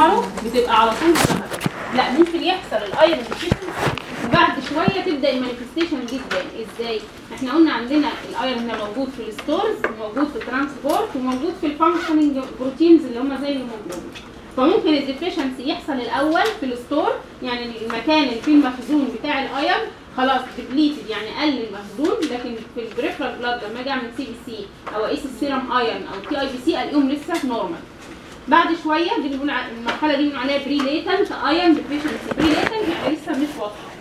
مارو بتبقى على طول ذهبي لا ممكن يحصل الايرون ديفيشنسي وبعد شويه تبدا المانيفستيشن دي تبان ازاي احنا قلنا عندنا الايرون ده موجود في الستورز وموجود في الترانسبورت وموجود في الفانكشننج بروتينز اللي هم زي الهيموجلوبين فممكن الديفيشنسي يحصل الاول في الستور يعني المكان اللي فيه المخزون بتاع الايرون خلاص ديبليتد يعني قل المخزون لكن في البريفرال بلاد لما اجي اعمل سي بي سي او اقيس السيرم ايرون او تي اي بي سي الاقيهم لسه نورمال بعد شويه دي بنقول ع- المرحله دي بنقول عليها بري ليتنت ايرون ديفيشنسي بري ليتنت يعني لسه مش واضحه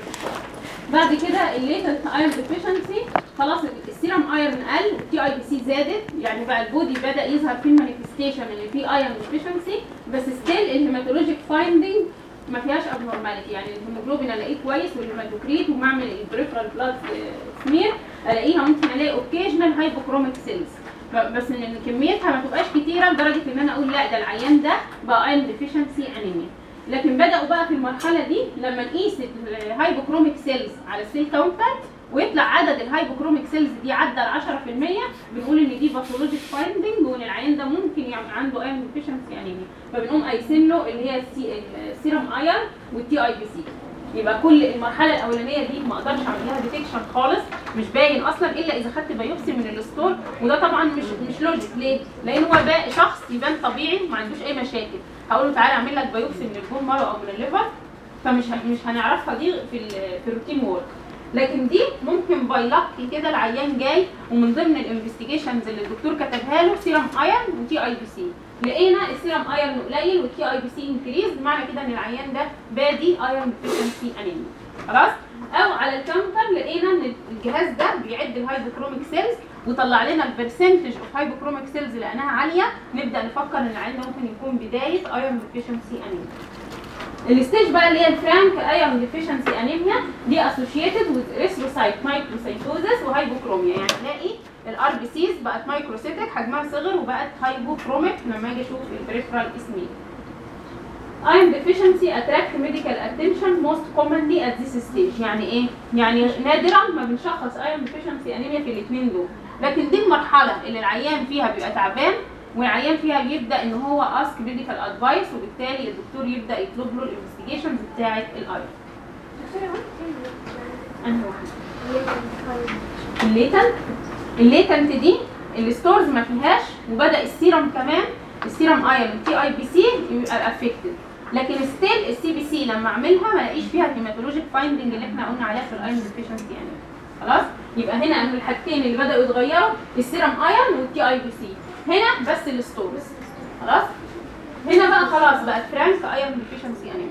بعد كده الليتنت ايرون ديفيشنسي خلاص السيرم ايرون قل والتي اي بي سي زادت يعني بقى البودي بدا يظهر فيه المانيفستيشن اللي فيه ايرون ديفيشنسي بس ستيل الهيماتولوجيك فايندنج ما فيهاش ابنورماليتي يعني الهيموجلوبين الاقيه كويس والهيماتوكريت وبعمل البريفرال بلاد سمير الاقيها ممكن الاقي اوكيجنال هايبوكروميك سيلز بس ان كميتها ما تبقاش كتيره لدرجه ان انا اقول لا ده العيان ده بقى ايرون ديفيشنسي انيميا لكن بداوا بقى في المرحله دي لما نقيس الهايبوكروميك سيلز على السيل كاونتر ويطلع عدد الهايبوكروميك سيلز دي عدى ال 10% بنقول ان دي باثولوجيك فايندنج وان العيان ده ممكن يبقى عنده ايرون ديفيشنسي انيميا فبنقوم قايسين له اللي هي السي- السيرم ايرون والتي اي بي سي يبقى كل المرحله الاولانيه دي ما اقدرش اعمل لها ديتكشن خالص مش باين اصلا الا اذا خدت بايوبسي من الستور وده طبعا مش مش لوجيك ليه؟ لان هو بقى شخص يبان طبيعي ما عندوش اي مشاكل هقول له تعالى اعمل لك بايوبسي من البون مارو او من الليفر فمش ه- مش هنعرفها دي في ال في الروتين وورك لكن دي ممكن باي لك كده العيان جاي ومن ضمن الانفستيجيشنز اللي الدكتور كتبها له سيرم ايرون وتي اي بي سي لقينا السيرم ايرون قليل والتي اي بي سي انكريز معنى كده ان العيان ده بادي ايرون ديفيشنسي انيميا خلاص او على الكاونتر لقينا ان الجهاز ده بيعد الهايبوكروميك سيلز وطلع لنا البرسنتج اوف هايبوكروميك سيلز لقيناها عاليه نبدا نفكر ان العيان ده ممكن يكون بدايه ايرون ديفيشنسي انيميا الستيج بقى اللي هي الفرانك ايرون ديفيشنسي انيميا دي اسوشيتد وذ اريثروسايت مايكروسايتوزس وهايبوكروميا يعني الاقي الار بي سيز بقت مايكروسيتك حجمها صغر وبقت هايبوكروميك لما اجي اشوف البريفرال اسمي iron deficiency attract medical attention most commonly at this stage يعني ايه؟ يعني نادرا ما بنشخص iron deficiency anemia في الاثنين دول لكن دي المرحلة اللي العيان فيها بيبقى تعبان والعيان فيها بيبدا ان هو اسك ميديكال ادفايس وبالتالي الدكتور يبدا يطلب له الانفستيجيشنز بتاعه الايرون انهي واحده الليتنت الليتنت دي الستورز ما فيهاش وبدا السيرم كمان السيرم ايرون تي اي بي سي يبقى افكتد لكن ستيل السي بي سي لما اعملها ما الاقيش فيها الهيماتولوجيك فايندنج اللي احنا قلنا عليها في الايرون ديفيشنسي يعني خلاص يبقى هنا ان الحاجتين اللي بداوا يتغيروا السيرم ايرون والتي اي بي سي هنا بس الستورز خلاص هنا بقى خلاص بقت فرانك ايرون ديفيشنسي يعني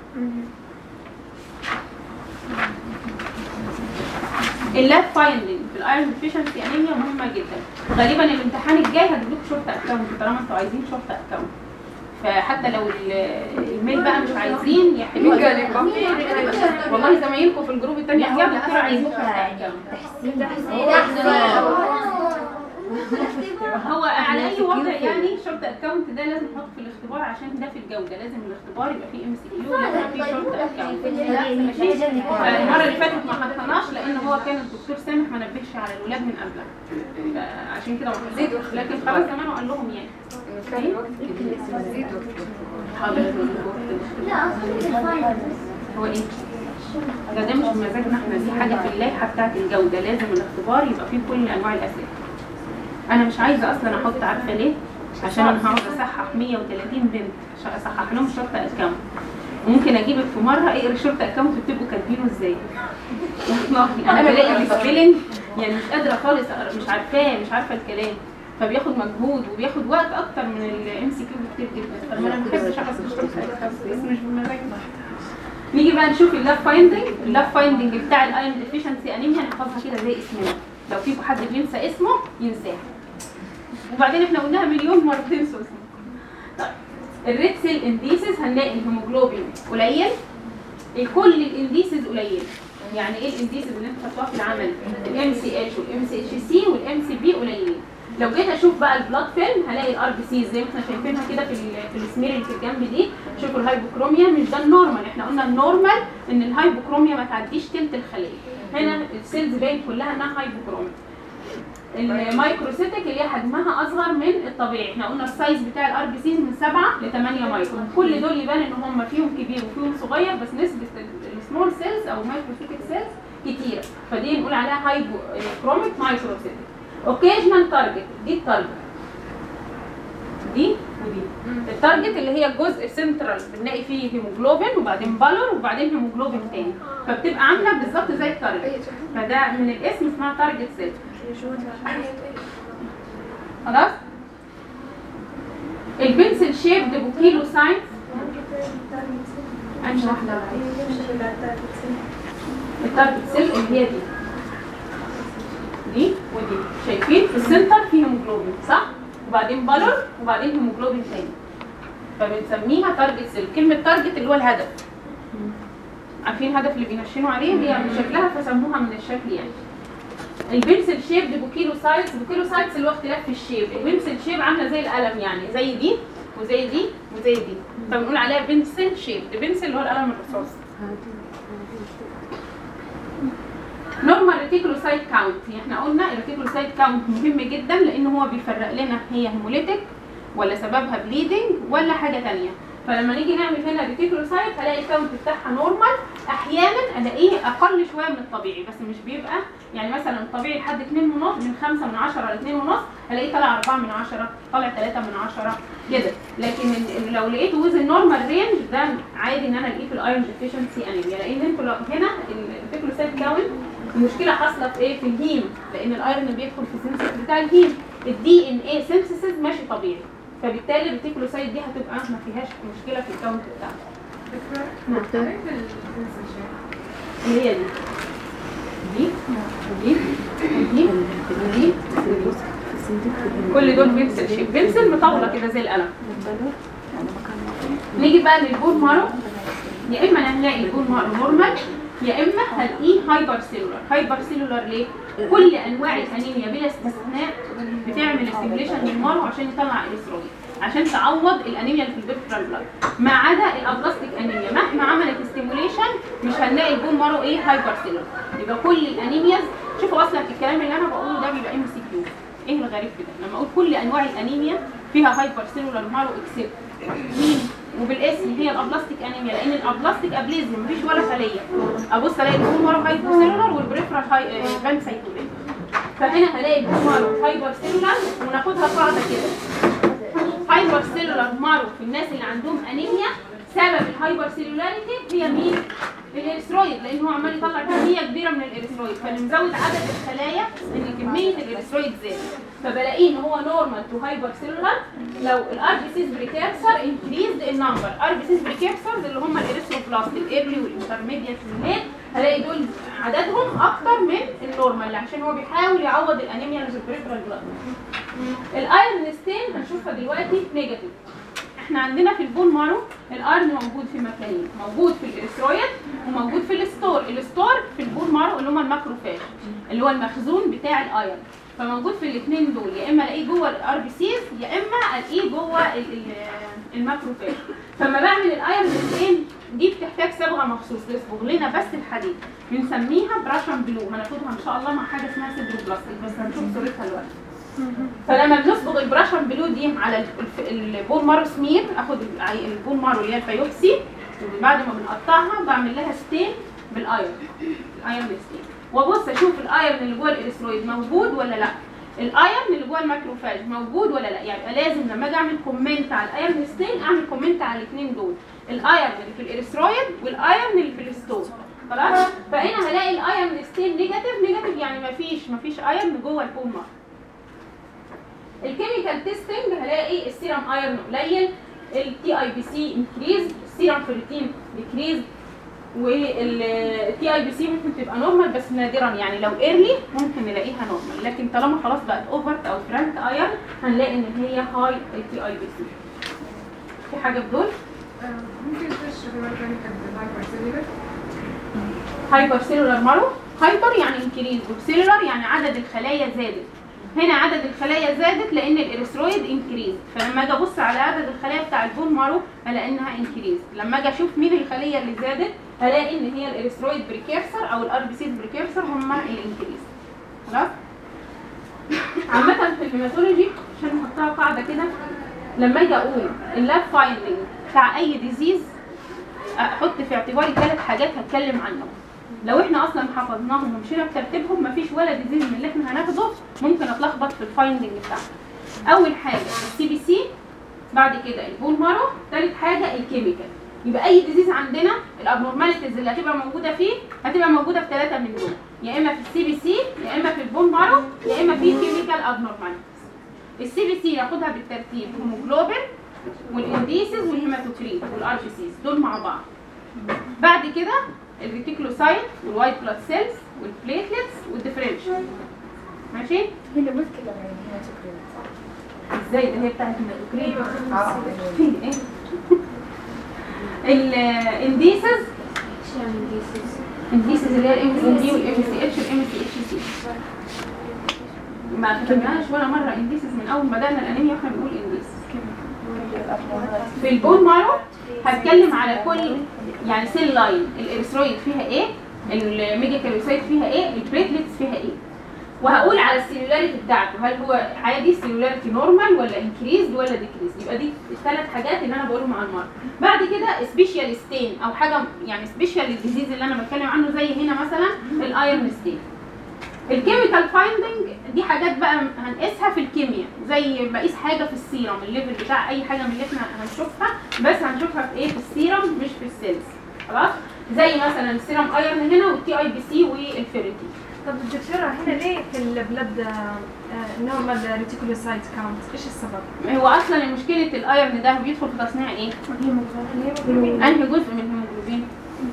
اللاب فايندنج في الايرون ديفيشنسي انيميا مهمه جدا غالبا الامتحان الجاي هجيب لكم شورت اكونت طالما انتوا عايزين شورت اكونت فحتى لو ال- الميل بقى مش عايزين يحلوها مين قال لك؟ والله زمايلكم في الجروب التاني يا دكتور عايزين شورت اكونت هو على اي وضع يعني شورت اكونت ده لازم نحطه في الاختبار عشان ده في الجوده لازم الاختبار يبقى فيه ام سي كيو لازم فيه شورت اكونت المره اللي فاتت ما حطيناش لان هو كان الدكتور سامح ما نبهش على الولاد من قبلها عشان كده ما حطيتش لكن خلاص زمان قال لهم يعني حاضر هو ايه ده ده مش مزاجنا احنا دي حاجه في اللائحه بتاعت الجوده لازم الاختبار يبقى فيه كل انواع الاسئله انا مش عايزه اصلا احط عارفه ليه عشان انا هقعد اصحح 130 بنت عشان اصحح لهم شرط اكونت ممكن اجيبك في مره اقرا شرط اكونت وتبقوا كاتبينه ازاي والله انا بلاقي السبيلنج يعني مش قادره خالص اقرا مش عارفاه مش عارفه الكلام فبياخد مجهود وبياخد وقت اكتر من الام سي كيو بكتير جدا فانا ما بحبش احفظ الشرط اكونت بس مش بمزاجنا نيجي بقى نشوف اللاب فايندنج اللاب فايندنج بتاع الايرون ديفيشنسي انيميا نحفظها كده زي اسمنا لو فيكم حد بينسى اسمه ينساها وبعدين احنا قلناها مليون مره تنسوا اسمه طيب الريد سيل انديسز هنلاقي الهيموجلوبين قليل كل الانديسز قليله يعني ايه الانديسز اللي انتوا خدتوها في العمل الام سي اتش والام سي اتش سي والام سي بي قليلين لو جيت اشوف بقى البلاد فيلم هلاقي الار بي سي زي ما احنا شايفينها كده في ال- في السمير اللي في الجنب دي شوفوا الهايبوكروميا مش ده النورمال احنا قلنا النورمال ان الهايبوكروميا ما تعديش تلت الخليه هنا السيلز باين كلها انها هايبوكروميا المايكروسيتك اللي هي حجمها اصغر من الطبيعي احنا قلنا السايز بتاع الار بي سيز من 7 ل 8 مايكرون كل دول يبان ان هم فيهم كبير وفيهم صغير بس نسبه السمول سيلز او المايكروسيتك سيلز كتيره فدي نقول عليها هايبو كروميك مايكروسيتك اوكيجنال تارجت دي التارجت دي ودي التارجت اللي هي الجزء السنترال بنلاقي فيه هيموجلوبين وبعدين بالور وبعدين هيموجلوبين تاني فبتبقى عامله بالظبط زي التارجت فده من الاسم اسمها تارجت سيل خلاص البنسل شيب بوكيلو ساينس انهي واحده التارجت سيل اللي هي دي دي ودي شايفين في السنتر فيه هيموجلوبين صح وبعدين بالور وبعدين هيموجلوبين تاني فبنسميها تارجت سيل كلمه تارجت اللي هو الهدف عارفين الهدف اللي بينشنوا عليه هي من شكلها فسموها من الشكل يعني البنسل شيب بوكيلوسايتس بوكيلوسايتس اللي هو اختلاف في الشيب البنسل شيب عامله زي القلم يعني زي دي وزي دي وزي دي فبنقول عليها بنسل شيب البنسل اللي هو القلم الرصاص نورمال ريتيكولوسايت كاونت احنا قلنا الريتيكولوسايت كاونت مهم جدا لان هو بيفرق لنا هي هيموليتك ولا سببها بليدنج ولا حاجه ثانيه فلما نيجي نعمل هنا ريتيكولوسايت هلاقي الكاونت بتاعها نورمال احيانا الاقيه اقل شويه من الطبيعي بس مش بيبقى يعني مثلا الطبيعي لحد 2 ونص من 5 من 10 ل 2 ونص هلاقيه طالع 4 من 10 طالع 3 من 10 كده لكن ال- ال- لو لقيته ويز النورمال رينج ده عادي ان انا الاقيه في الايرون ديفيشنسي انيميا لان انتوا لو هنا الريتيكولوسايت كاونت المشكله حاصله في ايه في الهيم لان الايرون بيدخل في السنسس بتاع الهيم الدي ان اي سينثيسيس ماشي طبيعي فبالتالي الريتيكولوسايت دي هتبقى ما فيهاش مشكله في الكاونت بتاعها اللي هي دي دي ودي ودي ودي ودي كل دول بنسل شيب بنسل مطوله كده زي القلم نيجي بقى للبون مارو يا اما هنلاقي البون مارو نورمال يا اما هنلاقيه هايبر سيلولار هايبر سيلولار ليه كل انواع الانيميا بلا استثناء بتعمل ستيميوليشن للمارو عشان يطلع اليسترويد عشان تعوض الانيميا اللي في البيرفرال بلاد ما عدا الابلاستيك انيميا مهما عملت ستيميوليشن مش هنلاقي البون مارو ايه هايبر سيلولار يبقى كل الانيمياز شوفوا اصلا الكلام اللي انا بقوله ده بيبقى ام سي كيو ايه الغريب في ده لما اقول كل انواع الانيميا فيها هايبر سيلولار مارو اكسبت مين وبالاسم هي الابلاستيك انيميا لان الابلاستيك ابليزم مفيش ولا خليه ابص الاقي البون مارو هايبر سيلولار والبريفرال هاي فان سايتولين فهنا هلاقي البون مارو هايبر سيلولار وناخدها قاعده كده هايبر سيلولار مارو في الناس اللي عندهم انيميا سبب الهايبر سيلولاريتي هي مين؟ الاريثرويد لان هو عمال يطلع كميه كبيره من الاريثرويد فنزود عدد الخلايا ان كميه الاريثرويد زادت فبلاقيه ان هو نورمال تو هايبر سيلولار لو الار بي سيز بريكيرسر انكريزد النمبر ار بي سيز بريكيرسرز اللي هم الاريثروبلاست الايرلي والانترميديت والليت هلاقي دول عددهم اكتر من النورمال عشان هو بيحاول يعوض الانيميا اللي في البريفرال بلاد الايرون ستين هنشوفها دلوقتي نيجاتيف احنا عندنا في البون مارو الايرون موجود في مكانين موجود في الاريثرويد وموجود في الستور الستور في البون مارو اللي هم الماكروفاج اللي هو المخزون بتاع الايرون فموجود في الاثنين دول يا اما الاقيه جوه الار بي سيز يا اما الاقيه جوه ال- ال- الماكروفاج فما بعمل الايرون ستين دي بتحتاج صبغه مخصوص بيصبغ لنا بس الحديد بنسميها براشن بلو هناخدها ان شاء الله مع حاجه اسمها سيدروبلاستيك بس هنشوف صورتها دلوقتي فلما بنصبغ البراشن بلو دي على الف- البون مارو سمير اخد الع- البون مارو اللي هي الفيوكسي وبعد ما بنقطعها بعمل لها ستين بالايرون الايرون ستين وابص اشوف الايرون اللي جوه الاريثرويد موجود ولا لا الايرون اللي جوه الماكروفاج موجود ولا لا يعني لازم لما اجي اعمل كومنت على الايرون ستين اعمل كومنت على الاثنين دول الايرون اللي في الاريثرويد والايرون اللي في الستور خلاص فهنا هلاقي الايرون ستين نيجاتيف نيجاتيف يعني مفيش مفيش ايرون جوه البون مارو الكيميكال تيستنج هلاقي السيرم ايرون قليل التي اي بي سي انكريز السيرم فيرتين ديكريز والتي اي بي سي ممكن تبقى نورمال بس نادرا يعني لو ايرلي ممكن نلاقيها نورمال لكن طالما خلاص بقت اوفرت او فرانك ايرون هنلاقي ان هي هاي التي اي بي سي في حاجه في دول ممكن تشرحي مرة ثانية كانت الهايبر سيلولر هايبر سيلولار مارو هايبر يعني انكريز وسيلولار يعني عدد الخلايا زادت هنا عدد الخلايا زادت لان الاريثرويد انكريز فلما اجي ابص على عدد الخلايا بتاع البون مارو الاقي انها انكريز لما اجي اشوف مين الخليه اللي زادت هلاقي ان هي الاريثرويد بريكيرسر او الار بي سي بريكيرسر هم الانكريز خلاص عامة في الهيماتولوجي عشان نحطها قاعدة كده لما اجي اقول اللاب فايندنج بتاع اي ديزيز احط في اعتباري ثلاث حاجات هتكلم عنهم لو احنا اصلا حفظناهم ومشينا بترتيبهم مفيش ولا ديزيز من اللي احنا هناخده ممكن اتلخبط في الفايندنج بتاعته اول حاجه السي بي سي بعد كده البون مارو ثالث حاجه الكيميكال يبقى اي ديزيز عندنا الابنورماليتيز اللي هتبقى موجوده فيه هتبقى موجوده في ثلاثه من دول يا اما في السي بي سي يا اما في البون مارو يا اما في كيميكال ابنورماليتيز السي بي سي ياخدها بالترتيب هيموجلوبين والانديسز والهيماتوكريت والار بي سيز دول مع بعض بعد كده الريتيكولوسايت والوايت بلاد سيلز والبليتلتس والديفرنشال ماشي هنا مشكلة يعني هنا تقريبا صح؟ ازاي ده هي بتاعت الهيماتوكريت اه فين ايه الانديسز ايش يعني ديسيس؟ انديسز اللي هي الام سي دي والام سي اتش والام سي اتش سي ما كتبناش ولا مره انديسز من اول ما بدانا الانيميا واحنا بنقول انديسز في البون مارو هتكلم على كل يعني سيل لاين الاريثرويد فيها ايه الميجاكاريوسايت فيها ايه البليتلتس فيها ايه وهقول على السيلولاريتي بتاعته هل هو عادي سيلولاريتي نورمال ولا انكريزد ولا ديكريز يبقى دي الثلاث حاجات اللي انا بقولهم على المرض بعد كده سبيشال ستين او حاجه يعني سبيشال الديزيز اللي انا بتكلم عنه زي هنا مثلا الايرون ستين الكيميكال فايندنج دي حاجات بقى هنقيسها في الكيمياء زي بقيس حاجه في السيرم الليفل بتاع اي حاجه من اللي احنا هنشوفها بس هنشوفها في ايه في السيرم مش في السيلز خلاص زي مثلا السيرم ايرون هنا والتي اي بي سي والفيريتي طب الدكتورة هنا ليه في البلد نورمال ريتيكولوسايت كاونت؟ ايش السبب؟ هو اصلا مشكله الايرون ده بيدخل في تصنيع ايه انهي جزء من الهيموجلوبين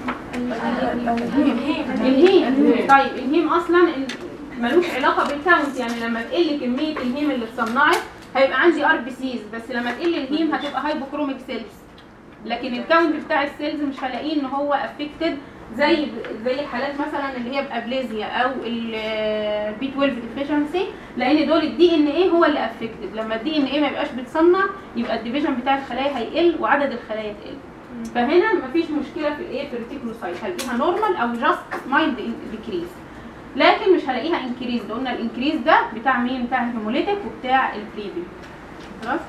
الهيم طيب الهيم اصلا ال- ملوش علاقه بالكاونت يعني لما تقل كميه الهيم اللي اتصنعت هيبقى عندي ار بي سيز بس لما تقل الهيم هتبقى هايبوكروميك سيلز لكن الكاونت بتاع السيلز مش هلاقيه ان هو افكتد زي زي الحالات مثلا اللي هي بابليزيا او البي 12 ديفيشنسي لان دول الدي ان ايه هو اللي افكتد لما الدي ان ايه ما يبقاش بيتصنع يبقى الديفيجن بتاع الخلايا هيقل وعدد الخلايا تقل فهنا مفيش مشكله في الايه في الريتيكولوسايت هلاقيها نورمال او جاست مايلد ديكريز لكن مش هلاقيها انكريز قلنا الانكريز ده بتاع مين بتاع الهيموليتيك وبتاع البليبي خلاص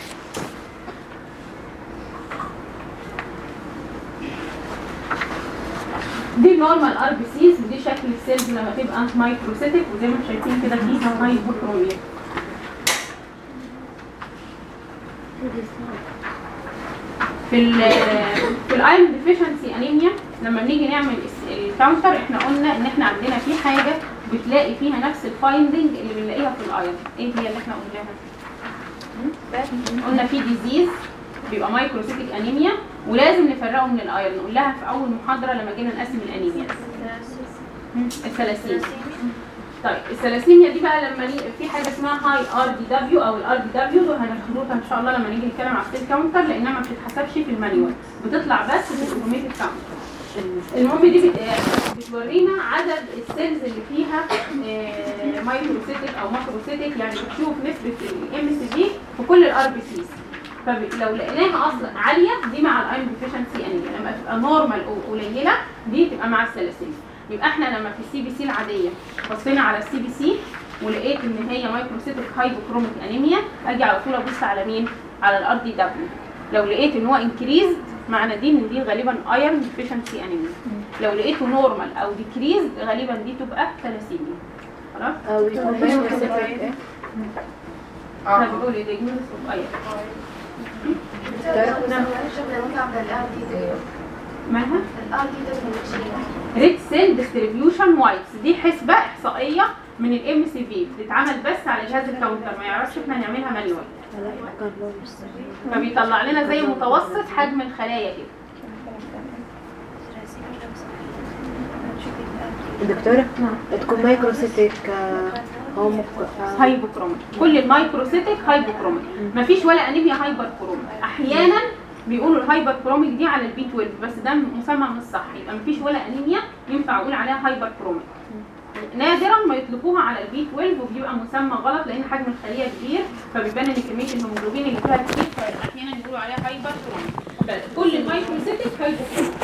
دي نورمال ار بي سيز ودي شكل السيلز لما تبقى مايكروسيتك وزي ما انتم شايفين كده فيها هايبوكروميا في ال في الايرون ديفيشنسي انيميا لما بنيجي نعمل الس- الكاونتر احنا قلنا ان احنا عندنا في حاجه بتلاقي فيها نفس الفايندنج اللي بنلاقيها في الايرون ايه هي اللي احنا قلناها قلنا في ديزيز بيبقى مايكروسيتك انيميا ولازم نفرقه من الايرون نقول لها في اول محاضره لما جينا نقسم الانيميا الثلاثين طيب الثلاسيميا دي بقى لما نيجي في حاجه اسمها هاي ار دي دبليو او الار دي دبليو دول هناخدوها ان شاء الله لما نيجي نتكلم على السيل كاونتر لانها ما بتتحسبش في المانيوال بتطلع بس في الاوتوميتد كاونتر المهم دي بت- بتورينا عدد السيلز اللي فيها آه، مايكروسيتك او ماكروسيتك يعني بتشوف نسبه الام سي دي في كل الار بي سيز فلو لقيناها اصلا عاليه دي مع الايرون ديفيشنسي انيميا لما تبقى نورمال او قليله دي تبقى مع الثلاسيميا يبقى احنا لما في السي بي سي العاديه بصينا على السي بي سي ولقيت ان هي مايكروسيتك هايبوكروميك انيميا اجي على طول ابص على مين على الار دي دبليو لو لقيت ان هو انكريزد معنى دي ان دي غالبا ايرون ديفيشنسي انيميا لو لقيته نورمال او ديكريزد غالبا دي تبقى ثلاسيميا خلاص او يكون مايكروسيتك احنا بنقول ايه ديجنوز اوف ايرون مالها ريد سيل ديستريبيوشن وايتس دي حسبه احصائيه من الام سي في بتتعمل بس على جهاز الكاونتر ما يعرفش احنا نعملها مانيوال فبيطلع لنا زي متوسط حجم الخلايا كده دكتورة تكون مايكروسيتك هومو هايبوكروميك كل المايكروسيتك هايبوكروميك مفيش ولا انيميا هايبر كروميك احيانا بيقولوا الهايبر كروميك دي على البي 12 بس ده مسمى مش صح يبقى مفيش ولا انيميا ينفع اقول عليها هايبر كروميك نادرا ما يطلقوها على البي 12 وبيبقى مسمى غلط لان حجم الخليه كبير فبيبان ان كميه الهيموجلوبين اللي فيها كتير فاحيانا يقولوا عليها هايبر كروميك كل المايكروسيتك هايبوكروميك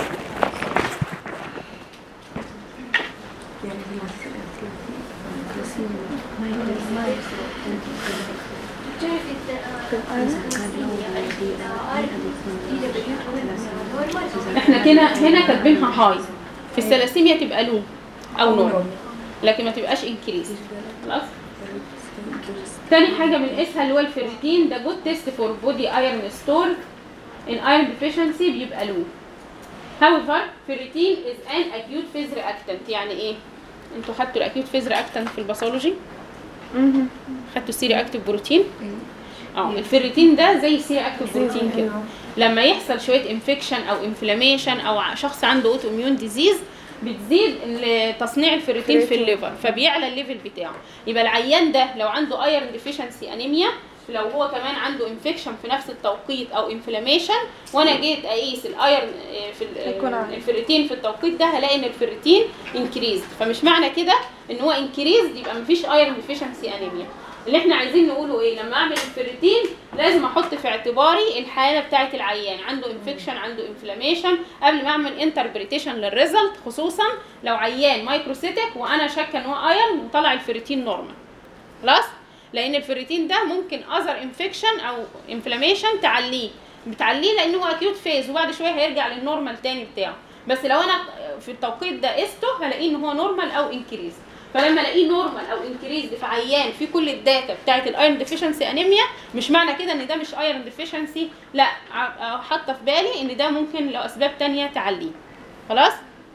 احنا كده هنا كاتبينها هاي في الثلاسيميا تبقى لو او نورمال لكن ما تبقاش انكريز خلاص تاني حاجه بنقيسها اللي هو الفيريتين ده جود تيست فور بودي ايرون ستور ان ايرون ديفيشنسي بيبقى لو however ferritin is an acute phase reactant يعني ايه انتوا خدتوا الاكيوت فيز reactant في الباثولوجي خدتوا السيري اكتيف بروتين اه الفيريتين ده زي السيري اكتيف بروتين كده لما يحصل شويه انفكشن او انفلاميشن او ع- شخص عنده اوتو اميون ديزيز بتزيد ال- تصنيع الفيريتين في الليفر فبيعلى الليفل بتاعه يبقى العيان ده لو عنده ايرون ديفيشنسي انيميا لو هو كمان عنده انفكشن في نفس التوقيت او انفلاميشن وانا جيت اقيس الايرون آه، في ال- يكون عالي. الفيريتين في التوقيت ده هلاقي ان الفيريتين انكريز فمش معنى كده ان هو انكريز يبقى مفيش ايرون ديفيشنسي انيميا اللي احنا عايزين نقوله ايه لما اعمل الفيريتين لازم احط في اعتباري الحاله بتاعه العيان عنده انفكشن عنده انفلاميشن قبل ما اعمل انتربريتيشن للريزلت خصوصا لو عيان مايكروسيتك وانا شاكه ان هو ايرون وطلع الفيريتين نورمال خلاص لان الفيريتين ده ممكن اذر انفكشن او انفلاميشن تعليه بتعليه لان هو اكيوت فيز وبعد شويه هيرجع للنورمال تاني بتاعه بس لو انا في التوقيت ده قسته هلاقيه ان هو نورمال او انكريز فلما الاقيه نورمال او انكريز في عيان في كل الداتا بتاعه الايرون ديفيشنسي انيميا مش معنى كده ان ده مش ايرون ديفيشنسي لا ع- حاطه في بالي ان ده ممكن لو اسباب تانية تعليه خلاص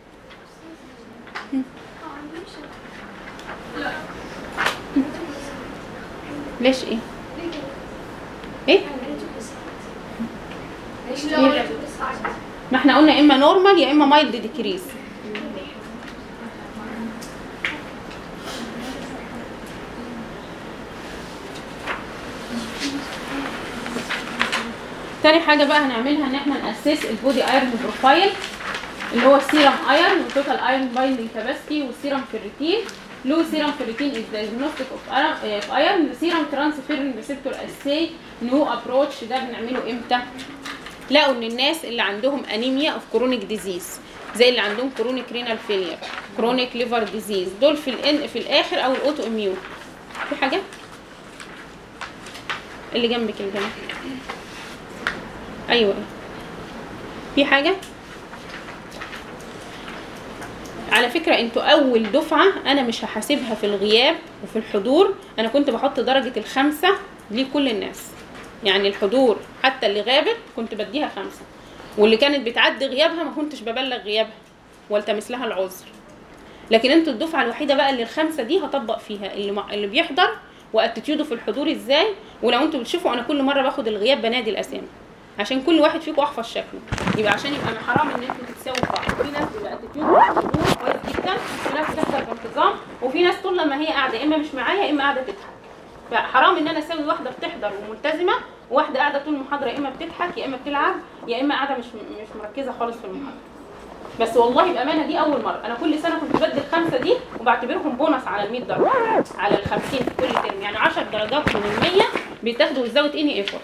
ليش ايه ايه ما احنا قلنا يا اما نورمال يا اما مايلد ديكريز تاني حاجة بقى هنعملها ان احنا نأسس البودي ايرون بروفايل اللي هو السيرم ايرون والتوتال ايرون بايندينج كاباسيتي والسيرم فيريتين لو سيرم فيريتين از diagnostic اوف ايرون سيرم ترانسفيرين ريسبتور اساي نو ابروتش ده بنعمله امتى؟ لقوا ان الناس اللي عندهم انيميا اوف كرونيك ديزيز زي اللي عندهم كرونيك رينال فيلير كرونيك ليفر ديزيز دول في الان في الاخر او الاوتو اميون في حاجه اللي جنبك اللي جنبك ايوه في حاجه على فكرة انتوا اول دفعة انا مش هحاسبها في الغياب وفي الحضور انا كنت بحط درجة الخمسة لكل الناس يعني الحضور حتى اللي غابت كنت بديها خمسة واللي كانت بتعدي غيابها ما كنتش ببلغ غيابها والتمس لها العذر لكن انتوا الدفعة الوحيدة بقى اللي الخمسة دي هطبق فيها اللي مع اللي بيحضر واتيتيوده في الحضور ازاي ولو انتوا بتشوفوا انا كل مرة باخد الغياب بنادي الاسامي عشان كل واحد فيكم احفظ شكله يبقى عشان يبقى حرام ان انتوا تتساووا بعض في ناس بيبقى اتيتيود الحضور كويس جدا وفي ناس بتحضر بانتظام وفي ناس طول لما هي قاعده يا اما مش معايا يا اما قاعده تضحك فحرام ان انا اساوي واحده بتحضر وملتزمه وواحده قاعده طول المحاضره يا اما بتضحك يا اما بتلعب يا اما قاعده مش مش مركزه خالص في المحاضره بس والله بامانه دي اول مره انا كل سنه كنت بدي الخمسه دي وبعتبرهم بونص على ال 100 درجه على ال 50 في كل ترم يعني 10 درجات من ال 100 بيتاخدوا ويزاوت اني ايفورت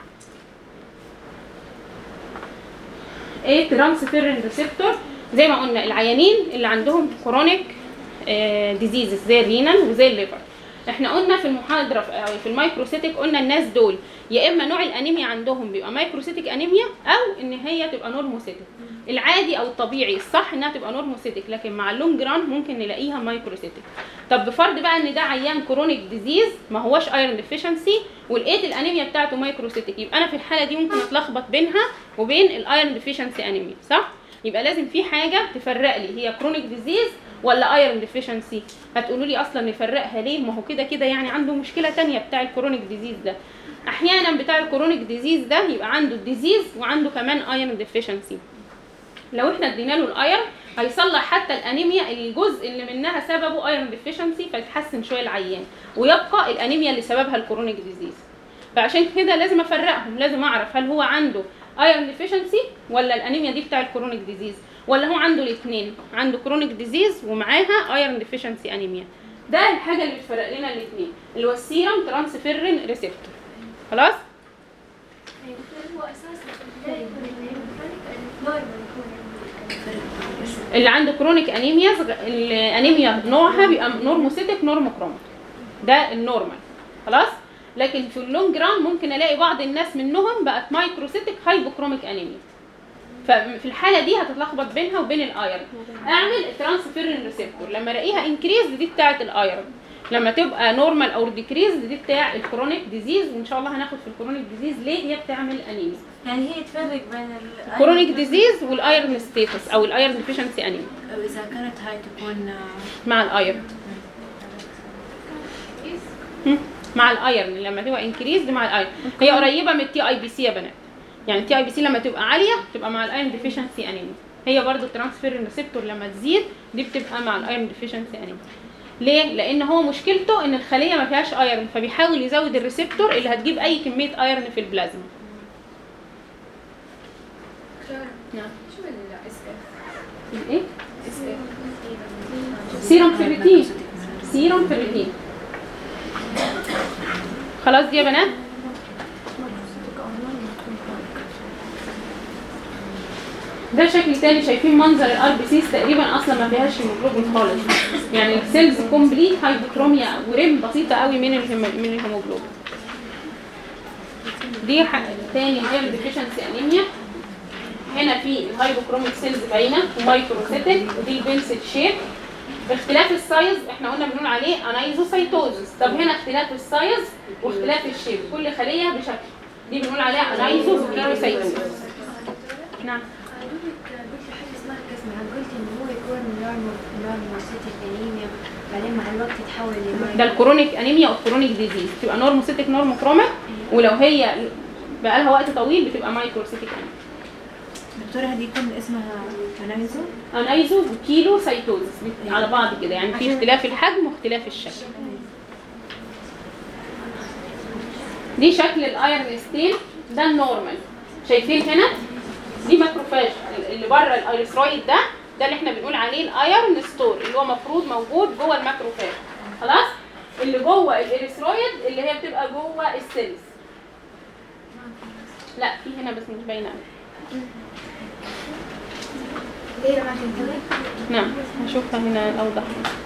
ايه ترانسفيرين ريسبتور زي ما قلنا العيانين اللي عندهم كرونيك ديزيزز زي الرينال وزي الليفر احنا قلنا في المحاضره في أو في المايكروسيتك قلنا الناس دول يا اما نوع الانيميا عندهم بيبقى مايكروسيتك انيميا او ان هي تبقى نورموسيتك العادي او الطبيعي الصح انها تبقى نورموسيتك لكن مع اللونج ران ممكن نلاقيها مايكروسيتك طب بفرض بقى ان ده عيان كرونيك ديزيز ما هوش ايرون ديفيشنسي ولقيت الانيميا بتاعته مايكروسيتك يبقى انا في الحاله دي ممكن اتلخبط بينها وبين الايرون ديفيشنسي انيميا صح يبقى لازم في حاجه تفرق لي هي كرونيك ديزيز ولا ايرون ديفيشنسي هتقولوا لي اصلا نفرقها ليه ما هو كده كده يعني عنده مشكله تانية بتاع الكرونيك ديزيز ده احيانا بتاع الكرونيك ديزيز ده يبقى عنده الديزيز وعنده كمان ايرون ديفيشنسي لو احنا ادينا له الايرون هيصلح حتى الانيميا الجزء اللي منها سببه ايرون ديفيشنسي فيتحسن شويه العيان ويبقى الانيميا اللي سببها الكرونيك ديزيز فعشان كده لازم افرقهم لازم اعرف هل هو عنده ايرون ديفيشنسي ولا الانيميا دي بتاع الكرونيك ديزيز ولا هو عنده الاثنين عنده كرونيك ديزيز ومعاها ايرون ديفيشنسي انيميا ده الحاجه اللي بتفرق لنا الاثنين اللي هو السيرم ترانسفيرين ريسبتور خلاص هو اساسا في البدايه يكون الكرونيك نورمال يكون اللي عنده كرونيك انيميا الانيميا نوعها بيبقى نورموسيتك نورموكروماتيك ده النورمال خلاص لكن في اللونج ران ممكن الاقي بعض الناس منهم بقت مايكروسيتك هايبوكروميك انيميا ففي الحاله دي هتتلخبط بينها وبين الايرون اعمل ترانسفيرين ريسبتور لما الاقيها انكريز دي بتاعه الايرون لما تبقى نورمال او ديكريز دي بتاع الكرونيك ديزيز وان شاء الله هناخد في الكرونيك ديزيز ليه هي بتعمل انيميا يعني هي تفرق بين ال كرونيك ديزيز والايرون ستيتس او الايرون ديفيشنسي انيميا أو إذا كانت هاي تكون آه، مع الايرون هم؟ مع الايرون لما تبقى انكريز مع الايرون هي قريبه من التي اي بي سي يا بنات يعني التي اي بي سي لما تبقى عاليه تبقى مع الايرون ديفيشنسي انيميا هي برضو الترانسفيرين ريسبتور لما تزيد دي بتبقى مع الايرون ديفيشنسي انيميا ليه؟ لان هو مشكلته ان الخليه ما فيهاش ايرون فبيحاول يزود الريسبتور اللي هتجيب اي كميه ايرون في البلازما نعم شو الاس اف؟ ايه؟ سيروم فيريتين سيروم فيريتين خلاص دي يا بنات ده شكل تاني شايفين منظر الار بي سيز تقريبا اصلا ما فيهاش هيموجلوبين خالص يعني السيلز كومبليت هايبوكروميا وريم بسيطه قوي من الهيم- من الهيموجلوبين دي ح- تاني ايرون ديفيشنسي انيميا هنا في الهايبوكروميك سيلز باينه ومايكروسيتك ودي البنسل شيب اختلاف السايز احنا قلنا بنقول عليه انايزوسايتوزس طب هنا اختلاف السايز واختلاف الشيب كل خليه بشكل دي بنقول عليها انايزوسايتوزس نعم حضرتك قلت حاجة اسمها كسمة قلت إن هو يكون نورمال نورمال سيتيك أنيميا بعدين مع الوقت يتحول لمايل ده الكرونيك انيميا او الكرونيك ديزيز تبقى نورموسيتك نورموكروميك ولو هي بقى لها وقت طويل بتبقى مايكروسيتك انيميا دكتورة هذه يكون اسمها أنايزو انايزو وكيلو سايتوزس على بعض كده يعني في اختلاف الحجم واختلاف الشكل دي شكل الايرن ستين ده النورمال شايفين هنا دي ماكروفاج اللي بره الايرثرويد ده ده اللي احنا بنقول عليه الايرن ستور اللي هو مفروض موجود جوه الماكروفاج خلاص اللي جوه الاريثرويد اللي هي بتبقى جوه السيلز لا في هنا بس مش باينه قوي ليه ما تنتبه؟ نعم هشوفها هنا اوضح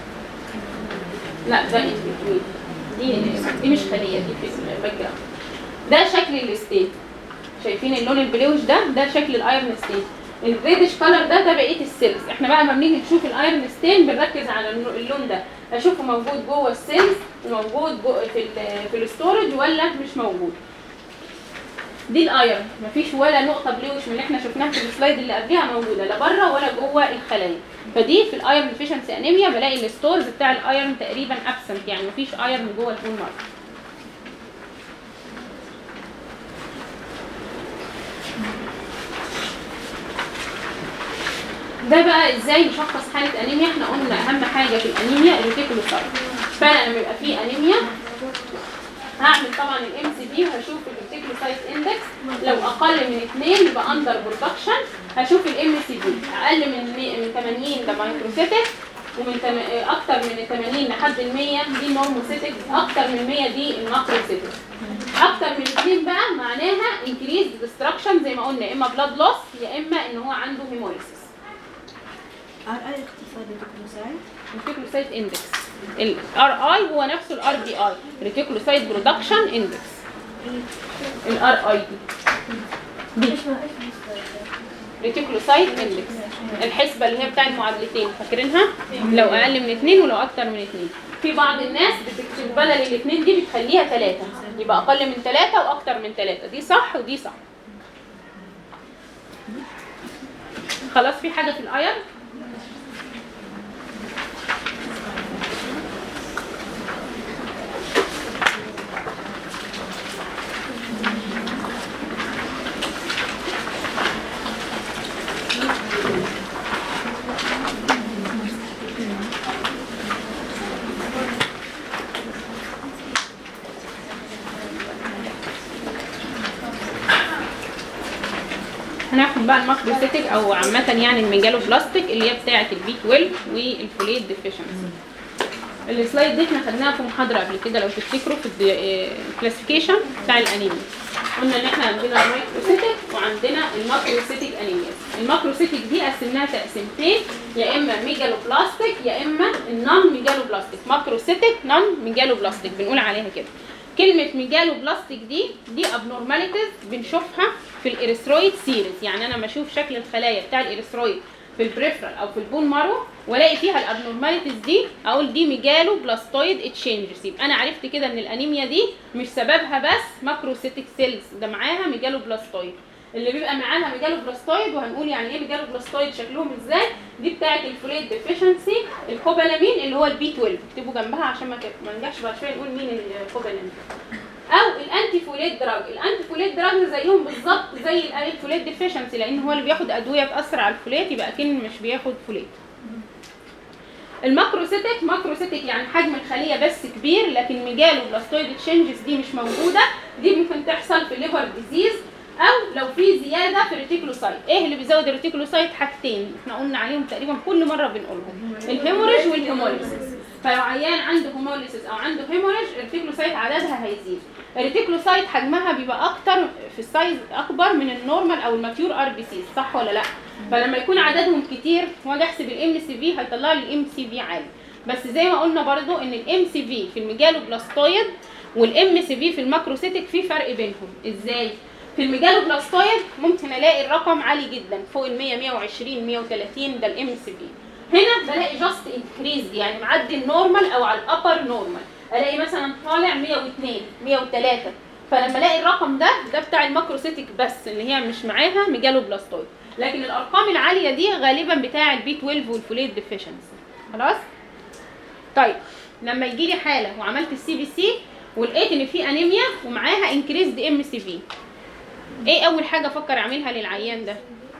لا ده in between. دي دي مش خليه دي في الباك جراوند ده شكل الستيت شايفين اللون البلوش ده ده شكل الايرن ستين الريدش كلر ده ده بقيه السيلز احنا بقى لما بنيجي نشوف الايرن ستين بنركز على النو- اللون ده اشوفه موجود جوه السيلز وموجود جو في ال في الاستورج ولا مش موجود دي الايرن مفيش ولا نقطه بلوش من اللي احنا شفناها في السلايد اللي قبلها موجوده لا بره ولا جوه الخلايا فدي في الايرن ديفيشنسي انيميا بلاقي الستورز بتاع الايرن تقريبا ابسنت يعني مفيش ايرن جوه البون مارك ده بقى ازاي نشخص حاله انيميا احنا قلنا اهم حاجه في الانيميا الريتيكولوسايت فانا لما يبقى في انيميا هعمل طبعا الام سي بي وهشوف الريتيكولوسايت اندكس لو اقل من 2 يبقى اندر برودكشن هشوف الام سي بي اقل من مي- من 80 ده مايكروسيتك ومن تم... اكتر من 80 لحد ال 100 دي نورموسيتك اكتر من 100 دي الماكروسيتك اكتر من 2 بقى معناها انكريز ديستراكشن زي ما قلنا يا اما بلاد لوس يا اما ان هو عنده هيموليسيس ار اي اختصار للدكتوروسايت ريتيكولوسايت اندكس الار اي هو نفسه الار بي اي ريتيكولوسايت برودكشن اندكس الار اي دي دي ريتيكولوسايت اندكس الحسبه اللي هي بتاع المعادلتين فاكرينها لو اقل من اثنين ولو اكتر من اثنين في بعض الناس بتكتب بدل الاثنين دي بتخليها ثلاثه يبقى اقل من ثلاثه واكتر من ثلاثه دي صح ودي صح خلاص في حاجه في الاير هناخد بقى الماكروسيتك او عامه يعني الميجالو بلاستيك اللي هي بتاعه البي 12 والفوليت ديفيشنسي السلايد دي احنا خدناها في محاضره قبل كده لو تفتكروا في الكلاسيفيكيشن بتاع الانيميا قلنا ان احنا عندنا المايكروسيتك وعندنا الماكروسيتك انيميا الماكروسيتك دي قسمناها تقسيمتين يا اما ميجالو بلاستيك يا اما النون ميجالو بلاستيك ماكروسيتك نون ميجالو بلاستيك بنقول عليها كده كلمة ميجالو بلاستيك دي دي ابنورماليتيز بنشوفها في الاريثرويد سيريز يعني انا لما اشوف شكل الخلايا بتاع الاريثرويد في البريفرال او في البون مارو والاقي فيها الابنورماليتيز دي اقول دي ميجالو بلاستويد اتشينجز يبقى انا عرفت كده ان الانيميا دي مش سببها بس ماكروسيتيك سيلز ده معاها ميجالو بلاستويد اللي بيبقى معاها ميجالو بلاستويد وهنقول يعني ايه ميجالو بلاستويد شكلهم ازاي دي بتاعه الفوليت ديفيشنسي الكوبالامين اللي هو البي 12 اكتبوا جنبها عشان ما ك- ما نرجعش بعد شويه نقول مين الكوبالامين او الانتي فوليت دراج الانتي فوليت دراج زيهم بالظبط زي الفوليت ديفيشنسي لان هو اللي بياخد ادويه تاثر على الفوليت يبقى اكن مش بياخد فوليت الماكروسيتك ماكروسيتك يعني حجم الخليه بس كبير لكن ميجالو بلاستويد تشينجز دي مش موجوده دي ممكن تحصل في الليفر ديزيز او لو في زياده في الريتيكولوسايت ايه اللي بيزود الريتيكولوسايت حاجتين احنا قلنا عليهم تقريبا كل مره بنقولهم الهيموريج والهيموليسيس فلو عيان عنده هيموليسيس او عنده هيموريج الريتيكولوسايت عددها هيزيد الريتيكولوسايت حجمها بيبقى اكتر في السايز اكبر من النورمال او الماتيور ار بي سي صح ولا لا فلما يكون عددهم كتير واجي احسب الام سي في هيطلع لي الام سي في عالي بس زي ما قلنا برضو ان الام سي في في الميجالو بلاستويد والام سي في في الماكروسيتك في فرق بينهم ازاي في الميجالو بلاستويد ممكن الاقي الرقم عالي جدا فوق ال 100 120 130 ده الام سي في هنا بلاقي جاست انكريز يعني معدي النورمال او على الابر نورمال الاقي مثلا طالع 102 103 فلما الاقي الرقم ده ده بتاع الماكروسيتك بس اللي هي مش معاها ميجالو بلاستويد لكن الارقام العاليه دي غالبا بتاع البي 12 والفوليت ديفيشنسي خلاص طيب لما يجي لي حاله وعملت السي بي سي ولقيت ان في انيميا ومعاها انكريزد ام سي في ايه اول حاجه افكر اعملها للعيان ده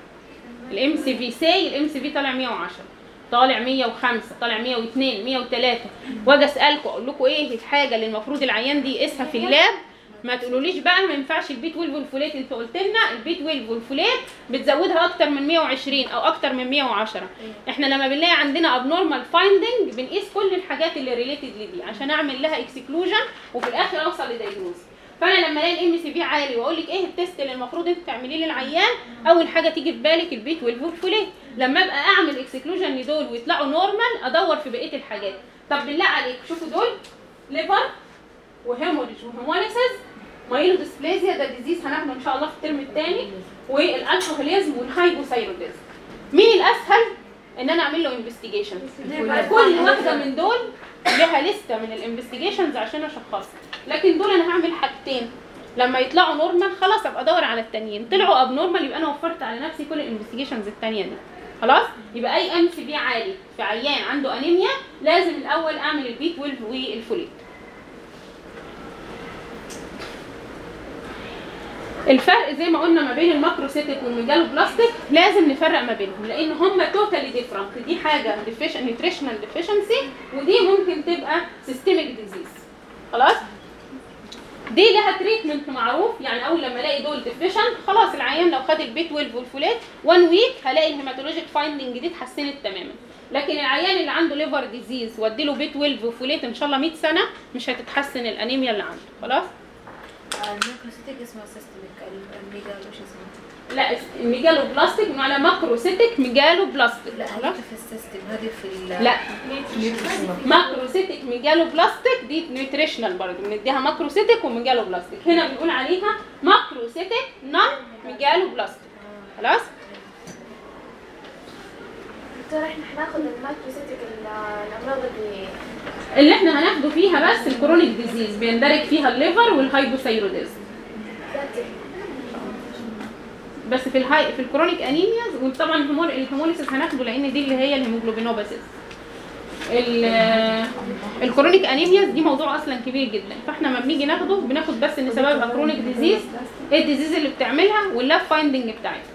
الام سي في سي الام سي في طالع 110 طالع 105 طالع 102 103 واجي اسالكم اقول لكم ايه الحاجه اللي المفروض العيان دي يقيسها في اللاب ما تقولوليش بقى ما ينفعش البي 12 والفوليت انت قلت لنا البي 12 والفوليت بتزودها اكتر من 120 او اكتر من 110 احنا لما بنلاقي عندنا ابنورمال فايندنج بنقيس كل الحاجات اللي ريليتد لدي عشان اعمل لها اكسكلوجن وفي الاخر اوصل لدايجنوز فانا لما الاقي الام سي في عالي واقول لك ايه التست اللي المفروض انت تعمليه للعيان اول حاجه تيجي في بالك البي 12 والفوليت لما ابقى اعمل اكسكلوجن لدول ويطلعوا نورمال ادور في بقيه الحاجات طب بالله عليك شوفوا دول ليفر وهيموريج وهيموليسيس مايلو ديسبليزيا ده ديزيز هناخده ان شاء الله في الترم الثاني والالكوهوليزم والهايبوثايروديزم مين الاسهل ان انا اعمل له انفستيجيشن كل واحده من دول لها لسته من الانفستيجيشنز عشان اشخصها لكن دول انا هعمل حاجتين لما يطلعوا نورمال خلاص ابقى ادور على التانيين طلعوا اب نورمال يبقى انا وفرت على نفسي كل الانفستيجيشنز التانيه دي خلاص يبقى اي ام سي بي عالي في عيان عنده انيميا لازم الاول اعمل البي 12 والفوليت الفرق زي ما قلنا ما بين الماكروسيتك والميجالو بلاستيك لازم نفرق ما بينهم لان هم توتالي ديفرنت دي حاجه نيوتريشنال ديفيشنسي ودي ممكن تبقى سيستميك ديزيز خلاص دي لها تريتمنت معروف يعني اول لما الاقي دول ديفيشنت خلاص العيان لو خد البي 12 والفولات 1 ويك هلاقي الهيماتولوجيك فايندنج دي اتحسنت تماما لكن العيان اللي عنده ليفر ديزيز واديله بي 12 وفولات ان شاء الله 100 سنه مش هتتحسن الانيميا اللي عنده خلاص الميكروسيتك اسمه سيستميك الميجالو شو اسمه لا الميجالو بلاستيك على ماكروسيتك ميجالو بلاستيك لا خلاص هذيك في السيستم هذه في ال لا ماكروسيتك ميجالو بلاستيك دي نيوتريشنال برضه بنديها ماكروسيتك وميجالو بلاستيك هنا بنقول عليها ماكروسيتك نون ميجالو بلاستيك خلاص دكتور احنا هناخد المايكروسيتك الامراض اللي اللي احنا هناخده فيها بس الكرونيك ديزيز بيندرج فيها الليفر والهايبوثايروديزم بس في الهاي في الكرونيك انيميا وطبعا الهيمول الهيموليسيس هناخده لان دي اللي هي الهيموجلوبينوباثيس ال- الكرونيك انيميا دي موضوع اصلا كبير جدا فاحنا لما بنيجي ناخده بناخد بس ان سببها كرونيك ديزيز ايه الديزيز اللي بتعملها واللاب فايندنج بتاعتها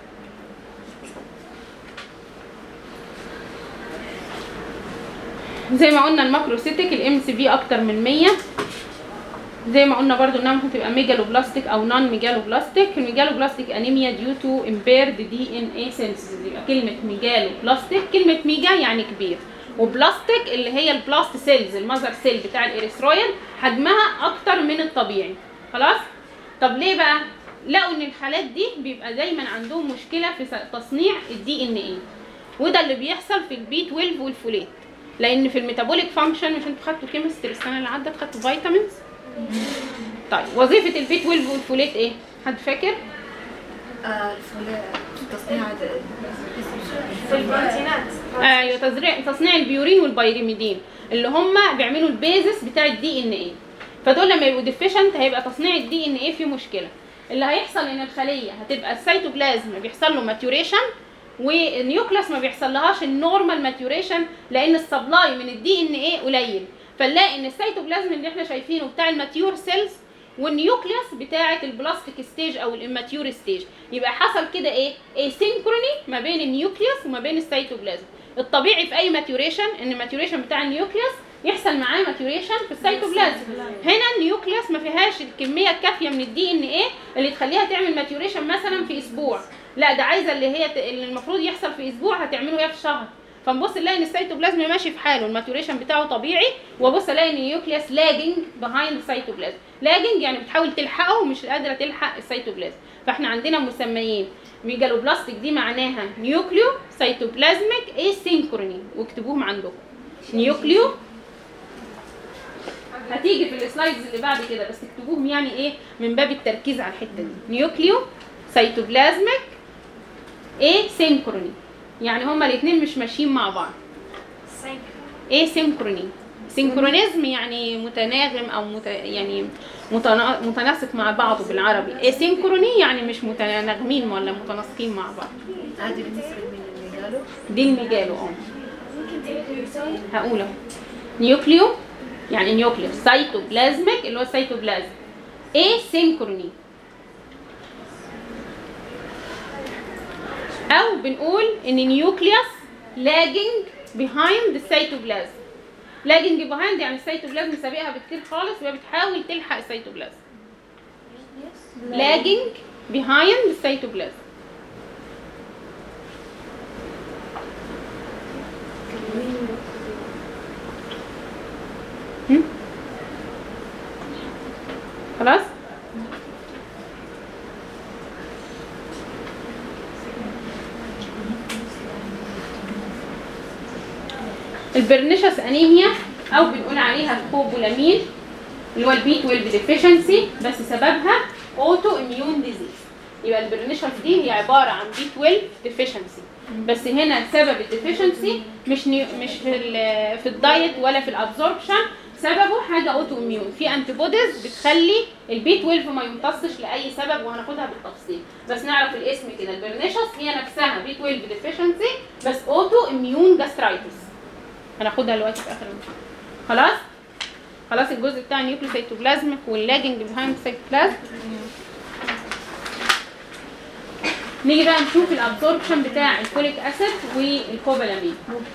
زي ما قلنا الماكروسيتك الام سي في اكتر من 100 زي ما قلنا برضو انها ممكن تبقى ميجالو بلاستيك او نون ميجالو بلاستيك الميجالو بلاستيك انيميا ديو تو امبيرد دي ان اي سينسز يبقى كلمه ميجالو بلاستيك كلمه ميجا يعني كبير وبلاستيك اللي هي البلاست سيلز المذر سيل بتاع الاريثرويد حجمها اكتر من الطبيعي خلاص طب ليه بقى لقوا ان الحالات دي بيبقى دايما عندهم مشكله في تصنيع الدي ان اي وده اللي بيحصل في البي 12 والفوليت لان في الميتابوليك فانكشن مش انتوا خدتوا كيمستري السنه اللي عدت خدتوا فيتامينز طيب وظيفه البي 12 والفوليت ايه حد فاكر آه، الفولاء تصنيع د- في البروتينات ايوه تصنيع تصنيع البيورين والبيريميدين اللي هم بيعملوا البيزس بتاع الدي ان ايه فدول لما يبقوا ديفيشنت هيبقى تصنيع الدي ان ايه فيه مشكله اللي هيحصل ان الخليه هتبقى السيتوبلازم بيحصل له ماتيوريشن والنيوكلاس ما بيحصلهاش النورمال ماتيوريشن لان السبلاي من الدي ان ايه قليل فنلاقي ان السيتوبلازم اللي احنا شايفينه بتاع الماتيور سيلز والنيوكليوس بتاعه البلاستيك ستيج او الاماتيور ستيج يبقى حصل كده ايه اسينكروني ما بين النيوكليوس وما بين السيتوبلازم الطبيعي في اي ماتيوريشن ان الماتيوريشن بتاع النيوكليوس يحصل معاه ماتيوريشن في السيتوبلازم هنا النيوكليوس ما فيهاش الكميه الكافيه من الدي ان ايه اللي تخليها تعمل ماتيوريشن مثلا في اسبوع لا ده عايزه اللي هي ت- اللي المفروض يحصل في اسبوع هتعمله هي في شهر فنبص نلاقي ان السيتوبلازم ماشي في حاله الماتيوريشن بتاعه طبيعي وابص الاقي ان النيوكليوس لاجنج بيهايند السيتوبلازم لاجنج يعني بتحاول تلحقه ومش قادره تلحق السيتوبلازم فاحنا عندنا مسميين ميجالوبلاستيك دي معناها نيوكليو سيتوبلازميك اسينكروني واكتبوهم عندكم نيوكليو هتيجي في السلايدز اللي بعد كده بس اكتبوهم يعني ايه من باب التركيز على الحته دي نيوكليو سيتوبلازميك ايه سينكروني يعني هما الاثنين مش ماشيين مع بعض ايه سينكروني سينكرونيزم يعني متناغم او مت... يعني متنا... متناسق مع بعضه بالعربي ايه سينكروني يعني مش متناغمين ولا متناسقين مع بعض عادي بالنسبة لمين اللي قالوا دي المجال اه ممكن تقولي يساوي هقول اهو نيوكليو يعني نيوكليو سيتوبلازميك اللي هو السيتوبلازم ايه سينكروني او بنقول ان نيوكليوس لاجنج بيهايند السيتوبلازم لاجنج بيهايند يعني السيتوبلازم سابقها بكتير خالص وهي بتحاول تلحق السيتوبلازم لاجنج بيهايند السيتوبلازم هم؟ خلاص البرنيشس انيميا او بنقول عليها الكوبولامين اللي هو البي 12 ديفيشنسي بس سببها اوتو اميون ديزيز يبقى البرنيشس دي هي عباره عن بي 12 ديفيشنسي بس هنا سبب الديفيشنسي مش نيو مش في ال- في الدايت ولا في الابزوربشن سببه حاجه اوتو اميون في انتي بوديز بتخلي البي 12 ما يمتصش لاي سبب وهناخدها بالتفصيل بس نعرف الاسم كده البرنيشس هي نفسها بي 12 ديفيشنسي بس اوتو اميون جاسترايتس هناخدها دلوقتي في اخر المحاضره خلاص خلاص الجزء بتاع النيوكليوسيتوبلازميك واللاجنج بيهايند السيتوبلازم نيجي بقى نشوف الابزوربشن بتاع الفوليك اسيد والكوبالامين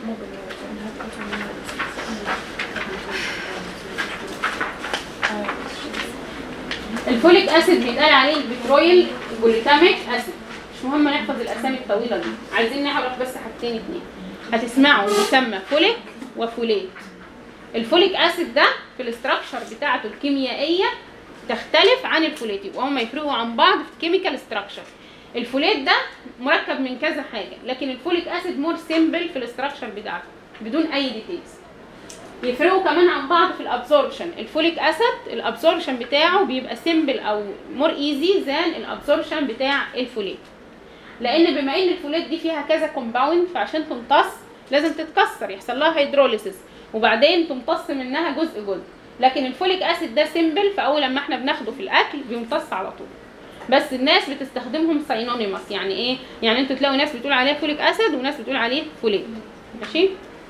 الفوليك اسيد بيتقال عليه البترويل جلوتاميك اسيد مش مهم نحفظ الاسامي الطويله دي عايزين نعرف بس حاجتين اتنين هتسمعوا مسمى فوليك وفوليت الفوليك اسيد ده في الاستراكشر بتاعته الكيميائيه تختلف عن الفوليت يبقى هم يفرقوا عن بعض في الكيميكال ستراكشر الفوليت ده مركب من كذا حاجه لكن الفوليك اسيد مور سيمبل في الاستراكشر بتاعته بدون اي ديتيلز يفرقوا كمان عن بعض في الابزوربشن الفوليك اسيد الابزوربشن بتاعه بيبقى سيمبل او مور ايزي ذان الابزوربشن بتاع الفوليت لان بما ان الفوليت دي فيها كذا كومباوند فعشان تمتص لازم تتكسر يحصل لها هيدروليسيس وبعدين تمتص منها جزء جزء لكن الفوليك اسيد ده سيمبل فاول لما احنا بناخده في الاكل بيمتص على طول بس الناس بتستخدمهم ساينونيمس يعني ايه يعني انتوا تلاقوا ناس بتقول عليه فوليك اسيد وناس بتقول عليه فوليت ماشي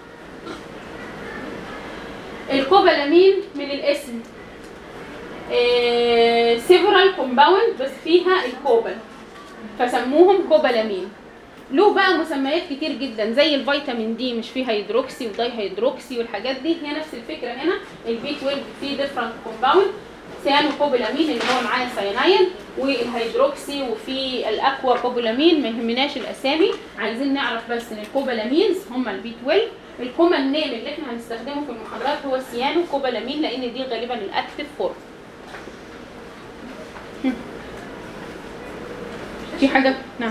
الكوبالامين من الاسم سيفرال كومباوند بس فيها الكوبال فسموهم كوبالامين له بقى مسميات كتير جدا زي الفيتامين دي مش فيه هيدروكسي وداي هيدروكسي والحاجات دي هي نفس الفكره هنا البي 12 فيه ديفرنت كومباوند سيانو كوبولامين اللي هو معاه سياناين والهيدروكسي وفي الاكوا كوبولامين ما يهمناش الاسامي عايزين نعرف بس ان الكوبولامينز هم البي 12 الكومن نيم اللي احنا هنستخدمه في المحاضرات هو سيانو كوبولامين لان دي غالبا الاكتف فورم في حاجه نعم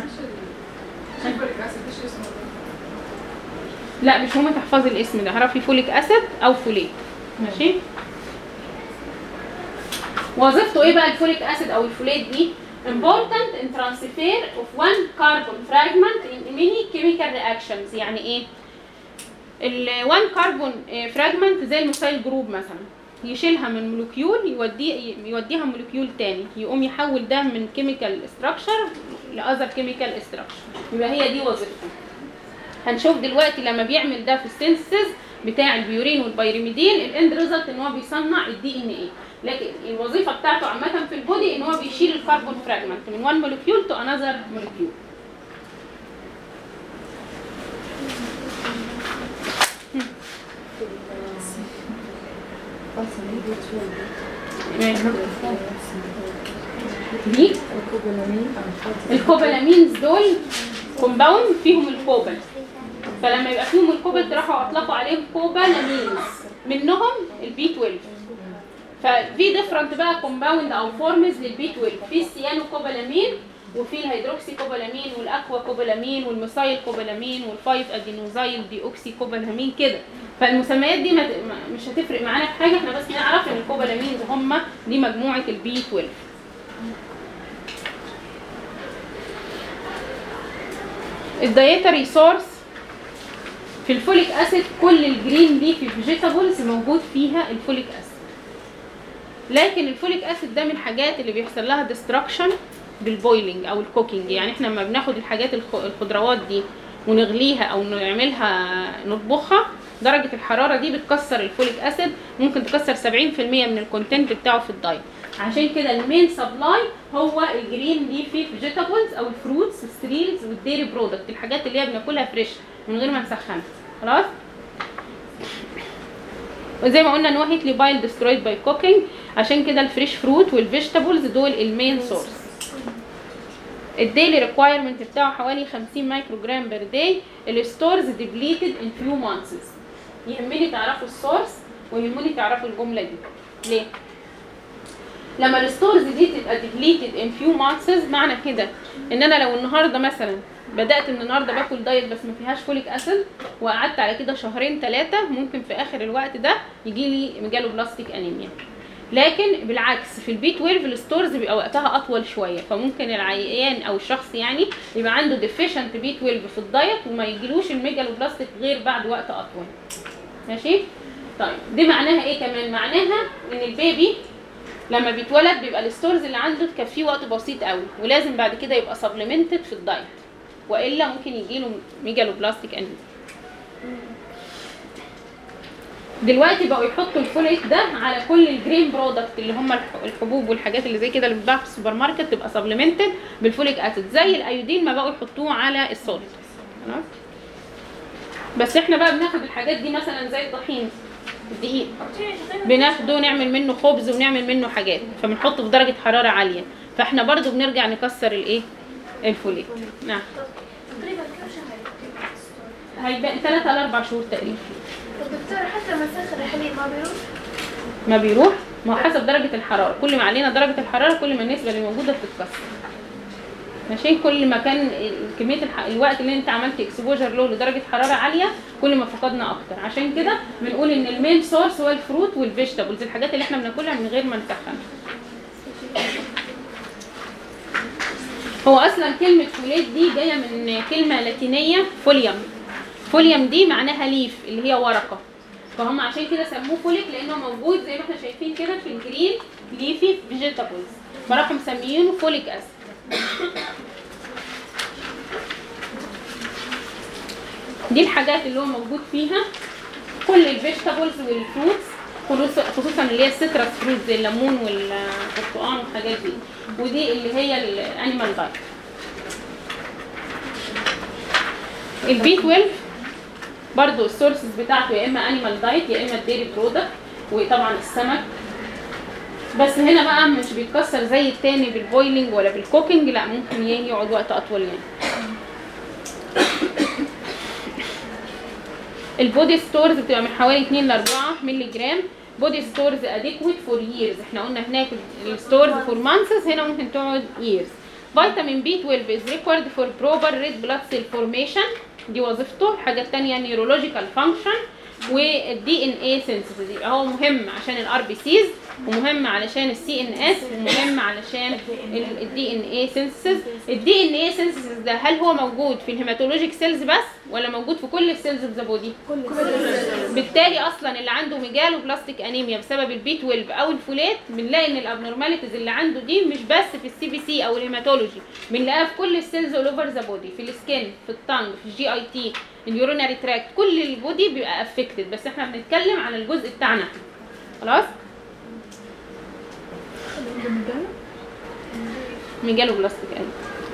لا مش هما تحفظي الاسم ده اعرفي فوليك اسيد او فوليت ماشي وظيفته ايه بقى الفوليك اسيد او الفوليت دي important in transfer of one carbon fragment in many chemical reactions يعني ايه ال one carbon آه، fragment زي الميثايل جروب مثلا يشيلها من مولكيول يودي يوديها مولكيول تاني يقوم يحول ده من كيميكال structure لاذر كيميكال structure يبقى هي دي وظيفته هنشوف دلوقتي لما بيعمل ده في السينثيز بتاع البيورين والبيريميدين الاند ريزلت ان هو بيصنع الدي ان ايه لكن الوظيفه بتاعته عامه في البودي ان هو بيشيل الكربون فراجمنت من وان مولكيول تو انذر مولكيول دي الكوبالامينز دول كومباوند فيهم الكوبالت فلما يبقى فيهم الكوبالت راحوا اطلقوا عليهم كوبالامينز منهم البي 12 ففي ديفرنت بقى كومباوند او فورمز للبي 12 في السيانو كوبالامين وفي الهيدروكسي كوبالامين والاكوا كوبالامين والميثايل كوبالامين والفايف ادينوزايل دي اوكسي كوبالامين كده فالمسميات دي ما ما- مش هتفرق معانا في حاجه احنا بس نعرف ان الكوبالامينز هم دي مجموعه البي 12 الدايتري سورس في الفوليك اسيد كل الجرين ليفي فيجيتابلز موجود فيها الفوليك اسيد لكن الفوليك اسيد ده من الحاجات اللي بيحصل لها ديستراكشن بالبويلنج او الكوكينج يعني احنا لما بناخد الحاجات الخ- الخضروات دي ونغليها او نعملها نطبخها درجة الحرارة دي بتكسر الفوليك اسيد ممكن تكسر 70% من الكونتنت بتاعه في الدايت عشان كده المين سبلاي هو الجرين ليفي فيجيتابلز او الفروتس والسريلز والديري برودكت الحاجات اللي هي بناكلها فريش من غير ما نسخنها خلاص وزي ما قلنا نوع هيتلي بايل ديسترويد باي كوكينج عشان كده الفريش فروت والفيجيتابلز دول المين سورس الديلي ريكوايرمنت بتاعه حوالي 50 مايكرو جرام بير داي الستورز ديبليتد ان فيو مانثس يهمني تعرفوا السورس ويهمني تعرفوا الجمله دي ليه لما الستورز دي تبقى ديبليتد ان فيو مانثس معنى كده ان انا لو النهارده مثلا بدات من النهارده باكل دايت بس ما فيهاش فوليك اسيد وقعدت على كده شهرين ثلاثه ممكن في اخر الوقت ده يجي لي ميجالو بلاستيك انيميا لكن بالعكس في البي 12 الستورز بيبقى وقتها اطول شويه فممكن العيان او الشخص يعني يبقى عنده ديفيشنت بي 12 في الدايت وما يجيلوش الميجالو بلاستيك غير بعد وقت اطول ماشي طيب دي معناها ايه كمان معناها ان البيبي لما بيتولد بيبقى الستورز اللي عنده تكفيه وقت بسيط قوي ولازم بعد كده يبقى سبلمنتد في الدايت والا ممكن يجيله ميجالو بلاستيك انيميا دلوقتي بقوا يحطوا الفوليك ده على كل الجرين برودكت اللي هم الح- الحبوب والحاجات اللي زي كده اللي بتتباع في السوبر ماركت تبقى سبلمنتد بالفوليك اسيد زي الايودين ما بقوا يحطوه على السولت خلاص بس احنا بقى بناخد الحاجات دي مثلا زي الطحين الدقيق بناخده نعمل منه خبز ونعمل منه حاجات فبنحطه في درجه حراره عاليه فاحنا برضو بنرجع نكسر الايه الفوليك نعم تقريبا كم شهر هيبقى 3 ل 4 شهور تقريبا طب دكتور حتى لما نسخن الحليب ما بيروح ما بيروح ما هو حسب درجة الحرارة كل ما علينا درجة الحرارة كل ما النسبة اللي موجودة بتتكسر ماشي كل ما كان ال- كمية الح... الوقت اللي انت عملت اكسبوجر له لدرجة حرارة عالية كل ما فقدنا اكتر عشان كده بنقول ان المين سورس هو الفروت والفيجيتابلز الحاجات اللي احنا بناكلها من غير ما نسخنها هو اصلا كلمة فوليت دي جاية من كلمة لاتينية فوليوم فوليوم دي معناها ليف اللي هي ورقة فهم عشان كده سموه فوليك لانه موجود زي ما احنا شايفين كده في الجرين ليفي فيجيتابلز فراحوا مسميينه فوليك اسيد دي الحاجات اللي هو موجود فيها كل الفيجيتابلز والفروتس خصوصا خصوصا اللي هي السيترس فروت زي الليمون والبرتقال والحاجات دي ودي اللي هي الانيمال دايت البي 12 برضو السورسز بتاعته يا اما انيمال دايت يا اما الديري برودكت وطبعا السمك بس هنا بقى مش بيتكسر زي التاني بالبويلنج ولا بالكوكينج لا ممكن ي- يقعد وقت اطول يعني البودي ستورز بتبقى من حوالي 2 ل 4 مللي جرام بودي ستورز اديكويت فور ييرز احنا قلنا هناك الستورز فور مانثس هنا ممكن تقعد ييرز فيتامين بي 12 is required for proper red blood cell formation دي وظيفته الحاجة التانية neurological function والدي ان اي سينثيسيس يبقى هو مهم عشان الار بي سيز ومهم علشان السي ان اس ومهم علشان الدي ان اي سينثيسيس الدي ان اي سينثيسيس ده هل هو موجود في الهيماتولوجيك سيلز بس ولا موجود في كل السيلز اوف ذا بودي بالتالي اصلا اللي عنده ميجالو بلاستيك انيميا بسبب البي 12 او الفوليت بنلاقي ان الابنورماليتيز اللي عنده دي مش بس في السي بي سي او الهيماتولوجي بنلاقيها في كل السيلز اول اوفر ذا بودي في السكين في التانج في الجي اي تي اليوريناري تراكت كل البودي بيبقى افكتد بس احنا بنتكلم على الجزء بتاعنا إحنا. خلاص ميجالو بلاستيك انيميا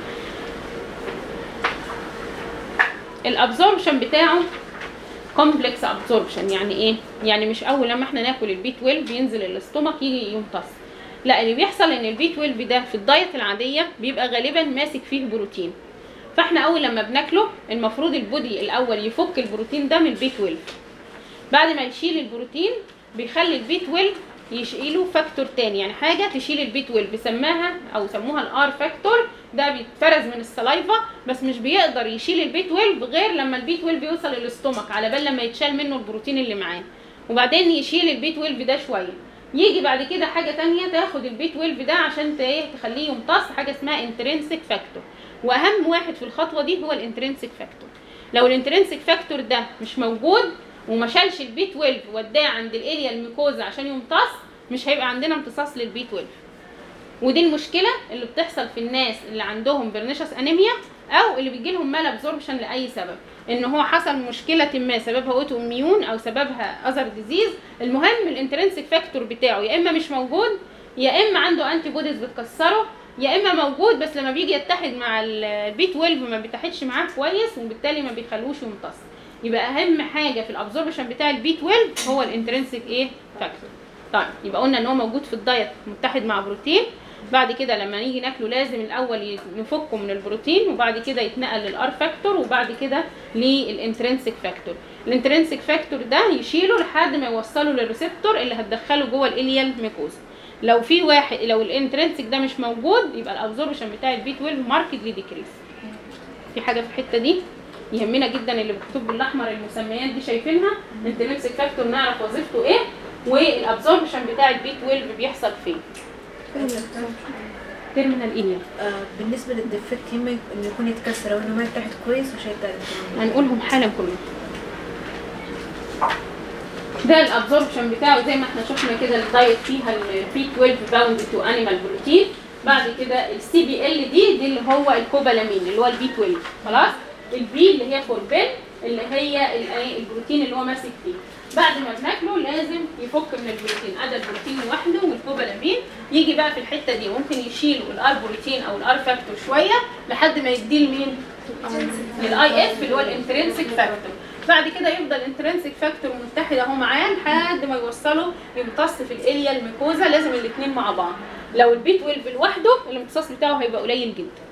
الابزوربشن بتاعه كومبلكس ابزوربشن يعني ايه يعني مش اول لما احنا ناكل البي 12 ينزل الاستومك يجي يمتص لا اللي بيحصل ان البي 12 ده في الدايت العاديه بيبقى غالبا ماسك فيه بروتين فاحنا اول لما بناكله المفروض البودي الاول يفك البروتين ده من البي 12 بعد ما يشيل البروتين بيخلي البي 12 يشيله فاكتور تاني يعني حاجه تشيل البي 12 بيسماها او سموها الار فاكتور ده بيتفرز من السلايفا بس مش بيقدر يشيل البي 12 غير لما البي 12 بيوصل للاستومك على بال لما يتشال منه البروتين اللي معاه وبعدين يشيل البي 12 ده شويه يجي بعد كده حاجه تانية تاخد البي 12 ده عشان ت- ايه تخليه يمتص حاجه اسمها انترنسك فاكتور واهم واحد في الخطوه دي هو الانترنسك فاكتور لو الانترنسك فاكتور ده مش موجود وما شالش البي 12 وداه عند الاليا الميكوزا عشان يمتص مش هيبقى عندنا امتصاص للبي 12 ودي المشكله اللي بتحصل في الناس اللي عندهم برنيشس انيميا او اللي بيجي لهم مال ابزوربشن لاي سبب ان هو حصل مشكله ما سببها اوتو اميون او سببها اذر ديزيز المهم الانترنسك فاكتور بتاعه يا اما مش موجود يا اما عنده انتي بوديز بتكسره يا اما موجود بس لما بيجي يتحد مع البي 12 ما بيتحدش معاه كويس وبالتالي ما بيخلوش يمتص يبقى اهم حاجه في الابزوربشن بتاع البي 12 هو الانترنسك ايه فاكتور طيب يبقى قلنا ان هو موجود في الدايت متحد مع بروتين بعد كده لما نيجي ناكله لازم الاول ي- نفكه من البروتين وبعد كده يتنقل للار فاكتور وبعد كده للانترنسك فاكتور الانترنسك فاكتور ده يشيله لحد ما يوصله للريسبتور اللي هتدخله جوه الاليال ميكوزا لو في واحد لو الانترنسك ده مش موجود يبقى الابزوربشن بتاع البي 12 ماركتلي ديكريس في حاجه في الحته دي يهمنا جدا اللي مكتوب بالاحمر المسميات دي شايفينها انترنسك فاكتور نعرف وظيفته ايه والابزوربشن بتاع البي 12 بيحصل فين تيرمينال ايليا آه بالنسبة للديفكت هم انه يكون يتكسر او انه ما يتحد كويس وشيء تاني هنقولهم حالا كلهم ده الابزوربشن بتاعه زي ما احنا شفنا كده الدايت فيها البي 12 باوند تو انيمال بروتين بعد كده السي بي ال دي دي اللي هو الكوبالامين اللي هو البي 12 خلاص البي اللي هي فوربين اللي هي ال- إيه البروتين اللي هو ماسك فيه بعد ما بناكله لازم يفك من البروتين ادى البروتين لوحده والكوبالامين يجي بقى في الحته دي ممكن يشيلوا الار بروتين او الار فاكتور شويه لحد ما يديه لمين؟ للاي اف اللي هو الانترنسك فاكتور بعد كده يفضل الانترنسك فاكتور متحد اهو معاه لحد ما يوصله يمتص في الاليا الميكوزا لازم الاثنين مع بعض لو البي 12 لوحده الامتصاص بتاعه هيبقى قليل جدا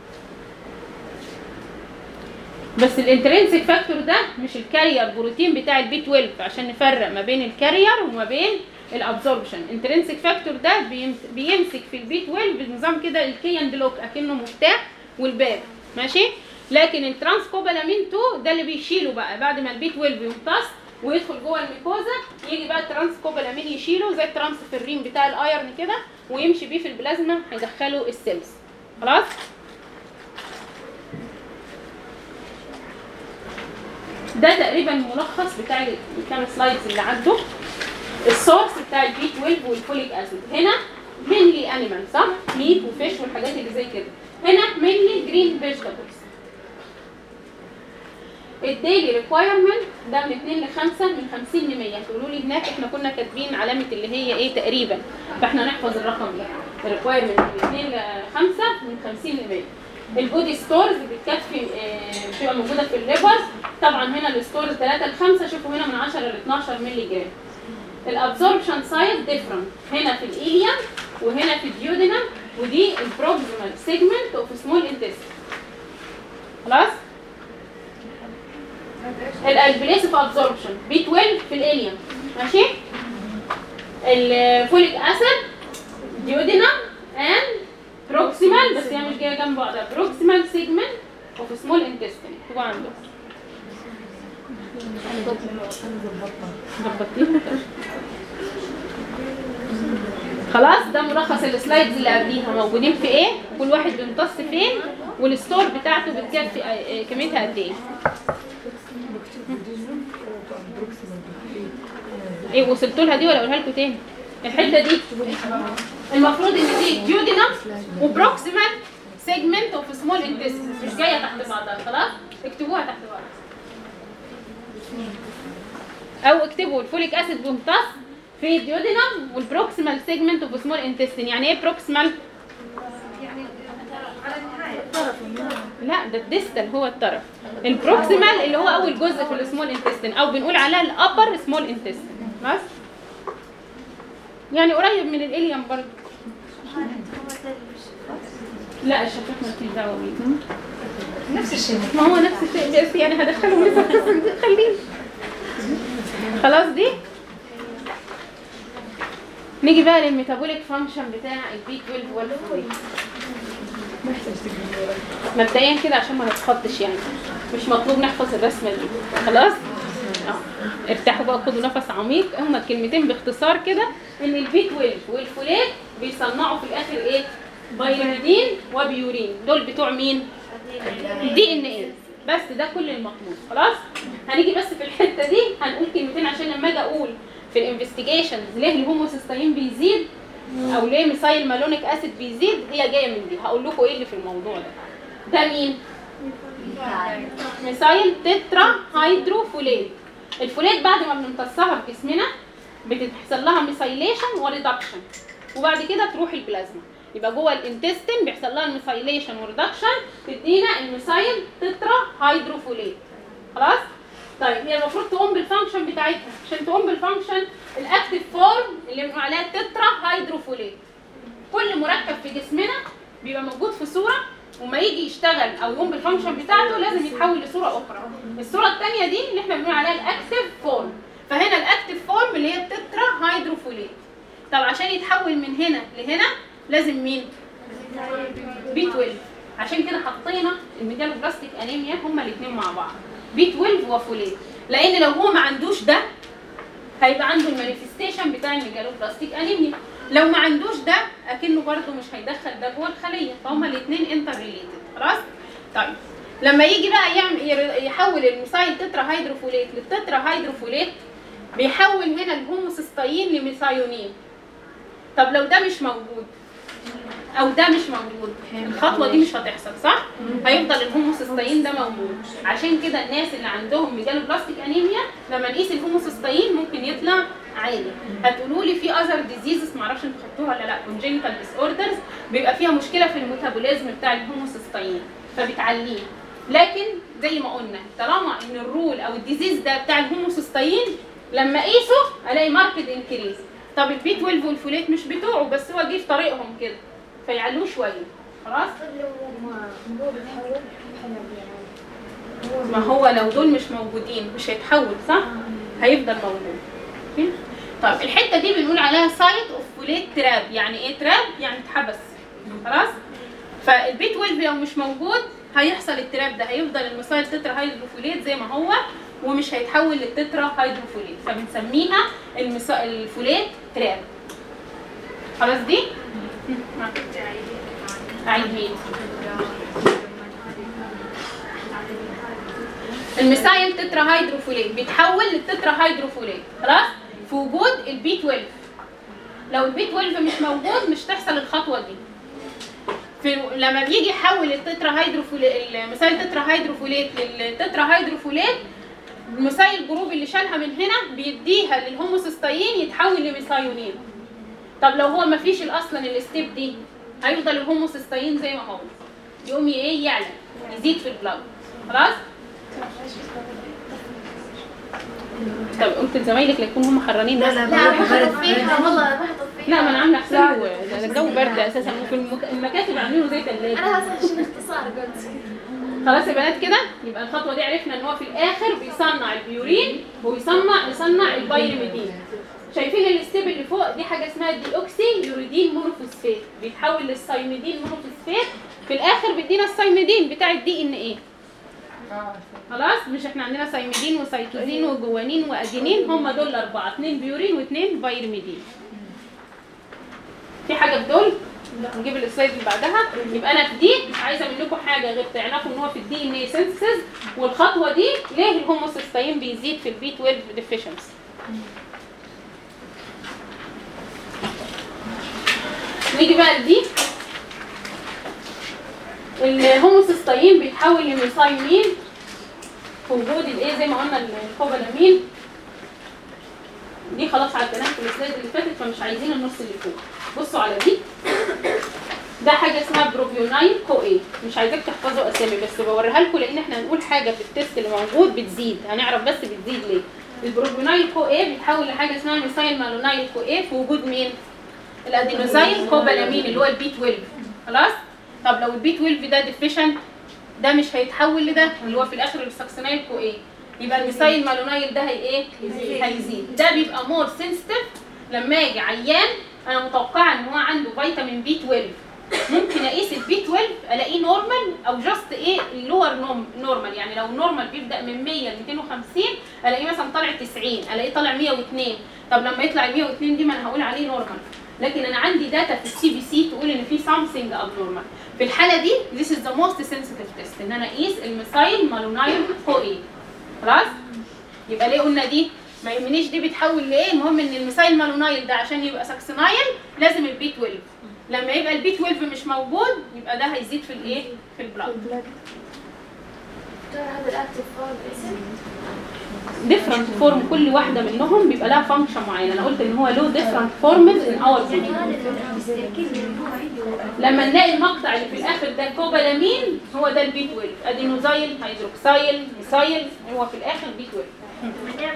بس الانترنسك فاكتور ده مش الكارير بروتين بتاع البي 12 عشان نفرق ما بين الكارير وما بين الابزوربشن انترنسك فاكتور ده بيم- بيمسك في البي 12 بنظام كده الكي اند لوك اكنه مفتاح والباب ماشي لكن الترانسكوبالامين 2 ده اللي بيشيله بقى بعد ما البي 12 يمتص ويدخل جوه الميكوزا يجي بقى الترانسكوبالامين يشيله زي الترانسفيرين بتاع الايرن كده ويمشي بيه في البلازما هيدخله السيلز خلاص ده تقريبا ملخص بتاع الكام سلايدز اللي عدوا السورس بتاع البي 12 والفوليك اسيد هنا مينلي انيمال صح ميت وفيش والحاجات اللي زي كده هنا مينلي جرين فيجيتابلز الديلي ريكوايرمنت ده من 2 ل 5 من 50 ل 100 تقولوا لي هناك احنا كنا كاتبين علامه اللي هي ايه تقريبا فاحنا نحفظ الرقم ده الريكوايرمنت من 2 ل 5 من 50 ل 100 البودي ستورز بتكفي آه، بتبقى موجوده في الليفر طبعا هنا الستورز 3 ل 5 شوفوا هنا من 10 ل 12 مللي جرام الابزوربشن سايد ديفرنت هنا في الايليوم وهنا في الديودينم ودي البروكسيمال سيجمنت اوف سمول انتستين خلاص الالبليسيف ابزوربشن بي 12 في الاليوم ماشي الفوليك اسيد ديودينم اند بروكسيمال بس هي مش جايه جنب بعضها بروكسيمال سيجمنت اوف سمول انتستين تبقى عندكم ظبطتيها خلاص ده ملخص السلايدز اللي قبليها موجودين في ايه كل واحد بيمتص فين والستور بتاعته بتجاب في آه، كميتها قد ايه ايه وصلتوا لها دي ولا اقولها لكم تاني الحته دي المفروض ان دي ديودينم وبروكسيمال سيجمنت اوف سمول انتستين مش جايه تحت بعضها خلاص اكتبوها تحت بعض او اكتبوا الفوليك اسيد بيمتص في الديودينم والبروكسيمال سيجمنت اوف سمول انتستين يعني ايه بروكسيمال يعني على النهاية لا ده الديستال هو الطرف البروكسيمال اللي هو اول جزء في السمول انتستين او بنقول عليها الابر سمول انتستين بس يعني قريب من الاليم برضه لا الشفاف ما فيش دعوه بيه نفس الشيء ما هو نفس الشيء بس يعني هدخلهم لسه في القسم ده خليه خلاص دي نيجي بقى للميتابوليك فانكشن بتاع البي 12 والفوليك مبدئيا كده عشان ما نتخضش يعني مش مطلوب نحفظ الرسمه دي خلاص اه ارتاحوا بقى خدوا نفس عميق هما الكلمتين باختصار كده ان البي 12 والفوليك بيصنعوا في الاخر ايه بايريدين وبيورين دول بتوع مين دي ان ايه بس ده كل المطلوب خلاص هنيجي بس في الحته دي هنقول كلمتين عشان لما اجي اقول في الانفستيجيشنز ليه الهوموسيستين بيزيد او ليه ميثايل مالونيك اسيد بيزيد هي جايه من دي هقول لكم ايه اللي في الموضوع ده ده مين ميثايل تترا هيدروفوليت الفوليت بعد ما بنمتصها في جسمنا بتحصل لها ميثايليشن وريدكشن وبعد كده تروح البلازما يبقى جوه الانتستين بيحصل لها الميثايليشن وريدكشن تدينا الميثايل تترا هيدروفوليت خلاص طيب هي المفروض تقوم بالفانكشن بتاعتها عشان تقوم بالفانكشن الاكتيف فورم اللي بنقول عليها تترا هيدروفوليت كل مركب في جسمنا بيبقى موجود في صوره وما يجي يشتغل او يقوم بالفانكشن بتاعته لازم يتحول لصوره اخرى الصوره الثانيه دي اللي احنا بنقول عليها الاكتيف فورم فهنا الاكتيف فورم اللي هي التترا هيدروفوليت طب عشان يتحول من هنا لهنا لازم مين بي 12 عشان كده حطينا الميجالوبلاستيك انيميا هما الاثنين مع بعض بي 12 وفوليت لان لو هو ما عندوش ده هيبقى عنده المانيفستيشن بتاع الميجالوبلاستيك انيميا لو ما عندوش ده اكنه برده مش هيدخل ده جوه الخليه فهما الاثنين انتر ريليتد خلاص طيب لما يجي بقى يعمل ير- يحول الميثايل تترا هيدروفوليت للتترا هيدروفوليت بيحول هنا الهوموسيستين لميثايونين طب لو ده مش موجود او ده مش موجود الخطوه دي مش هتحصل صح هيفضل الهوموسيستين ده موجود عشان كده الناس اللي عندهم ميجالوبلاستيك انيميا لما نقيس الهوموسيستين ممكن يطلع عالي هتقولوا لي في اذر ديزيزز معرفش انتوا خدتوها ولا لا كونجينيتال ديس اوردرز بيبقى فيها مشكله في الميتابوليزم بتاع الهوموسيستين فبتعليه لكن زي ما قلنا طالما ان الرول او الديزيز ده بتاع الهوموسيستين لما اقيسه الاقي ماركت انكريز طب البي 12 والفوليت مش بتوعه بس هو جه في طريقهم كده فيعلوه شويه خلاص لو ما هو بيتحول ما هو لو دول مش موجودين مش هيتحول صح هيفضل موجود أوكي؟ طيب الحته دي بنقول عليها سايت اوف فوليت تراب يعني ايه تراب يعني اتحبس خلاص فالبي 12 لو مش موجود هيحصل التراب ده هيفضل الميثايل تترا هيدروفوليت زي ما هو ومش هيتحول للتترا هيدروفوليت فبنسميها المسا... الفوليت تراب خلاص دي اعيد مين الميثايل تترا هيدروفوليت بيتحول للتترا هيدروفوليت خلاص في وجود البي 12 لو البي 12 مش موجود مش تحصل الخطوه دي في لما بيجي يحول التترا هيدروفوليت الميثايل تترا هيدروفوليت للتترا هيدروفوليت الميثايل جروب اللي شالها من هنا بيديها للهوموسيستين يتحول لميثايونين طب لو هو ما فيش اصلا الستيب دي هيفضل الهوموسيستين زي ما هو يقوم ايه يعلى يزيد في البلاد خلاص طب قلت لزمايلك لا يكونوا هم حرانين لا بس. لا لا بروح ما برد حطفيها برد. والله ما حطفيها لا ما انا عامله حساب ده الجو برد اساسا وفي المك... المكاتب عاملينه زي ثلاجه انا هسه عشان اختصار قلت خلاص يا بنات كده يبقى الخطوه دي عرفنا ان هو في الاخر بيصنع البيورين ويصنع يصنع البايرميدين شايفين الستيب اللي فوق دي حاجه اسمها الديوكسي يوريدين مونوفوسفات بيتحول للسايميدين مونوفوسفات في الاخر بيدينا السايميدين بتاع الدي ان ايه خلاص مش احنا عندنا سايميدين وسيتوزين وجوانين وادينين هم دول الاربعه اثنين بيورين واثنين بايرميدين في حاجه في دول نجيب السلايد اللي بعدها يبقى انا في دي مش عايزه منكم حاجه غير تعرفوا ان هو في الدي ان اي سينثيسيس والخطوه دي ليه الهوموسيستين بيزيد في البي 12 ديفيشنسي نيجي بقى لدي الهوموسيستين بيتحول لميثايمين في وجود الايه زي ما قلنا الكوبالامين دي خلاص عديناها في السلايد اللي فاتت فمش عايزين النص اللي فوق بصوا على دي ده حاجه اسمها بروبيونايل كو اي مش عايزاك تحفظوا اسامي بس بوريها لكم لان احنا هنقول حاجه في التست اللي موجود بتزيد هنعرف بس بتزيد ليه البروبيونايل كو اي بيتحول لحاجه اسمها ميثايل مالونايل كو اي في وجود مين الادينوزايل كوبالامين اللي هو البي 12 خلاص طب لو البي 12 ده ديفيشنت ده مش هيتحول لده اللي هو في الاخر الساكسينايل كو ايه يبقى الميثايل مالونايل ده هي ايه هيزيد ده بيبقى مور سنسيتيف لما يجي عيان انا متوقعه ان هو عنده فيتامين بي 12 ممكن اقيس البي 12 الاقيه نورمال او جاست ايه اللور نورمال يعني لو النورمال بيبدا من 100 ل 250 الاقيه مثلا طالع 90 الاقيه طالع 102 طب لما يطلع 102 دي ما انا هقول عليه نورمال لكن انا عندي داتا في السي بي سي تقول ان في something abnormal في الحاله دي this is the most sensitive test ان انا اقيس الميثايل مالونايل كو ايه خلاص يبقى ليه قلنا دي ما يهمنيش دي بيتحول لايه المهم ان الميثايل مالونايل ده عشان يبقى ساكسينايل لازم البي 12 لما يبقى البي 12 مش موجود يبقى ده هيزيد في الايه في البلاد دكتور هذا الاكتف فورم اسم ديفرنت فورم كل واحده منهم بيبقى لها فانكشن معين انا قلت ان هو له ديفرنت فورمز ان اور بودي لما نلاقي المقطع اللي في الاخر ده كوبالامين هو ده البي 12 ادينوزايل هيدروكسايل ميثايل هو في الاخر بي 12 هنعمل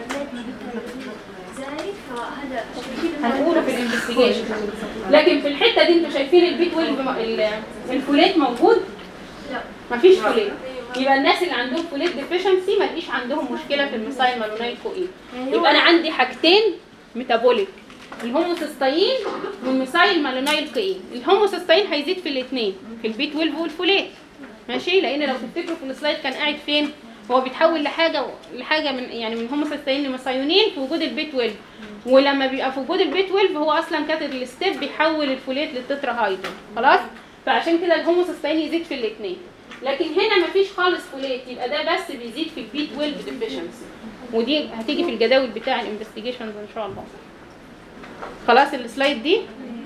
زايد فهذا هنقوله في الانفستيجيشن لكن في الحته دي انتوا شايفين البي 12 م- ال- الفوليت موجود لا. مفيش فوليت يبقى الناس اللي عندهم فوليت ديفيشنسي ما لقيش عندهم مشكله في الميثايل مالونايل كو ايه يبقى انا عندي حاجتين ميتابوليك الهوموسيستين والميثايل مالونايل كو ايه الهوموسيستين هيزيد في الاثنين في البي 12 والفوليت ماشي لان لو تفتكروا في السلايد كان قاعد فين هو بيتحول لحاجه لحاجه من يعني من هوموسيستين لميثايونين في وجود البي 12 ولما بيبقى في وجود البي 12 هو اصلا كاتب الستيب بيحول الفوليت للتترا هايدرو خلاص فعشان كده الهوموسيستين يزيد في الاثنين لكن هنا مفيش خالص فوليت يبقى ده بس بيزيد في البي 12 ديفيشنسي ودي هتيجي في الجداول بتاع الانفستيجيشنز ان شاء الله خلاص السلايد دي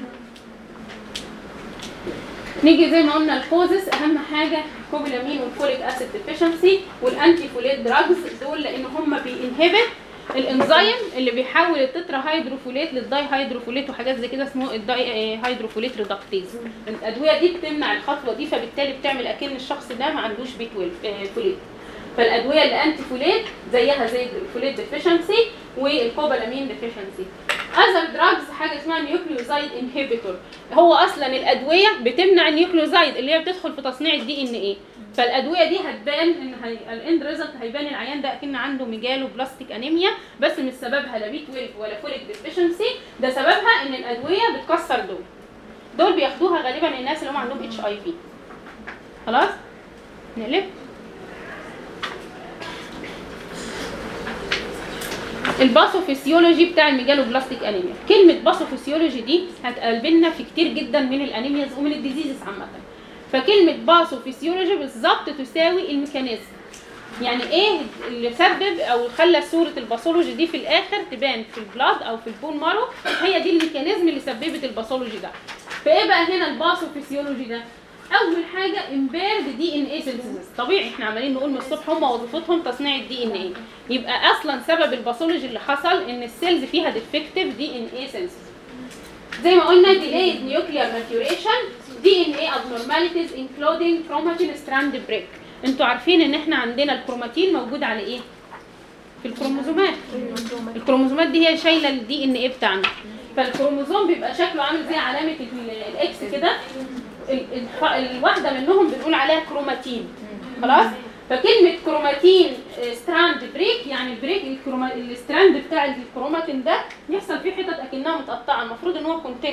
نيجي زي ما قلنا الكوزس اهم حاجه كوبيلامين والفوليك اسيد ديفيشنسي والانتي فوليت دراجز دول لان هم بينهبت الانزيم اللي بيحول التترا هيدروفوليت للداي هيدروفوليت وحاجات زي كده اسمه الداي آه، هيدروفوليت ريدكتيز الادويه دي بتمنع الخطوه دي فبالتالي بتعمل اكن الشخص ده ما عندوش بي 12 آه، فوليت فالادويه اللي انتي فوليت زيها زي الفوليت ديفيشنسي والكوبالامين ديفيشنسي اذر دراجز حاجه اسمها نيوكليوزايد انهبيتور هو اصلا الادويه بتمنع النيوكليوزايد اللي هي بتدخل في تصنيع الدي ان ايه فالادويه دي هتبان ان هي الاند ريزلت هيبان العيان ده اكن عنده ميجالو بلاستيك انيميا بس مش سببها لا بي 12 ولا فوليك ديفيشنسي ده سببها ان الادويه بتكسر دول دول بياخدوها غالبا الناس اللي هم عندهم اتش اي في خلاص نقلب الباثوفيسيولوجي بتاع الميجالو بلاستيك انيميا كلمه باثوفيسيولوجي دي هتقابلنا في كتير جدا من الانيمياز ومن الديزيزز عامه فكلمه باثوفيسيولوجي بالظبط تساوي الميكانيزم يعني ايه اللي سبب او خلى صوره الباثولوجي دي في الاخر تبان في البلاد او في البون مارو هي دي الميكانيزم اللي سببت الباثولوجي ده فايه بقى هنا الباثوفيسيولوجي ده اول حاجه امبيرد دي ان اي سينثيسيس طبيعي احنا عمالين نقول من الصبح هم وظيفتهم تصنيع الدي ان اي يبقى اصلا سبب الباثولوجي اللي حصل ان السيلز فيها ديفكتيف دي ان اي سينثيسيس زي ما قلنا delayed nuclear maturation DNA abnormalities including chromatin strand break انتوا عارفين ان احنا عندنا الكروماتين موجود على ايه في الكروموزومات الكروموزومات دي هي شايله الدي ان ايه بتاعنا فالكروموزوم بيبقى شكله عامل زي علامه ال- الاكس كده ال- الف- الواحده منهم بنقول عليها كروماتين خلاص فكلمه كروماتين آه، ستراند بريك يعني البريك الكروما... الستراند بتاع الكروماتين ده يحصل فيه حتت اكنها متقطعه المفروض ان هو كونتينوس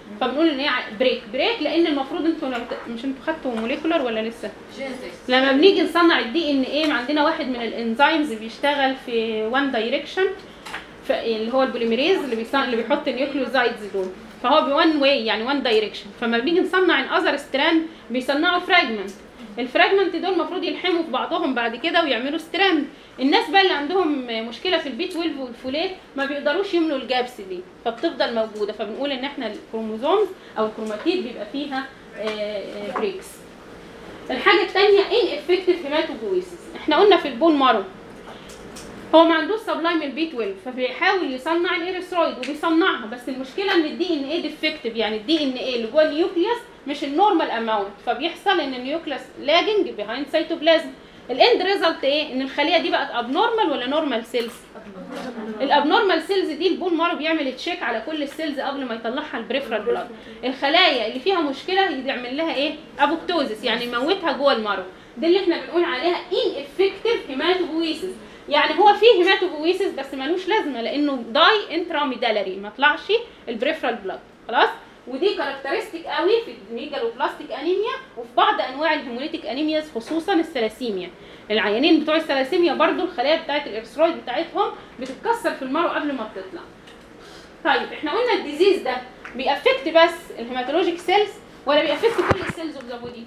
فبنقول ان هي ع- بريك بريك لان المفروض انتوا لو ت- مش انتوا خدتوا موليكولر ولا لسه لما بنيجي نصنع الدي ان ايه عندنا واحد من الانزيمز بيشتغل في وان دايركشن اللي هو البوليميريز اللي بيصنع اللي بيحط النيوكليوزايدز دول فهو بوان واي يعني وان دايركشن فما بنيجي نصنع الاذر ستراند بيصنعوا فراجمنت الفراجمنت دول المفروض يلحموا في بعضهم بعد كده ويعملوا ستراند الناس بقى اللي عندهم مشكله في البي 12 والفوليت ما بيقدروش يملوا الجابس دي فبتفضل موجوده فبنقول ان احنا الكروموزومز او الكروماتيد بيبقى فيها بريكس الحاجه الثانيه ان افكتيف هيماتوبويسيس احنا قلنا في البون مارو هو ما عندوش سبلاي من البي 12 فبيحاول يصنع الاريثرويد وبيصنعها بس المشكله ان الدي ان ايه ديفكتيف يعني الدي ان ايه اللي جوه النيوكليوس مش النورمال اماونت فبيحصل ان النيوكليوس لاجنج بيهايند سيتوبلازم الاند ريزلت ايه ان الخليه دي بقت ابنورمال ولا نورمال سيلز الابنورمال سيلز دي البون مارو بيعمل تشيك على كل السيلز قبل ما يطلعها البريفرال بلاد الخلايا اللي فيها مشكله يعمل لها ايه ابوبتوزيس يعني يموتها جوه المارو دي اللي احنا بنقول عليها ان افكتيف هيماتوبويسيس يعني هو فيه هيماتوبويسيس بس ملوش لازمه لانه داي انتراميدالري ما طلعش البريفرال بلاد خلاص ودي كاركترستيك قوي في الميجالوبلاستيك انيميا وفي بعض انواع الهيموليتيك انيمياز خصوصا الثلاسيميا العيانين بتوع الثلاسيميا برضو الخلايا بتاعت الارثرويد بتاعتهم بتتكسر في المرو قبل ما بتطلع طيب احنا قلنا الديزيز ده بيأفكت بس الهيماتولوجيك سيلز ولا بيأفكت كل السيلز اوف ذا بودي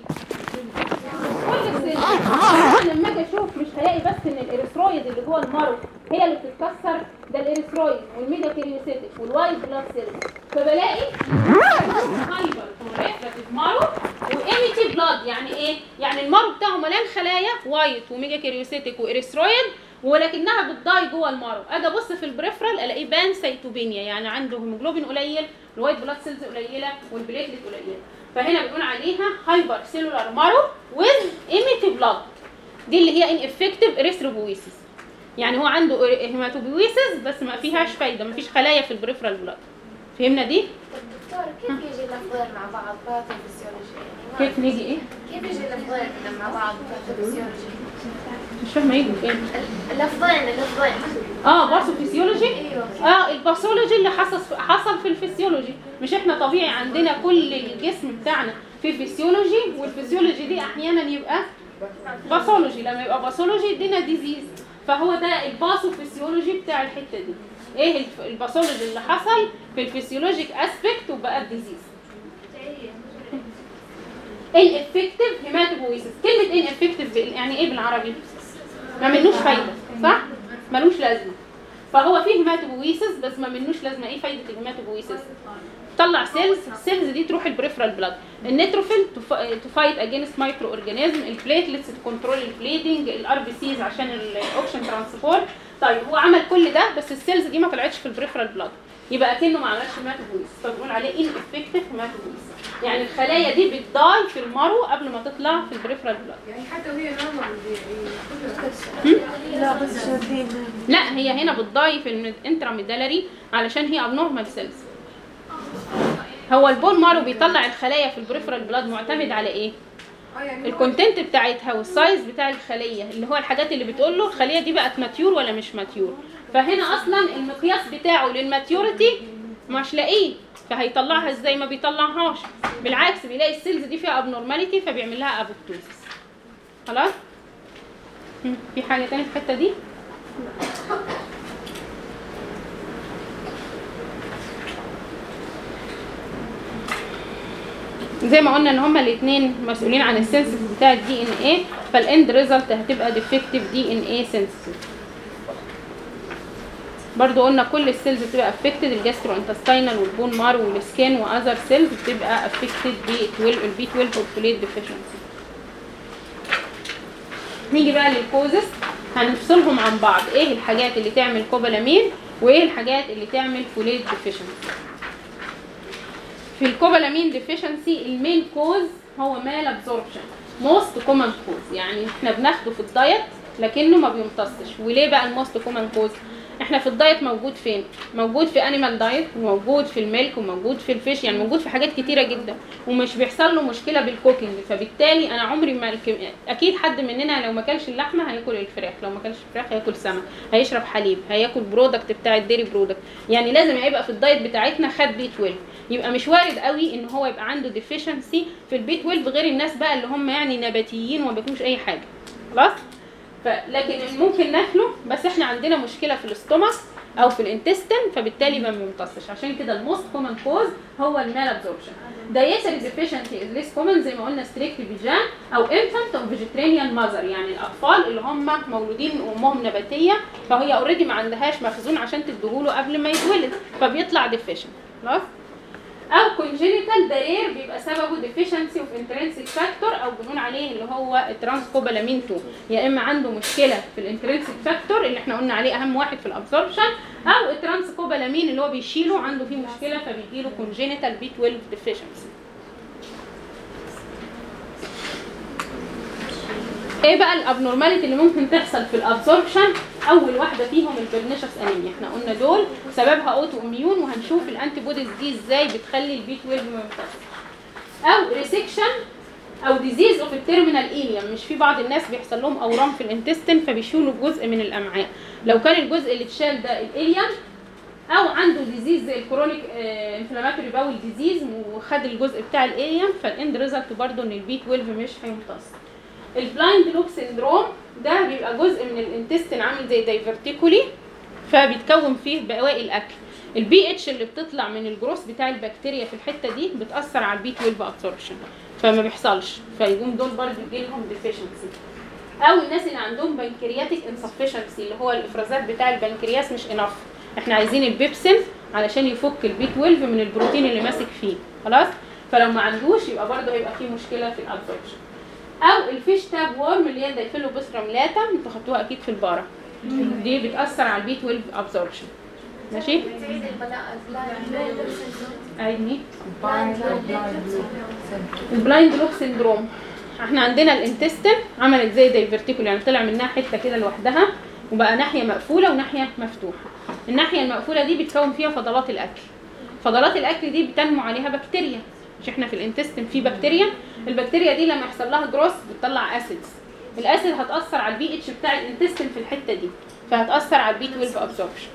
كل السيلز أنا لما اجي اشوف مش هلاقي بس ان الاريثرويد اللي جوه المرو هي اللي بتتكسر ده الاريثرويد والميجا كريوسيتك والوايت بلاد سيلز فبلاقي هايبر كونجكتيف مارو وايميتي بلاد يعني ايه يعني المارو بتاعه مليان خلايا وايت وميجا كريوسيتك واريثرويد ولكنها بتضاي جوه المارو اجي ابص في البريفرال الاقيه بان سيتوبينيا يعني عنده هيموجلوبين قليل الوايت بلاد سيلز قليله والبليتلت قليله فهنا بنقول عليها هايبر سيلولار مارو ويز ايميتي بلاد دي اللي هي ان افكتيف اريثروبويسيس يعني هو عنده هيماتوبويسيس بس ما فيهاش فايده ما فيش خلايا في البريفرال بلاد فهمنا دي دكتور كيف يجي الافضل مع بعض باثوفيسيولوجي يعني كيف نيجي ايه كيف يجي الافضل مع بعض باثوفيسيولوجي مش فاهمه يجوا فين الافضلين الافضلين اه بارسو فيسيولوجي ايوه اه الباثولوجي اللي حصل حصل في الفسيولوجي مش احنا طبيعي عندنا كل الجسم بتاعنا في فسيولوجي والفسيولوجي دي احيانا يبقى باثولوجي لما يبقى باثولوجي يدينا ديزيز فهو ده الباثوفيسيولوجي بتاع الحته دي ايه الف- الباثولوجي اللي حصل في الفسيولوجيك اسبكت وبقى الديزيز ان افكتيف هيماتوبويسيس كلمه ان افكتيف يعني ايه بالعربي ما منوش فايده صح ملوش لازمه فهو فيه هيماتوبويسيس بس ما منوش لازمه ايه فايده الهيماتوبويسيس طلع سيلز السيلز دي تروح البريفرال بلاد النيتروفيل تو فايت اجينست مايكرو اورجانيزم البليتلتس كنترول البليدنج الار بي سيز عشان الاوكسجين ترانسبورت طيب هو عمل كل ده بس السيلز دي ما طلعتش في البريفرال بلاد يبقى اكنه ما عملش هيماتوبويسيس فبنقول عليه ان افكتيف هيماتوبويسيس يعني الخلايا دي بتضاي في المرو قبل ما تطلع في البريفرال بلاد يعني حتى وهي نورمال لا بس شايفين لا هي هنا بتضاي في الانتراميدالري علشان هي ابنورمال سيلز هو البون مارو بيطلع الخلايا في البريفرال بلاد معتمد على ايه اه يعني الكونتنت بتاعتها والسايز بتاع الخليه اللي هو الحاجات اللي بتقول له الخليه دي بقت ماتيور ولا مش ماتيور فهنا اصلا المقياس بتاعه للماتيوريتي مش لاقيه فهيطلعها ازاي ما بيطلعهاش بالعكس بيلاقي السيلز دي فيها ابنورماليتي فبيعمل لها ابوبتوزيس خلاص هم، في حاجه تانية في الحته دي زي ما قلنا ان هما الاثنين مسؤولين عن السنسس بتاع الدي ان ايه فالاند ريزلت هتبقى ديفكتيف دي ان ايه سنسس برضو قلنا كل السيلز بتبقى افكتد الجاسترو انتستينال والبون مارو والسكين واذر سيلز بتبقى افكتد بي 12 البي 12 والفوليت ديفيشنسي نيجي بقى للكوزس هنفصلهم عن بعض ايه الحاجات اللي تعمل كوبالامين وايه الحاجات اللي تعمل فوليت ديفيشنسي في الكوبالامين ديفيشنسي المين كوز هو مال ابزوربشن موست كومن كوز يعني احنا بناخده في الدايت لكنه ما بيمتصش وليه بقى الموست كومن كوز احنا في الدايت موجود فين موجود في انيمال دايت وموجود في الميلك وموجود في الفيش يعني موجود في حاجات كتيره جدا ومش بيحصل له مشكله بالكوكينج فبالتالي انا عمري ما الك- اكيد حد مننا لو ما كلش اللحمه هياكل الفراخ لو ما كلش الفراخ هياكل سمك هيشرب حليب هياكل برودكت بتاع الديري برودكت يعني لازم يبقى في الدايت بتاعتنا خد بي 12 يبقى مش وارد قوي ان هو يبقى عنده ديفيشنسي في البي 12 غير الناس بقى اللي هم يعني نباتيين وما بياكلوش اي حاجه خلاص فلكن ممكن ناكله بس احنا عندنا مشكله في الاستومك او في الانتستين فبالتالي ما بيمتصش عشان كده الموست كومن كوز هو المال ابزوربشن dietary deficiency is less common زي ما قلنا ستريكت فيجان او infant of vegetarian mother يعني الاطفال اللي هم مولودين وامهم نباتيه فهي اوريدي ما عندهاش مخزون عشان تديهوله قبل ما يتولد فبيطلع deficient خلاص او congenital ده رير بيبقى سببه deficiency of intrinsic factor او بنقول عليه اللي هو الترانسكوبالامين 2 يا اما عنده مشكله في الانترنسيك فاكتور اللي احنا قلنا عليه اهم واحد في الابسوربشن او الترانسكوبالامين اللي هو بيشيله عنده فيه مشكله فبيجي له congenital B12 deficiency ايه بقى الابنورماليتي اللي ممكن تحصل في الابسوربشن اول واحده فيهم البرنيشس انيميا احنا قلنا دول سببها اوتو اميون وهنشوف الانتي بوديز دي ازاي بتخلي البي 12 ما يمتصش او ريسكشن او ديزيز اوف التيرمينال ايليوم مش في بعض الناس بيحصل لهم اورام في الانتستين فبيشيلوا جزء من الامعاء لو كان الجزء اللي اتشال ده الايليوم او عنده ديزيز زي الكرونيك انفلاماتوري باول ديزيز وخد الجزء بتاع الايليوم فالاند ريزلت برضه ان البي 12 مش هيمتص البلايند لوب سيندروم ده بيبقى جزء من الانتستين عامل زي دايفرتيكولي فبيتكون فيه بواقي الاكل البي اتش اللي بتطلع من الجروس بتاع البكتيريا في الحته دي بتاثر على البي 12 ابسوربشن فما بيحصلش فيقوم دول برضه يجي لهم ديفيشنسي او الناس اللي عندهم بنكرياتيك انسفشنسي اللي هو الافرازات بتاع البنكرياس مش انف احنا عايزين البيبسين علشان يفك البي 12 من البروتين اللي ماسك فيه خلاص فلو ما عندوش يبقى برضه هيبقى فيه مشكله في الابسوربشن او الفيش تاب وورم اللي هي الدايفيلوبسترا ملاتا انتوا خدتوها اكيد في البارة دي بتاثر على البي 12 ابسوربشن ماشي تعيد البلاء البلاء عيدني البلايند لوب سيندروم احنا عندنا الانتستين عملت زي دايفرتيكول يعني طلع منها حته كده لوحدها وبقى ناحيه مقفوله وناحيه مفتوحه الناحيه المقفوله دي بتكون فيها فضلات الاكل فضلات الاكل دي بتنمو عليها بكتيريا مش احنا في الانتستين في بكتيريا البكتيريا دي لما يحصل لها جروس بتطلع اسيدز الاسيد هتاثر على البي اتش بتاع الانتستين في الحته دي فهتاثر على البي 12 ابسوربشن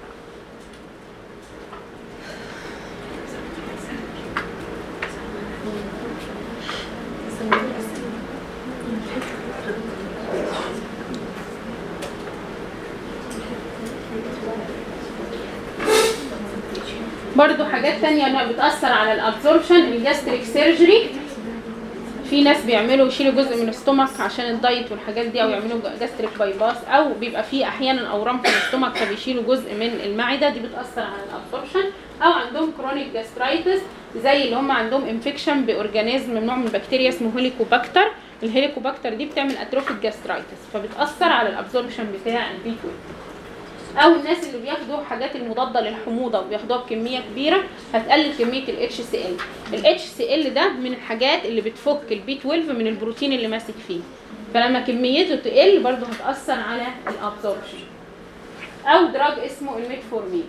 برضو حاجات تانية انها بتأثر على الابزوربشن الجاستريك سيرجري في ناس بيعملوا يشيلوا جزء من الاستومك عشان الدايت والحاجات دي او يعملوا جاستريك باي باس او بيبقى في احيانا اورام في الاستومك فبيشيلوا جزء من المعده دي بتاثر على الابسوربشن او عندهم كرونيك جاسترايتس زي اللي هم عندهم انفكشن باورجانيزم من نوع من البكتيريا اسمه هيليكوباكتر الهيليكوباكتر دي بتعمل اتروفيك جاسترايتس فبتاثر على الابسوربشن بتاع البي 12 او الناس اللي بياخدوا حاجات المضاده للحموضه وبياخدوها بكميه كبيره هتقلل كميه الاتش سي ال الاتش سي ال ده من الحاجات اللي بتفك البي 12 من البروتين اللي ماسك فيه فلما كميته تقل برضه هتاثر على الابسوربشن او دراج اسمه الميتفورمين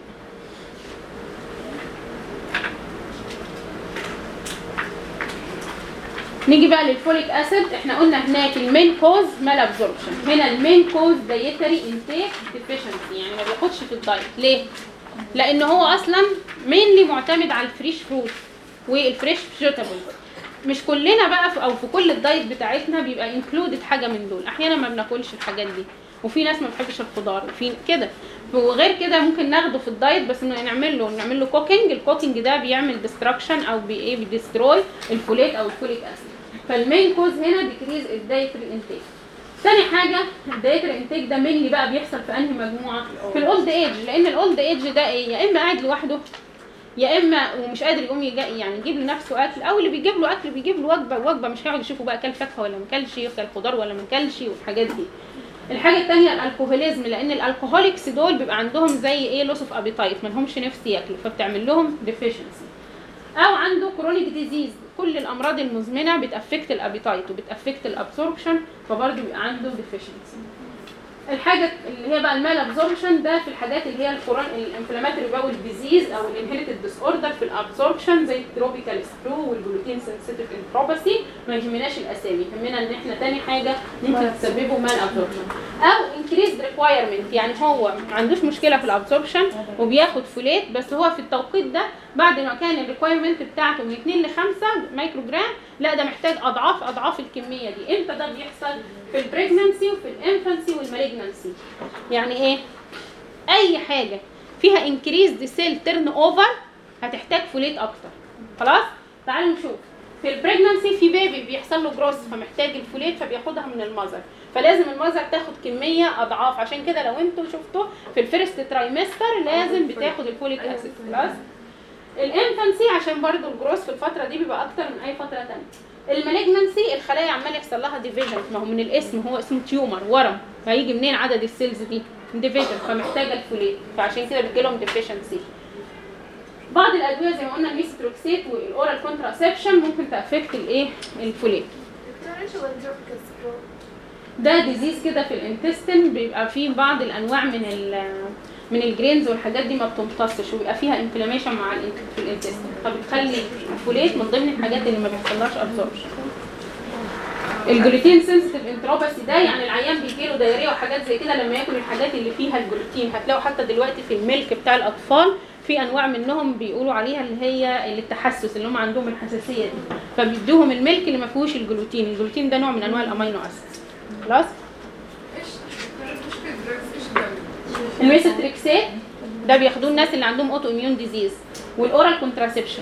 نيجي بقى للفوليك اسيد احنا قلنا هناك المين كوز مال ابزوربشن هنا المين كوز دايتري انتيك ديفيشنسي يعني ما بياخدش في الدايت ليه لان هو اصلا مينلي معتمد على الفريش فروت والفريش فيجيتابلز مش كلنا بقى في او في كل الدايت بتاعتنا بيبقى انكلودد حاجه من دول احيانا ما بناكلش الحاجات دي وفي ناس ما بتحبش الخضار وفي كده وغير كده ممكن ناخده في الدايت بس نعمل له نعمل له كوكينج الكوكينج ده بيعمل ديستراكشن او بي ايه بيدستروي الفوليت او الفوليك اسيد فالمين كوز هنا ديكريز الدايتري انتيك تاني حاجة الدايتري انتيك ده مينلي بقى بيحصل في انهي مجموعة في الاولد ايج لان الاولد ايج ده ايه يا اما قاعد لوحده يا اما ومش قادر يقوم يجا يعني يجيب لنفسه اكل او اللي بيجيب له اكل بيجيب له وجبه وجبه مش هيقعد يشوفه بقى كل فاكهه ولا ما كلش كل خضار ولا ما كلش والحاجات دي الحاجه الثانيه الالكوهوليزم لان الالكوهوليكس دول بيبقى عندهم زي ايه لوس اوف ابيتايت ما لهمش نفس ياكلوا فبتعمل لهم ديفيشنسي او عنده كرونيك ديزيز كل الامراض المزمنه بتافكت الابيتايت وبتافكت الابسوربشن فبرضه بيبقى عنده ديفيشنسي الحاجه اللي هي بقى المال ابزوربشن ده في الحاجات اللي هي الكورون الانفلاماتوري باول ديزيز او الانهيرتد ديس اوردر في الابزوربشن زي التروبيكال سكرو والجلوتين سنسيتيف انتروباسي ما يهمناش الاسامي يهمنا ان احنا تاني حاجه ممكن تسببه مال ابزوربشن او انكريزد ريكوايرمنت يعني هو ما عندوش مشكله في الابزوربشن وبياخد فوليت بس هو في التوقيت ده بعد ما كان الريكوايرمنت بتاعته من 2 ل 5 مايكرو جرام لا ده محتاج اضعاف اضعاف الكميه دي امتى ده بيحصل في البريجننسي وفي الانفانسي والمالجننسي يعني ايه اي حاجه فيها انكريزد سيل تيرن اوفر هتحتاج فوليت اكتر خلاص تعالوا نشوف في البريجننسي في بيبي بيحصل له جروس فمحتاج الفوليت فبياخدها من المذر فلازم المذر تاخد كميه اضعاف عشان كده لو انتوا شفتوا في الفيرست ترايمستر لازم بتاخد الفوليك اسيد خلاص الانفانسي عشان برضو الجروس في الفتره دي بيبقى اكتر من اي فتره تانية المالجننسي الخلايا عمال يحصل لها ديفيجن ما هو من الاسم هو اسمه تيومر ورم هيجي منين عدد السيلز دي ديفيجن فمحتاجه الفوليت فعشان كده بيجي لهم ديفيشنسي بعض الادويه زي ما قلنا الميستروكسيت والاورال كونتراسبشن ممكن تافكت الايه الفوليت دكتور ايش هو التروبيكال سكرو؟ ده ديزيز كده في الانتستين بيبقى فيه بعض الانواع من ال من الجرينز والحاجات دي ما بتمتصش وبيبقى فيها انفلاميشن مع الانت- في الانتستين فبتخلي الفوليت من ضمن الحاجات اللي ما بيحصلهاش ابزوربشن الجلوتين سنسيتيف انتروباسي ده يعني العيان بيجي له دايريه وحاجات زي كده لما ياكل الحاجات اللي فيها الجلوتين هتلاقوا حتى دلوقتي في الميلك بتاع الاطفال في انواع منهم بيقولوا عليها اللي هي التحسس اللي هم عندهم الحساسيه دي فبيدوهم الميلك اللي ما فيهوش الجلوتين الجلوتين ده نوع من انواع الامينو اسيد خلاص ايش ايش في الدراجز ايش ده؟ الميثوتريكسات ده بياخدوه الناس اللي عندهم اوتو اميون ديزيز والاورال كونتراسبشن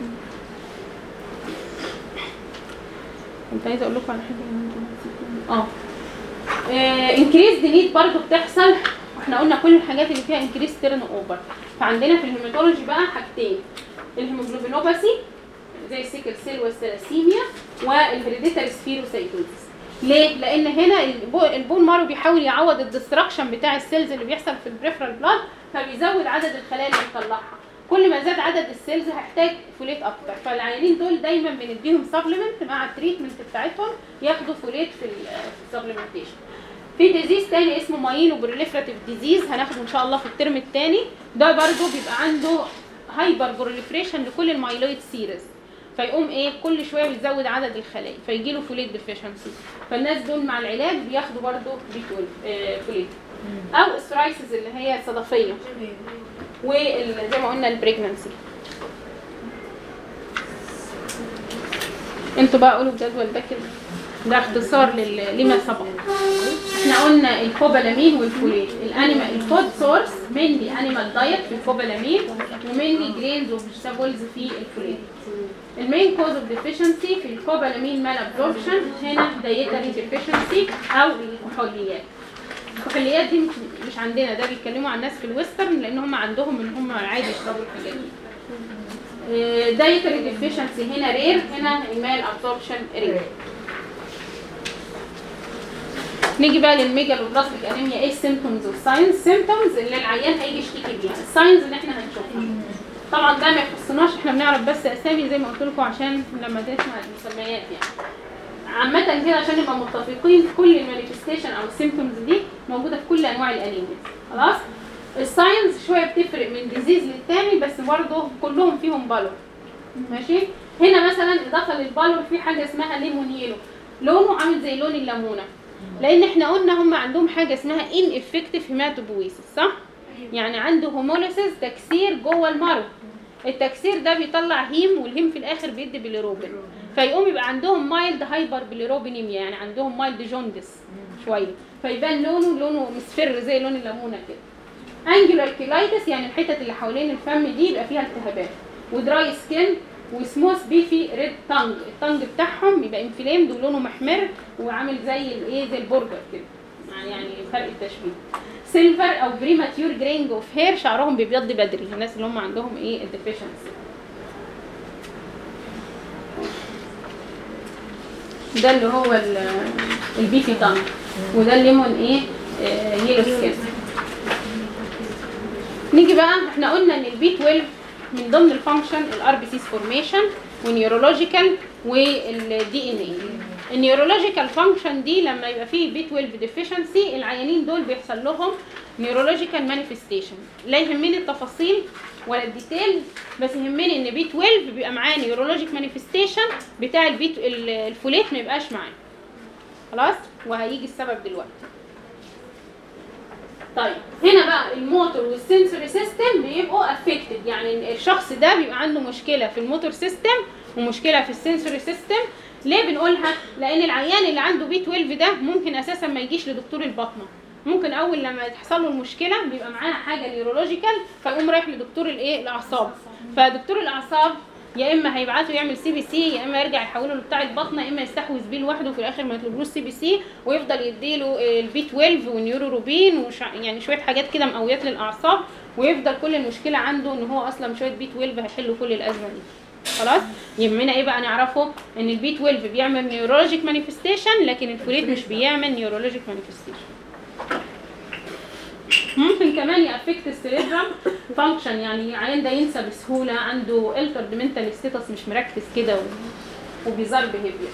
كنت عايزه اقول لكم على حاجه اه انكريز نيد برضو بتحصل واحنا قلنا كل الحاجات اللي فيها انكريز تيرن اوفر فعندنا في الهيماتولوجي بقى حاجتين الهيموجلوبينوباثي زي السيكل سيل والثلاسيميا والهيريديتاري سفيروسايتوزيس ليه؟ لان هنا البو- البون مارو بيحاول يعوض الدستركشن بتاع السيلز اللي بيحصل في البريفرال بلاد فبيزود عدد الخلايا اللي بيطلعها كل ما زاد عدد السيلز هيحتاج فوليت اكتر فالعيانين دول دايما بنديهم سبلمنت مع التريتمنت بتاعتهم ياخدوا فوليت في السبلمنتيشن في ديزيز تاني اسمه مايلو بروليفراتيف ديزيز هناخده ان شاء الله في الترم الثاني ده برضو بيبقى عنده هايبر بروليفريشن لكل المايلويد سيريز فيقوم ايه كل شويه بيزود عدد الخلايا فيجي له فوليت ديفيشنسي فالناس دول مع العلاج بياخدوا برضو بي 12 آه، فوليت او السورايسيس اللي هي صدفيه وزي ما قلنا البريجننسي انتوا بقى قولوا الجدول ده كده ده اختصار لل- لما سبق احنا قلنا الكوبالامين والفوليت الانيمال الفود سورس مينلي انيمال دايت في الكوبالامين ومينلي جرينز وفيجيتابلز في الفوليت المين كوز اوف ديفيشنسي في الكوبالامين مال ابزوربشن هنا دايتري ديفيشنسي او الكحوليات الكحوليات دي مش, مش عندنا ده بيتكلموا عن الناس في الويسترن لان هم عندهم ان هم عادي يشربوا الحاجات دي دايتري ديفيشنسي هنا رير هنا المال ابزوربشن رير نيجي بقى للميجالوبلاستيك انيميا ايه السيمبتومز والساينز سيمبتومز اللي العيان هيجي يشتكي بيها الساينز اللي احنا هنشوفها طبعا ده ما يخصناش احنا بنعرف بس اسامي زي ما قلت لكم عشان لما تسمع المسميات يعني عامة كده عشان نبقى متفقين كل المانيفستيشن او السيمبتومز دي موجودة في كل انواع الانيميا خلاص الساينز شوية بتفرق من ديزيز للتاني بس برضه كلهم فيهم بالور ماشي هنا مثلا اضافة للبالور في حاجة اسمها ليمون يلو لونه عامل زي لون الليمونة لان احنا قلنا هم عندهم حاجة اسمها ان افكتيف هيماتوبويسيس صح؟ يعني عنده هوموليسيس تكسير جوه المرو التكسير ده بيطلع هيم والهيم في الاخر بيدي بيليروبين فيقوم يبقى عندهم مايلد هايبر بيليروبينيميا يعني عندهم مايلد جوندس شويه فيبان لونه لونه مصفر زي لون الليمونه كده انجولار كيلايتس يعني الحتت اللي حوالين الفم دي يبقى فيها التهابات ودراي سكين وسموث بيفي ريد تانج التانج بتاعهم يبقى انفليمد ولونه محمر وعامل زي الايه زي البرجر كده يعني يعني فرق التشبيه سيلفر او بريماتيور جرينج اوف هير شعرهم بيبيض بدري الناس اللي هم عندهم ايه الديفيشنسي ده اللي هو ال- البيفي تانج وده الليمون ايه آه يلو سكين نيجي بقى احنا قلنا ان البي 12 من ضمن الفانكشن الار بي سيز فورميشن ونيورولوجيكال والدي ان اي النيورولوجيكال فانكشن دي لما يبقى فيه بي 12 ديفيشنسي العيانين دول بيحصل لهم نيورولوجيكال مانيفستيشن لا يهمني التفاصيل ولا الديتيلز بس يهمني ان بي 12 بيبقى معاه نيورولوجيك مانيفستيشن بتاع البي الفوليت ما يبقاش معاه خلاص وهيجي السبب دلوقتي طيب هنا بقى الموتور والسنسوري سيستم بيبقوا افكتد يعني الشخص ده بيبقى عنده مشكله في الموتور سيستم ومشكله في السنسوري سيستم ليه بنقولها لان العيان اللي عنده بي 12 ده ممكن اساسا ما يجيش لدكتور البطنه ممكن اول لما تحصل له المشكله بيبقى معاه حاجه نيورولوجيكال فيقوم رايح لدكتور الايه الاعصاب فدكتور الاعصاب يا اما هيبعته يعمل سي بي سي يا اما يرجع يحوله لبتاع البطنه يا اما يستحوذ بيه لوحده وفي الاخر ما يطلبلوش سي بي سي ويفضل يديله البي 12 والنيوروروبين وش يعني شويه حاجات كده مقويات للاعصاب ويفضل كل المشكله عنده ان هو اصلا شويه بي 12 هيحلوا كل الازمه دي خلاص يهمنا ايه بقى نعرفه ان البي 12 بيعمل نيورولوجيك مانيفستيشن لكن الفوليت مش بيعمل نيورولوجيك مانيفستيشن ممكن كمان يأفكت السيريبرم فانكشن يعني العيان ده ينسى بسهوله عنده الترد منتال ستيتس مش مركز كده و- وبيزار بيهيفير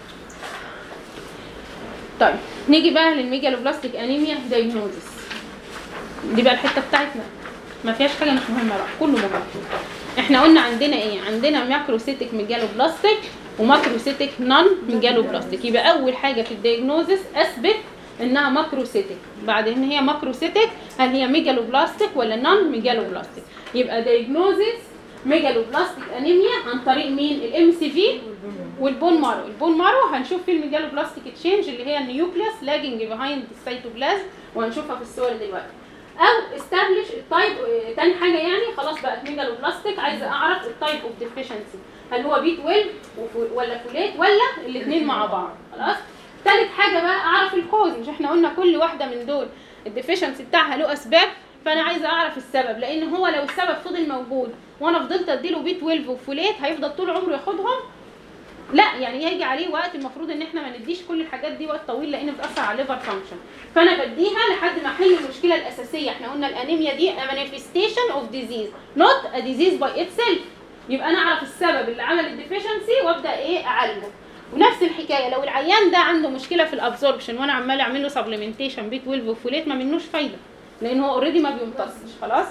طيب نيجي بقى للميجالوبلاستيك انيميا دايجنوزس دي بقى الحته بتاعتنا ما فيهاش حاجه مش مهمه بقى كله مهم احنا قلنا عندنا ايه عندنا ماكروسيتك ميجالوبلاستيك وماكروسيتك نون ميجالوبلاستيك يبقى اول حاجه في الدايجنوزس اثبت انها ماكروسيتك بعد ان هي ماكروسيتك هل هي ميجالوبلاستيك ولا نون ميجالوبلاستيك يبقى دايجنوزس ميجالوبلاستيك انيميا عن طريق مين الام سي في والبون مارو البون مارو هنشوف فيه الميجالوبلاستيك تشينج اللي هي النيوكليوس لاجنج بيهايند السيتوبلازم وهنشوفها في الصور دلوقتي او استابليش التايب آه، تاني حاجه يعني خلاص بقت ميجالوبلاستيك عايزه اعرف التايب اوف ديفيشنسي هل هو بي 12 وف- ولا فوليت ولا الاثنين مع بعض خلاص تالت حاجه بقى اعرف الكوز مش احنا قلنا كل واحده من دول الديفيشنسي بتاعها له اسباب فانا عايزه اعرف السبب لان هو لو السبب فضل موجود وانا فضلت اديله بي 12 وفوليت هيفضل طول عمره ياخدهم لا يعني هيجي عليه وقت المفروض ان احنا ما نديش كل الحاجات دي وقت طويل لان بتاثر على الليفر فانكشن فانا بديها لحد ما احل المشكله الاساسيه احنا قلنا الانيميا دي a manifestation of disease not a disease by itself يبقى انا اعرف السبب اللي عمل الديفيشنسي وابدا ايه اعالجه ونفس الحكايه لو العيان ده عنده مشكله في الابزوربشن وانا عمال اعمل له سبلمنتيشن بي 12 وفوليت ما منوش فايده لان هو اوريدي ما بيمتصش خلاص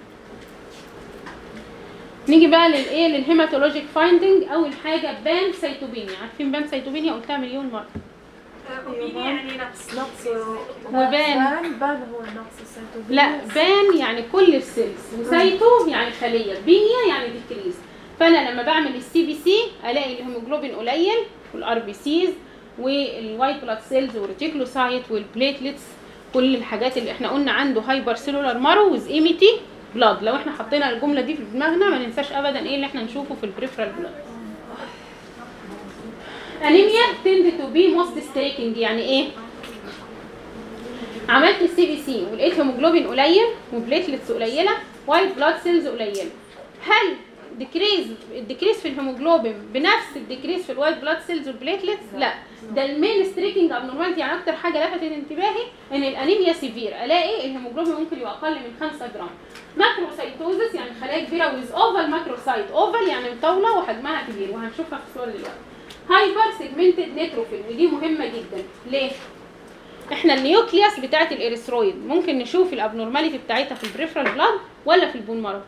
نيجي بقى للايه للهيماتولوجيك فايندنج اول حاجه بان سيتوبينيا عارفين بان سيتوبينيا قلتها مليون مره يعني نقص نقص وبان. بان بان هو النقص السيتوبين لا بان يعني كل السيلز وسايتو يعني خليه بينيا يعني ديكريز فانا لما بعمل السي بي سي الاقي الهيموجلوبين قليل والار بي سيز والوايت بلاد سيلز والريتيكلوسايت والبليتلتس كل الحاجات اللي احنا قلنا عنده هايبر سيلولار مارو ويز ايميتي بلاد لو احنا حطينا الجمله دي في دماغنا ما ننساش ابدا ايه اللي احنا نشوفه في البريفرال بلاد انيميا تند تو بي موست ستيكنج يعني ايه عملت السي بي سي ولقيت هيموجلوبين قليل وبليتلتس قليله وايت بلاد سيلز قليله هل ديكريز الديكريز في الهيموجلوبين بنفس الديكريز في الوايت بلاد سيلز والبليتلتس لا ده المين ستريكنج ابنورماليتي يعني اكتر حاجه لفتت انتباهي ان الانيميا سيفير الاقي الهيموجلوبين ممكن يبقى اقل من 5 جرام ماكروسايتوزس يعني خلايا كبيره ويز اوفال ماكروسايت اوفال يعني مطوله وحجمها كبير وهنشوفها في الصور دلوقتي هايبر سيجمنتد نيتروفيل ودي مهمه جدا ليه احنا النيوكليوس بتاعت الاريثرويد ممكن نشوف الابنورماليتي بتاعتها في البريفرال بلاد ولا في البون مارو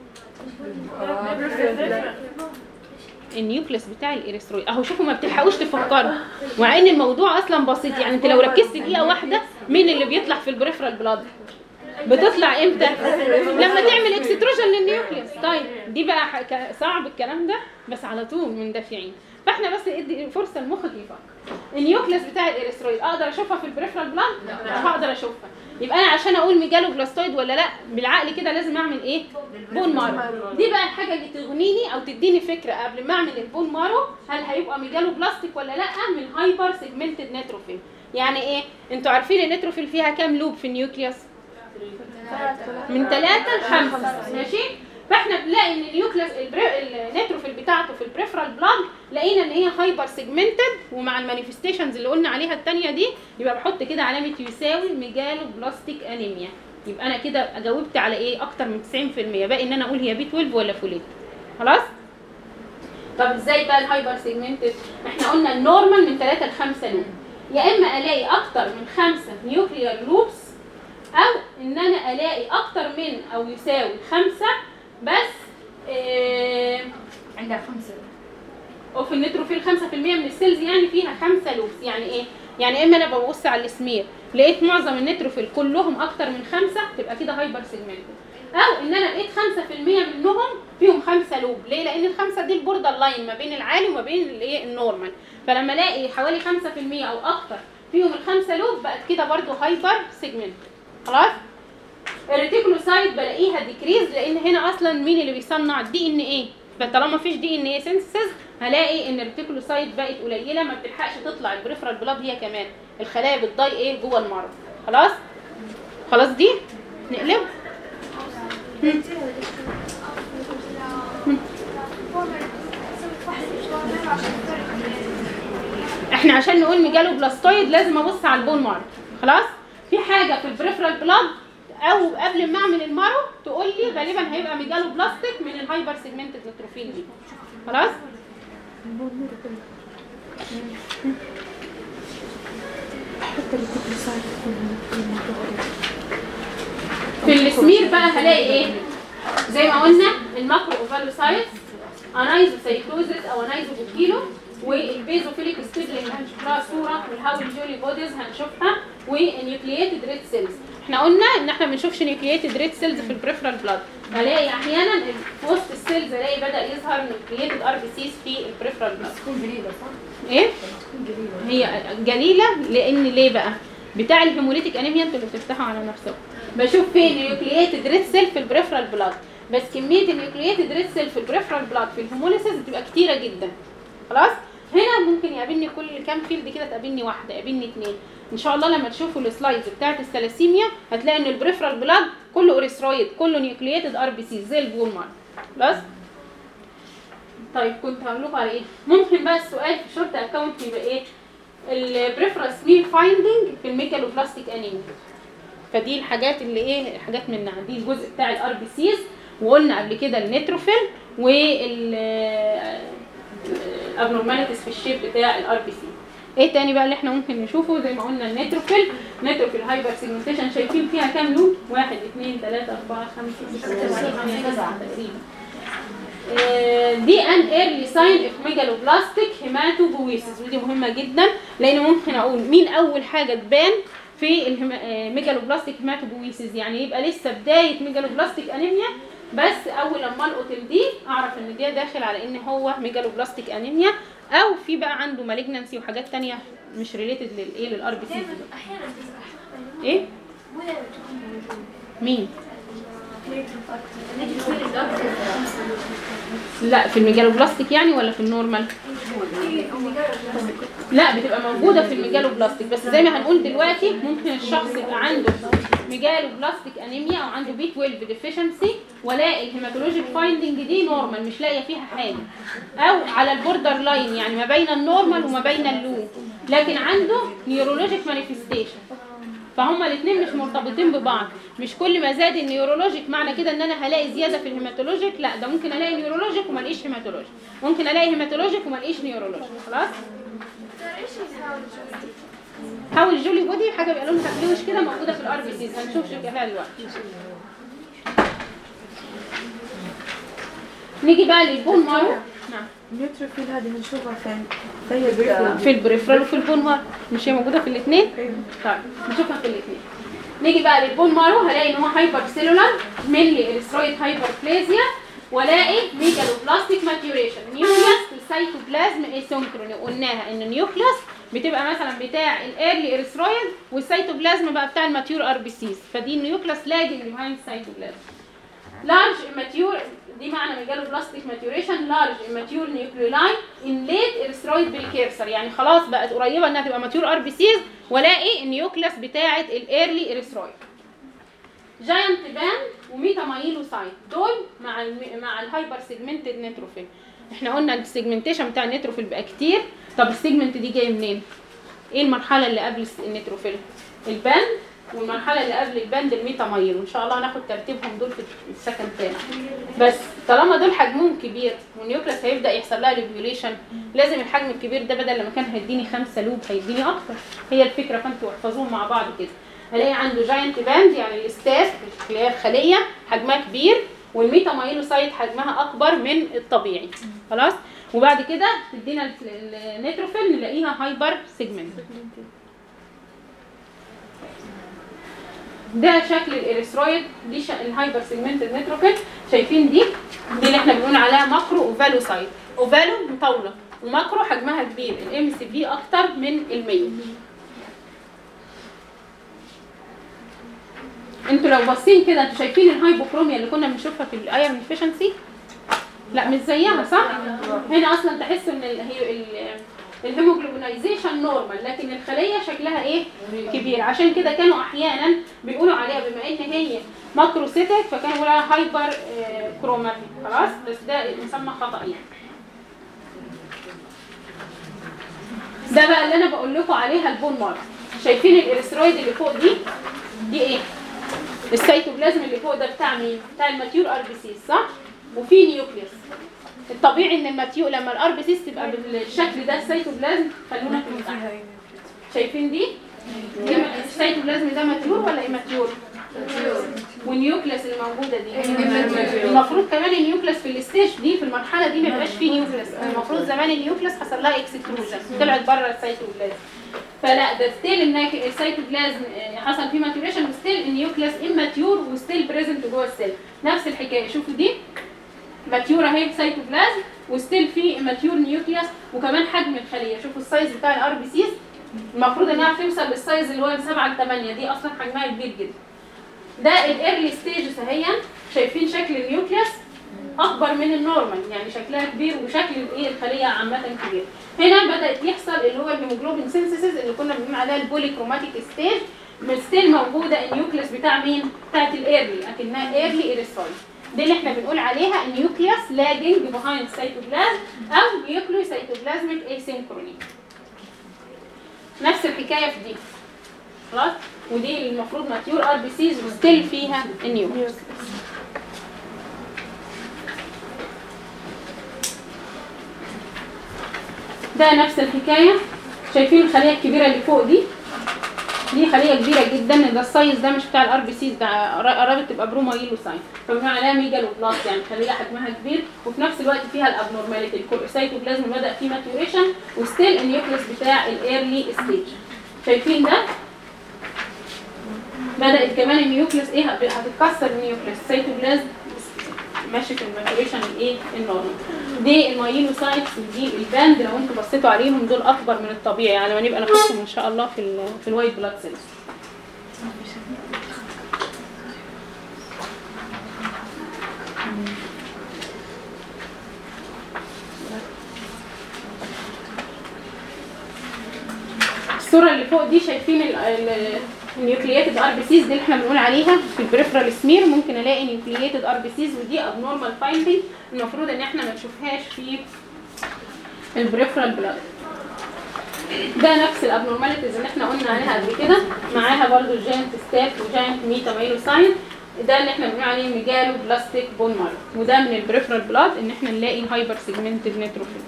النيوكليوس بتاع الاريثرويد اهو شوفوا ما بتلحقوش تفكروا مع ان الموضوع اصلا بسيط يعني انت لو ركزت دقيقه واحده مين اللي بيطلع في البريفرال بلاد بتطلع امتى لما تعمل اكستروجن للنيوكليوس طيب دي بقى ح- ك- صعب الكلام ده بس على طول مندفعين فاحنا بس ادي فرصه لمخك يفكر النيوكليوس بتاع الاريثرويد اقدر اشوفها في البريفرال بلاد مش هقدر اشوفها يبقى انا عشان اقول ميجالو بلاستويد ولا لا بالعقل كده لازم اعمل ايه بون مارو دي بقى الحاجه اللي تغنيني او تديني فكره قبل ما اعمل البون مارو هل هيبقى ميجالو بلاستيك ولا لا من هايبر سيجمنتد نيتروفيل يعني ايه انتوا عارفين النيتروفيل فيها كام لوب في النيوكليوس من ثلاثة لخمسة ماشي فاحنا بنلاقي ان النيوكليوس البري- النيتروفيل بتاعته في البريفرال بلاد لقينا ان هي هايبر سيجمنتد ومع المانيفستيشنز اللي قلنا عليها الثانيه دي يبقى بحط كده علامه يساوي ميجالو بلاستيك انيميا يبقى انا كده جاوبت على ايه اكتر من 90% باقي ان انا اقول هي بي 12 ولا فوليت خلاص طب ازاي بقى الهايبر سيجمنتد احنا قلنا النورمال من 3 ل 5 لوب يا اما الاقي اكتر من 5 نيوكليار لوبس او ان انا الاقي اكتر من او يساوي 5 بس آه عندها خمسة وفي النيتروفيل 5% من السيلز يعني فيها خمسة لوبس يعني ايه؟ يعني اما انا ببص على السمير لقيت معظم النيتروفيل كلهم اكتر من خمسة تبقى كده هايبر سيجمنتد او ان انا لقيت 5% منهم فيهم خمسة لوب ليه؟ لان الخمسة دي البوردر لاين ما بين العالي وما بين الايه النورمال فلما الاقي حوالي 5% او اكتر فيهم الخمسة لوب بقت كده برضو هايبر سيجمنتد خلاص؟ الريتيكولوسايت بلاقيها ديكريز لان هنا اصلا مين اللي بيصنع الدي ان ايه فطالما مفيش دي ان ايه سينثيسيس هلاقي ان الريتيكولوسايت بقت قليله ما بتلحقش تطلع البريفرال بلاد هي كمان الخلايا بتضاي ايه جوه المرض خلاص خلاص دي نقلب احنا عشان نقول ميجالو بلاستويد لازم ابص على البون مارو خلاص في حاجه في البريفرال بلاد او قبل ما اعمل المارو تقول لي غالبا هيبقى ميجالو بلاستيك من الهايبر سيجمنتد نيتروفيل دي خلاص في السمير بقى هلاقي ايه زي ما قلنا الماكرو اوفالوسايتس انايزوسايتوزيس او انايزوبوكيلو والبيزوفيليك ستيبلينج هنشوف لها صوره والهاول جولي بوديز هنشوفها والنيوكلييتد ريد سيلز احنا قلنا ان احنا ما بنشوفش نيوكلييتد ريد سيلز في البريفرال بلاد الاقي احيانا في وسط السيلز الاقي بدا يظهر نيوكلييتد ار بي سيز في البريفرال بلاد تكون جديدة صح؟ ايه هي جليله لان ليه بقى بتاع الهيموليتيك انيميا انتوا اللي بتفتحوا على نفسكم بشوف فين نيوكلييتد ريد سيل في البريفرال بلاد بس كميه النيوكلييتد ريد سيل في البريفرال بلاد في الهيموليسيس بتبقى كتيره جدا خلاص هنا ممكن يقابلني كل كام فيلد كده تقابلني واحده يقابلني اتنين ان شاء الله لما تشوفوا السلايدز بتاعت الثلاسيميا هتلاقي ان البريفرال بلاد كله اوريثرويد كله نيوكلييتد ار بي سي زي البول مارك خلاص طيب كنت هقول لكم على ايه ممكن بقى السؤال في شورت اكونت يبقى ايه البريفرال سمير فايندنج في الميكالوبلاستيك انيميا فدي الحاجات اللي ايه حاجات منها دي الجزء بتاع الار بي سيز وقلنا قبل كده النيتروفيل وال ابنورماليتيز في الشيب بتاع الار بي سي ايه تاني بقى اللي احنا ممكن نشوفه زي ما قلنا النيتروفيل نيتروفيل هايبر سيجمنتيشن شايفين فيها كام لوب واحد اثنين ثلاثة أربعة خمسة ستة سبعة ثمانية تسعة تقريبا دي ان ايرلي ساين اوف ميجالوبلاستيك هيماتوبويسيس ودي مهمه جدا لان ممكن اقول مين اول حاجه تبان في الميجالوبلاستيك هيماتوبويسيس يعني يبقى لسه بدايه ميجالوبلاستيك انيميا بس اول لما القط دي اعرف ان ده داخل على ان هو ميجالوبلاستيك انيميا او في بقى عنده مالجنسي وحاجات تانية مش ريليتد للايه للار بي سي احيانا بتبقى ايه مو دايما تكون موجودة مين لا في الميجالوبلاستيك يعني ولا في النورمال لا بتبقى موجودة في الميجالوبلاستيك بس زي ما هنقول دلوقتي ممكن الشخص يبقى عنده ميجالوبلاستيك انيميا او عنده بي 12 ديفيشنسي والاقي الهيماتولوجيك فايندنج دي نورمال مش لاقيه فيها حاجه او على البوردر لاين يعني ما بين النورمال وما بين اللو لكن عنده نيورولوجيك مانيفستيشن فهما الاثنين مش مرتبطين ببعض مش كل ما زاد النيورولوجيك معنى كده ان انا هلاقي زياده في الهيماتولوجيك لا ده ممكن الاقي نيورولوجيك وما الاقيش هيماتولوجيك ممكن الاقي هيماتولوجيك وما الاقيش نيورولوجيك خلاص ايش يساوي حاول جولي بودي حاجه بيبقى لونها بلوش كده موجوده في الار بي سيز هنشوف شكلها دلوقتي نيجي بقى للبون مارو نعم النيوتروفيل هذه بنشوفها فين؟ فهي في البريفرال وفي البون مارو مش هي موجوده في الاثنين طيب نشوفها في الاثنين نيجي بقى للبون مارو هلاقي ان هو هايبر سيلولار مينلي اريثرويد هايبربلازيا والاقي ميجالوبلاستيك ماتيوريشن نيوكليس السيتوبلازم اسينكروني قلناها ان النيوكليس بتبقى مثلا بتاع الايرلي اريثرويد والسيتوبلازم بقى بتاع الماتيور ار بي سيز فدي النيوكليس لاجنج بيهايند السيتوبلازم لارج immature دي معنى ميجالوبلاستيك ماتيوريشن لارج immature nucleoli in late erythroid بالكيرسر يعني خلاص بقت قريبه انها تبقى ماتيور ار بي سيز والاقي النيوكليس بتاعه الايرلي اريثرويد جاينت باند وميتا مايلوسايت دول مع الم... مع الهايبر سيجمنتد نيتروفيل احنا قلنا السيجمنتيشن بتاع النيتروفيل بقى كتير طب السيجمنت دي جايه منين ايه المرحله اللي قبل الس- النيتروفيل الباند والمرحله اللي قبل البند الميتا مايل وان شاء الله هناخد ترتيبهم دول في السكن تاني بس طالما دول حجمهم كبير والنيوكليس هيبدا يحصل لها ريفيوليشن لازم الحجم الكبير ده بدل لما كان هيديني خمسة لوب هيديني اكتر هي الفكره فانتوا احفظوهم مع بعض كده الاقي عنده جاينت باند يعني الاستاف اللي هي الخليه حجمها كبير والميتا مايلوسايت حجمها اكبر من الطبيعي خلاص وبعد كده تدينا ال- ال- النيتروفيل نلاقيها هايبر سيجمنت ده شكل الاريثرويد دي ش... الهايبر سيجمنت النيتروفيل شايفين دي دي اللي احنا بنقول عليها ماكرو اوفالوسايت اوفالو مطوله وماكرو حجمها كبير الام سي في اكتر من ال100 انتوا لو باصين كده انتوا شايفين الهايبوكروميا اللي كنا بنشوفها في الايرون افيشنسي لا مش زيها صح هنا اصلا تحسوا ان ال- هي ال- الهيموجلوبينايزيشن نورمال لكن الخليه شكلها ايه كبير عشان كده كانوا احيانا بيقولوا عليها بما ان هي ماكروسيتك فكانوا بيقولوا عليها هايبر آه، كروماتيك خلاص بس ده مسمى خطا يعني ده بقى اللي انا بقول لكم عليها البون مارك شايفين الاريثرويد اللي فوق دي دي ايه السيتوبلازم اللي فوق ده بتاع مين بتاع الماتيور ار بي سي صح وفي نيوكليوس الطبيعي ان الماتيور لما الار بي سي تبقى بالشكل ده السيتوبلازم خلونا في المتعة. شايفين دي دي م- السيتوبلازم ده ماتيور ولا ايماتيور والنيوكليس اللي موجوده دي المفروض كمان النيوكليس في الستيج دي في المرحله دي ما يبقاش فيه نيوكليس المفروض زمان النيوكليس حصل لها اكستروجن طلعت بره السيتوبلازم فلا ده ستيل ان السيتوبلازم آه، حصل فيه ماتوريشن وستيل النيوكليس اماتيور وستيل بريزنت جوه السيل نفس الحكايه شوفوا دي ماتيور اهي سيتوبلازم وستيل في ماتيور نيوكليوس وكمان حجم الخليه شوفوا السايز بتاع الار بي سيز المفروض انها توصل للسايز اللي هو من 7 ل 8 دي اصلا حجمها كبير جدا ده الايرلي ستيجز اهي شايفين شكل النيوكليوس اكبر من النورمال يعني شكلها كبير وشكل الايه الخليه عامه كبير هنا بدات يحصل اللي هو الهيموجلوبين سينثيسيس اللي كنا بنقول عليها البوليكروماتيك ستيج ستيل موجوده النيوكليوس بتاع مين بتاعت الايرلي لكنها ايرلي ايريثرويد دي اللي احنا بنقول عليها النيوكليوس لاجنج بيهايند سيتوبلازم او نيوكليو سيتوبلازميك اسينكروني نفس الحكايه في دي خلاص ودي المفروض ماتيور ار بي سيز وستيل فيها النيوكليوس ده نفس الحكايه شايفين الخليه الكبيره اللي فوق دي دي خليه كبيره جدا ده السايز ده مش بتاع الار بي سيز ده قربت تبقى برومايلو ساين فبنقول عليها ميجالو بلاس يعني خليه حجمها كبير وفي نفس الوقت فيها الابنورماليتي السيتوبلازم بدا فيه ماتوريشن وستيل النيوكليس بتاع الايرلي ستيج شايفين ده بدات كمان النيوكليس ايه هت- هتتكسر النيوكليس السيتوبلازم ماشي في الماتوريشن الايه النورمال دي المايلوسايتس ودي الباند لو انتوا بصيتوا عليهم دول اكبر من الطبيعي يعني لما نبقى ناخدهم ان شاء الله في ال في الوايت بلاد سيلز الصوره اللي فوق دي شايفين النيوكلييتد ار بي سيز دي اللي احنا بنقول عليها في البريفرال سمير ممكن الاقي نيوكلييتد ار بي سيز ودي ابنورمال فايندنج المفروض ان احنا ما نشوفهاش في البريفرال بلاد ده نفس الابنورماليتيز اللي احنا قلنا عليها قبل كده معاها برضو الجاينت ستاف وجاينت ميتا مايلوساين ده اللي احنا بنقول عليه ميجالو بلاستيك بون مارو وده من البريفرال بلاد ان احنا نلاقي هايبر سيجمنتد نيتروفيل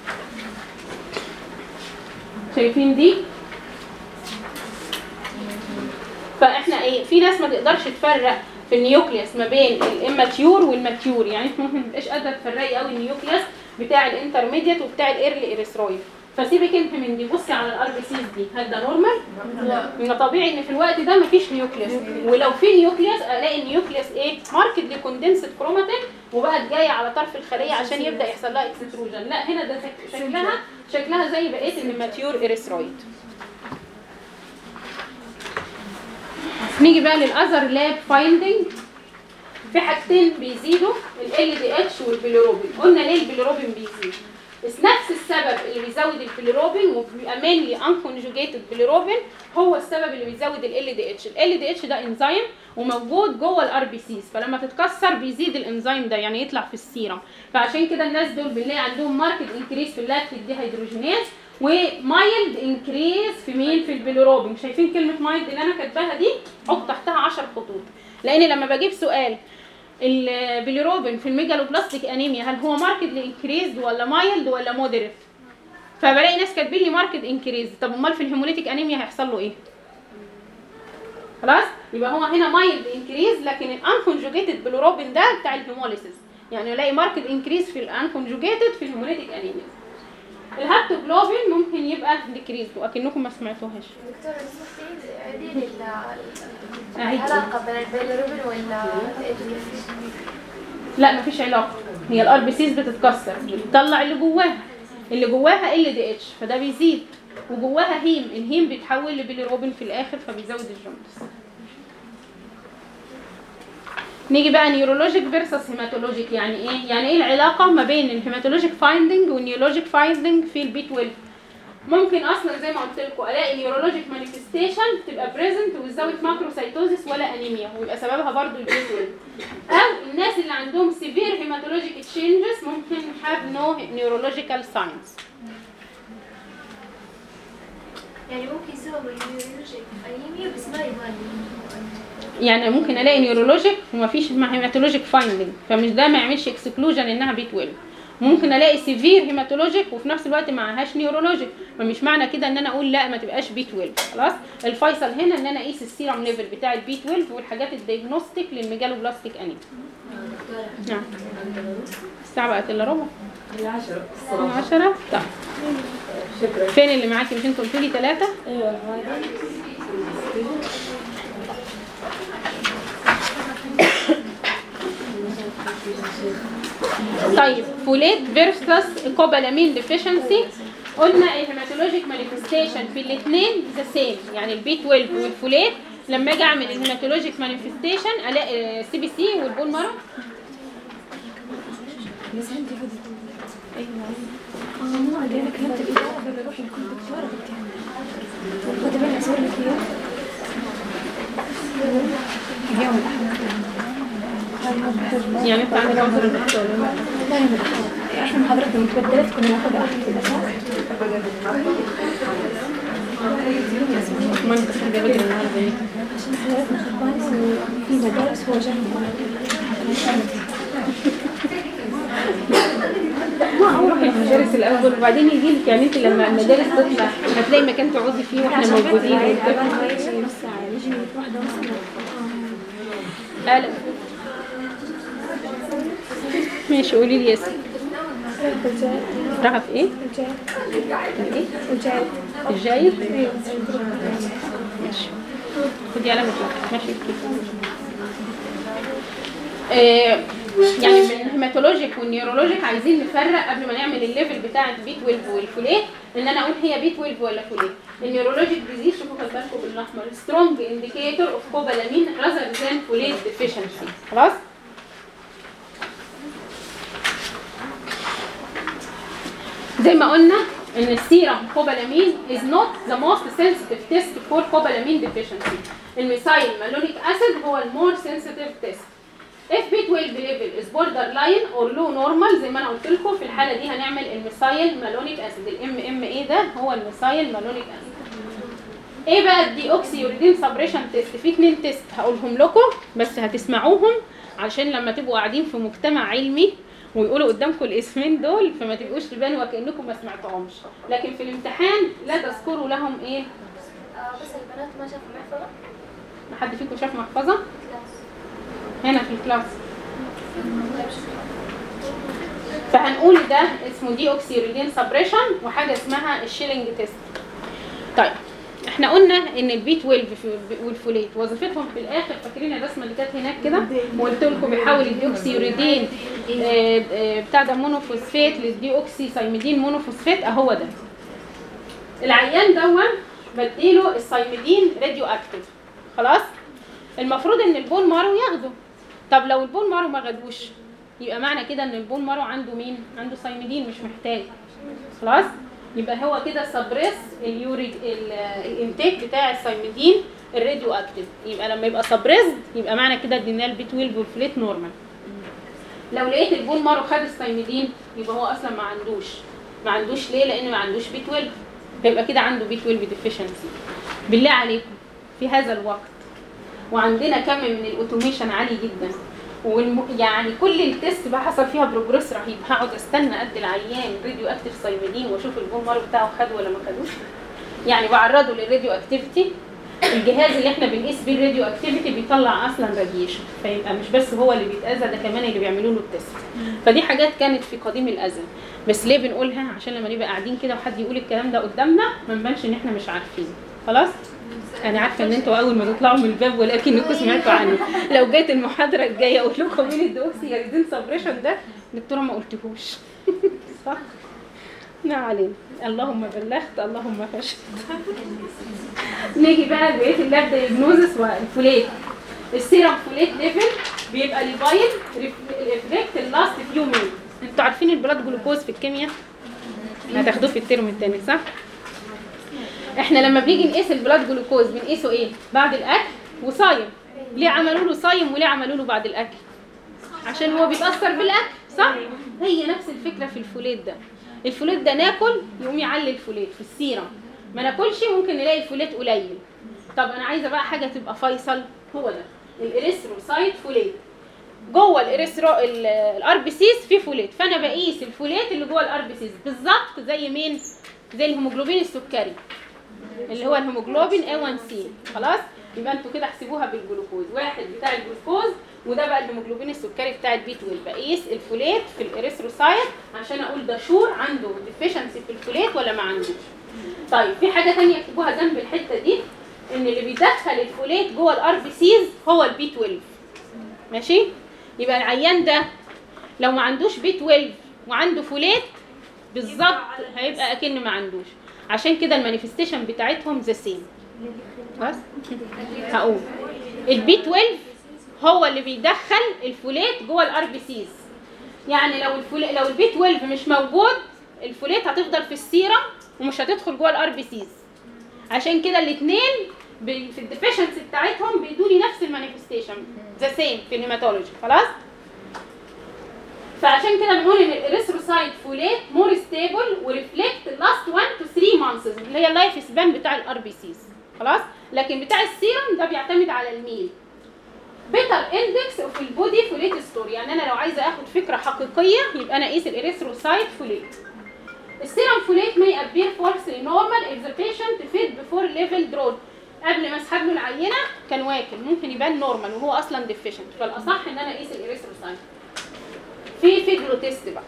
شايفين دي فاحنا ايه في ناس ما تقدرش تفرق في النيوكليوس ما بين الاماتيور والماتيور يعني انت ممكن ما تبقاش قادره تفرقي قوي النيوكليوس بتاع الانترميديت وبتاع الايرلي اريثرويد فسيبك انت من دي بصي على الار بي سيز دي هل ده نورمال؟ لا من طبيعي ان في الوقت ده مفيش نيوكليوس ولو في نيوكليوس الاقي النيوكليوس ايه؟ ماركتلي كوندنسد كروماتين وبقت جايه على طرف الخليه عشان يبدا يحصل لها اكستروجن لا هنا ده شك- شكلها شكلها زي بقيه الماتيور اريثرويد نيجي بقى للاذر لاب فايندنج في حاجتين بيزيدوا ال دي اتش والبيليروبين قلنا ليه البيليروبين بيزيد بس نفس السبب اللي بيزود البيليروبين وبيبقى مينلي انكونجوجيتد بيليروبين هو السبب اللي بيزود ال دي اتش ال دي اتش ده انزيم وموجود جوه الار بي سيز فلما تتكسر بيزيد الانزيم ده يعني يطلع في السيرم فعشان كده الناس دول بنلاقي عندهم ماركت انكريس في اللاكتيك دي هيدروجينيز ومايلد انكريز في مين في البيليروبين شايفين كلمه مايلد اللي انا كاتباها دي حط تحتها 10 خطوط لان لما بجيب سؤال البيليروبين في الميجالوبلاستيك انيميا هل هو ماركت انكريز ولا مايلد ولا مودريت فبلاقي ناس كاتبين لي ماركت انكريز طب امال في الهيموليتيك انيميا هيحصل له ايه خلاص يبقى هو هنا مايلد انكريز لكن الانكونجوجيتد بيليروبين ده بتاع الهيموليسيس يعني الاقي ماركت انكريز في الانكونجوجيتد في الهيموليتيك انيميا الهابتوجلوبين ممكن يبقى ديكريز واكنكم ما سمعتوهاش دكتورة اسمحي عيدي لي ال- أعيد. العلاقة بين البيليروبين ولا الإيدريس لا مفيش علاقه هي الار بي سيز بتتكسر بتطلع اللي جواها اللي جواها ال دي اتش فده بيزيد وجواها هيم الهيم بيتحول لبيليروبين في الاخر فبيزود الجوندس نيجي بقى نيورولوجيك فيرسس هيماتولوجيك يعني ايه يعني ايه العلاقه ما بين الهيماتولوجيك فايندنج والنيورولوجيك فايندنج في البي 12 ممكن اصلا زي ما قلت لكم الاقي نيورولوجيك مانيفستيشن تبقى بريزنت وزاوت ماكروسايتوزيس ولا انيميا ويبقى سببها برضو البي 12 او الناس اللي عندهم سيفير هيماتولوجيك تشينجز ممكن have no neurological signs يعني ممكن سبب النيورولوجيك انيميا بس ما يبان يعني ممكن الاقي نيورولوجيك ومفيش هيماتولوجيك فايندنج فمش ده ما يعملش اكسكلوجن انها بي 12 ممكن الاقي سيفير هيماتولوجيك وفي نفس الوقت معهاش نيورولوجيك فمش معنى كده ان انا اقول لا ما تبقاش بي 12 خلاص الفيصل هنا ان انا اقيس السيرم ليفل بتاع البي 12 والحاجات الديagnostic للميجالوبلاستيك انيميا نعم الساعه بقت الا ربع العشرة العشرة طيب شكرا فين اللي معاكي مش انتوا قلتوا لي ثلاثة ايوه هذا طيب فوليت فيرسس كوبالامين ديفيشنسي قلنا الهيماتولوجيك مانيفستيشن في الاثنين ذا سيم يعني البي 12 والفوليت لما اجي اعمل الهيماتولوجيك مانيفستيشن الاقي سي بي سي والبون مارو يعني انت عندك عذر الدكتور احنا محاضرتنا متبدلات كنا ناخدها ما انت حاجه بدري النهارده ايه عشان حضرتنا خربانة وفي مدارس هو جنبنا ما اروح المدارس الاول وبعدين يجي لك يعني انت لما المدارس تطلع هتلاقي مكان تقعدي فيه واحنا موجودين وبتاع. نص ساعة نجي واحدة ونص قلم ماشي قولي لي اسم رهف ايه؟ الايه؟ وجاي الجاير؟ ماشي خدي علامة واحد. ماشي آه، يعني من الهيماتولوجيك والنيورولوجيك عايزين نفرق قبل ما نعمل الليفل بتاع البي 12 والفوليت ان انا اقول هي بي 12 ولا فوليت النيورولوجيك ديزيز شوفوا خد بالكم بالاحمر سترونج انديكيتور اوف كوبالامين راذر ذان فوليت ديفيشنسي خلاص زي ما قلنا ان السيرم كوبالامين is not the most sensitive test for cobalamin deficiency الميثايل مالونيك اسيد هو المور sensitive test if B12 level is borderline or low normal زي ما انا قلت لكم في الحاله دي هنعمل الميثايل مالونيك اسيد الام ام اي ده هو الميثايل مالونيك اسيد ايه بقى الدي اوكسي يوريدين سبريشن تيست في اتنين تيست هقولهم لكم بس هتسمعوهم علشان لما تبقوا قاعدين في مجتمع علمي ويقولوا قدامكم الاسمين دول فما تبقوش تبانوا وكانكم ما سمعتهمش لكن في الامتحان لا تذكروا لهم ايه آه، بس البنات ما شافوا محفظة ما حد فيكم شاف محفظه كلاس هنا في الكلاس فهنقول ده اسمه دي اوكسيوريدين سبريشن وحاجه اسمها الشيلينج تيست طيب احنا قلنا ان البي 12 في- والفوليت وظيفتهم في الاخر فاكرين الرسمه اللي كانت هناك كده وقلت لكم بيحول الديوكسيوريدين آه، آه، بتاع ده مونوفوسفات للديوكسي سايميدين مونوفوسفات اهو ده العيان دون بديله السايميدين راديو اكتيف خلاص المفروض ان البون مارو ياخده طب لو البون مارو ما خدوش يبقى معنى كده ان البون مارو عنده مين عنده سايميدين مش محتاج خلاص يبقى هو كده سبريس اليوريد ال- الانتاج بتاع السايميدين الراديو اكتيف يبقى لما يبقى سبريس يبقى معنى كده ادينا البي 12 والفليت نورمال لو لقيت البون مارو خد السايميدين يبقى هو اصلا ما عندوش ما عندوش ليه لان ما عندوش بي 12 فيبقى كده عنده بي 12 ديفيشنسي بالله عليكم في هذا الوقت وعندنا كم من الاوتوميشن عالي جدا والم... يعني كل التست بقى حصل فيها بروجريس رهيب هقعد استنى قد العيان راديو اكتيف سايميدين واشوف البون مارو بتاعه خد ولا ما خدوش يعني بعرضه للراديو اكتيفيتي الجهاز اللي احنا بنقيس بيه الراديو اكتيفيتي بيطلع اصلا راديشن فيبقى مش بس هو اللي بيتاذى ده كمان اللي بيعملوا له التست فدي حاجات كانت في قديم الازل بس ليه بنقولها عشان لما نبقى قاعدين كده وحد يقول الكلام ده قدامنا ما نبانش ان احنا مش عارفين خلاص انا عارفه ان انتوا اول ما تطلعوا من الباب ولكنكم سمعتوا عني لو جت المحاضره الجايه اقول لكم مين الدوكسي سبريشن ده دكتوره ما قلتهوش صح ما علينا اللهم بلغت اللهم فشلت نيجي بقى لبقيه اللاب دايجنوزس والفوليت السيرم فوليت ليفل بيبقى ليفايل ريفلكت اللاست فيو مين انتوا عارفين البلاد جلوكوز في الكيمياء هتاخدوه في الترم الثاني صح احنا لما بنيجي نقيس البلاد جلوكوز بنقيسه ايه بعد الاكل وصايم ليه عملوا له صايم وليه عملوا له بعد الاكل عشان هو بيتاثر بالاكل صح هي نفس الفكره في الفوليت ده الفوليت ده ناكل يقوم يعلي الفوليت في السيرم ما ناكلش ممكن نلاقي الفوليت قليل طب انا عايزه بقى حاجه تبقى فيصل هو ده الاريثروسايت فوليت جوه الاريثرو الار بي سيز في فوليت فانا بقيس الفوليت اللي جوه الار بي سيز بالظبط زي مين زي الهيموجلوبين السكري اللي هو الهيموجلوبين A1C خلاص يبقى انتوا كده احسبوها بالجلوكوز واحد بتاع الجلوكوز وده بقى الهيموجلوبين السكري بتاع البي 12 بقيس الفوليت في الاريثروسايت عشان اقول ده شور عنده ديفيشنسي في الفوليت ولا ما عندوش طيب في حاجه ثانيه اكتبوها جنب الحته دي ان اللي بيدخل الفوليت جوه الار بي سيز هو البي 12 ماشي يبقى العيان ده لو ما عندوش بي 12 وعنده فوليت بالظبط هيبقى اكن ما عندوش عشان كده المانيفستيشن بتاعتهم ذا سيم بس هقول البي 12 هو اللي بيدخل الفوليت جوه الار بي سيز يعني لو الفوليت لو البي 12 مش موجود الفوليت هتفضل في السيرم ومش هتدخل جوه الار بي سيز عشان كده الاثنين في الديفيشنسي بتاعتهم بيدوا لي نفس المانيفستيشن ذا سيم في الهيماتولوجي خلاص فعشان كده بنقول ان الاريثروسايت فوليت مور ستيبل وريفلكت لاست 1 تو 3 مانثس اللي هي اللايف سبان بتاع الار بي سيز خلاص لكن بتاع السيرم ده بيعتمد على الميل بيتر اندكس اوف البودي فوليت ستوري يعني انا لو عايزه اخد فكره حقيقيه يبقى انا اقيس الاريثروسايت فوليت السيرم فوليت may appear falsely normal if the patient fed before level drawn قبل ما اسحب له العينه كان واكل ممكن يبان نورمال وهو اصلا ديفيشنت فالاصح ان انا اقيس الاريثروسايت في فيجلو تيست بقى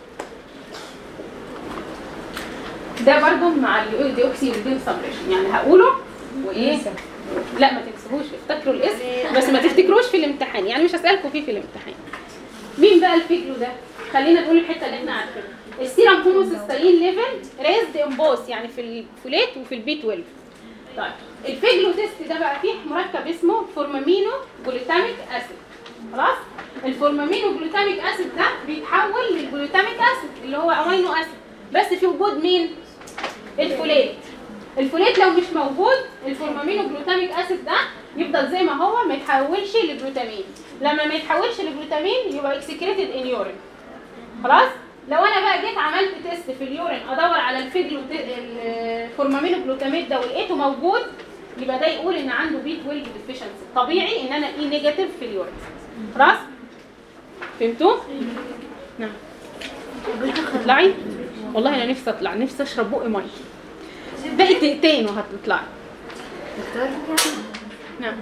ده برضو مع الديوكسي والدين سبريشن يعني هقوله وايه لا ما تنسوهوش افتكروا الاسم بس ما تفتكروش في الامتحان يعني مش هسالكم فيه في الامتحان مين بقى الفيجلو ده خلينا نقول الحته اللي احنا عارفينها السيرم هوموسيستين ليفل ريزد امبوس يعني في الفوليت وفي البي 12 طيب الفيجلو تيست ده بقى فيه مركب اسمه فورمامينو جلوتاميك اسيد خلاص الفورمامينو جلوتاميك اسيد ده بيتحول للجلوتاميك اسيد اللي هو امينو اسيد بس في وجود مين الفوليت الفوليت لو مش موجود الفورمامينو جلوتاميك اسيد ده يفضل زي ما هو ما يتحولش لجلوتامين لما ما يتحولش لجلوتامين يبقى اكسكريتد ان يورين خلاص لو انا بقى جيت عملت تيست في اليورين ادور على الفيجلو الفورمامينو جلوتاميت ده ولقيته موجود يبقى ده يقول ان عنده بي 12 ديفيشنسي طبيعي ان انا اي نيجاتيف في اليورين خلاص فهمتوا نعم تطلعي والله انا نفسي اطلع نفسي اشرب بق ميه باقي دقيقتين وهتطلعي دكتور نعم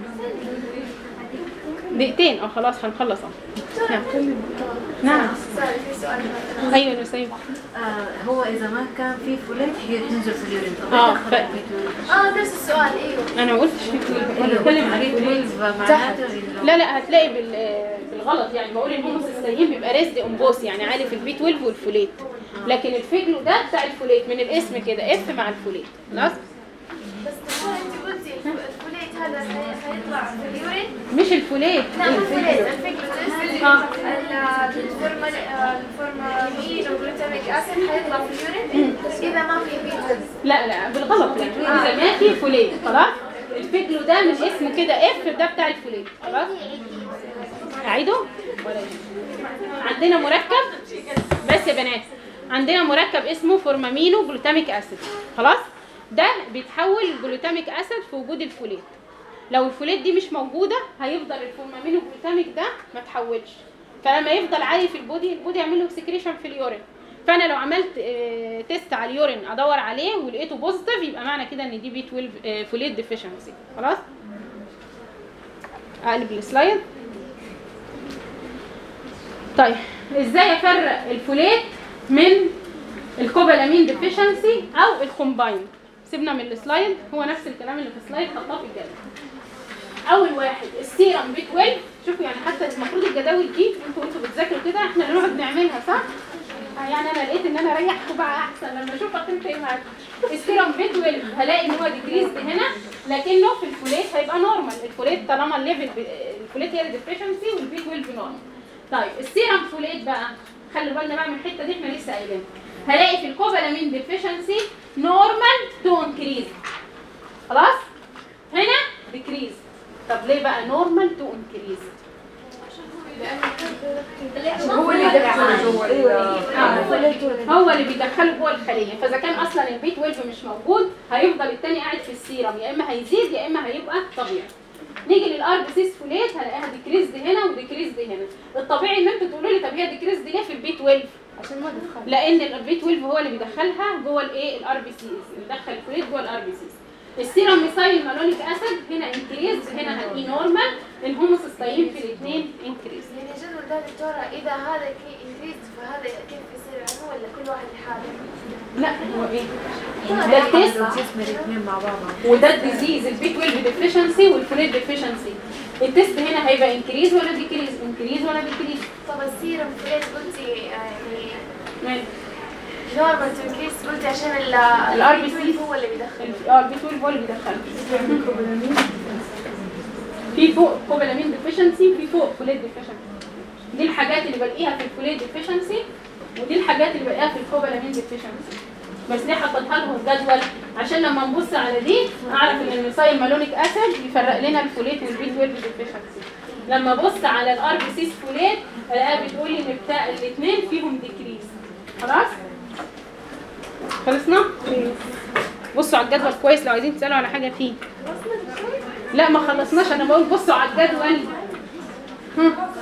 دقيقتين اه خلاص هنخلص اه نعم نعم سوري في سؤال ايوه يا نسيم آه هو اذا ما كان في فوليت حينزل في اليورين طب آه، ايه ف- دخل البيت اه نفس السؤال ايوه انا ما قلتش في انا بتكلم عليه البيت معناته إنه- لا لا هتلاقي بال- بالغلط يعني بقول الهوموسيستين بيبقى ريزد امبوس يعني عالي في البي 12 والفوليت لكن الفيجلو ده بتاع الفوليت من الاسم كده اف مع الفوليت خلاص بس دكتور انت قلتي الف- الفوليت هذا حي- حيطلع في اليورين مش الفوليت لا مو الفوليت الفكرة آه. الفورمالين وجلوتاميك اسيد حيطلع في اليورين اذا ما في بيتز لا لا بالغلط يعني اذا ما في فوليت خلاص الفيجلو ده من اسم كده اف ده بتاع الفوليت خلاص اعيده ولا يهمك. عندنا مركب بس يا بنات عندنا مركب اسمه فورمامينو جلوتاميك اسيد خلاص ده بيتحول لجلوتاميك اسيد في وجود الفوليت لو الفوليت دي مش موجوده هيفضل الفورمامين الجلوتاميك ده ما تحولش فلما يفضل عالي في البودي البودي يعمل له سكريشن في اليورين فانا لو عملت آه، تيست على اليورين ادور عليه ولقيته بوزيتيف يبقى معنى كده ان دي بي 12 آه، فوليت ديفيشنسي خلاص اقلب السلايد طيب ازاي افرق الفوليت من الكوبالامين ديفيشنسي او الكومبايند سيبنا من السلايد هو نفس الكلام اللي في السلايد حطاه في الجدول اول واحد السيرم بي 12 شوفوا يعني حتى المفروض الجداول دي انتوا انتوا بتذاكروا كده احنا اللي نقعد نعملها صح آه يعني انا لقيت ان انا اريح بقى احسن لما اشوف اقيمت ايه معاك السيرم بي 12 هلاقي ان هو ديكريزد هنا لكنه في الفوليت هيبقى نورمال الفوليت طالما الليفل ب- الفوليت هي الديفيشنسي والبي 12 نورمال طيب السيرم فوليت بقى خلي بالنا بقى من الحته دي احنا لسه قايلينها هلاقي في الكوبالامين ديفيشنسي نورمال تو انكريز خلاص هنا ديكريز طب ليه بقى نورمال تو انكريز هو اللي دخل جوه ال- هو اللي بيدخله جوه الخليه فاذا كان اصلا البي 12 مش موجود هيفضل التاني قاعد في السيرم يا اما هيزيد يا اما هيبقى طبيعي نيجي للار بي سيس فوليت هلاقيها ديكريزد هنا وديكريزد هنا الطبيعي ان انتوا تقولوا لي طب هي ديكريزد ليه في البي 12 عشان ما تدخل لان البي 12 هو اللي بيدخلها جوه الايه الار بي سيز بيدخل الفوليت جوه الار بي سيز السيرم ميثايل مالونيك اسيد هنا انكريز هنا هنلاقيه نورمال الهوموسيستاين في الاثنين انكريز يعني الجدول ده دكتورة إذا هذا كي انكريز فهذا كيف يصير عنه ولا كل واحد لحاله؟ لا هو ايه ده التيست الجسم الاثنين مع بعض وده الديزيز البي 12 ديفيشنسي والفوليت ديفيشنسي التيست هنا هيبقى انكريز ولا ديكريز انكريز ولا ديكريز طب السيرم فليت قلتي يعني نورمال تو انكريز قلتي عشان ال ال RBC. هو اللي بيدخل اه البي 12 هو اللي بيدخله في فوق كوبالامين ديفيشنسي وفي فوق فوليت ديفيشنسي دي الحاجات اللي بلاقيها في الفوليت ديفيشنسي ودي الحاجات اللي بلاقيها في الكوبالامين ديفيشنسي بس ليه حطيتها لهم جدول عشان لما نبص على دي اعرف ان الميثايل مالونيك اسيد يفرق لنا الفوليت والبي 12 ديفيشنسي لما ابص على الار بي سيس فوليت الاقيها بتقول لي ان بتاع الاثنين فيهم ديكريز خلاص خلصنا بصوا على الجدول كويس لو عايزين تسالوا على حاجه فيه لا ما خلصناش انا بقول بصوا على الجدول ها.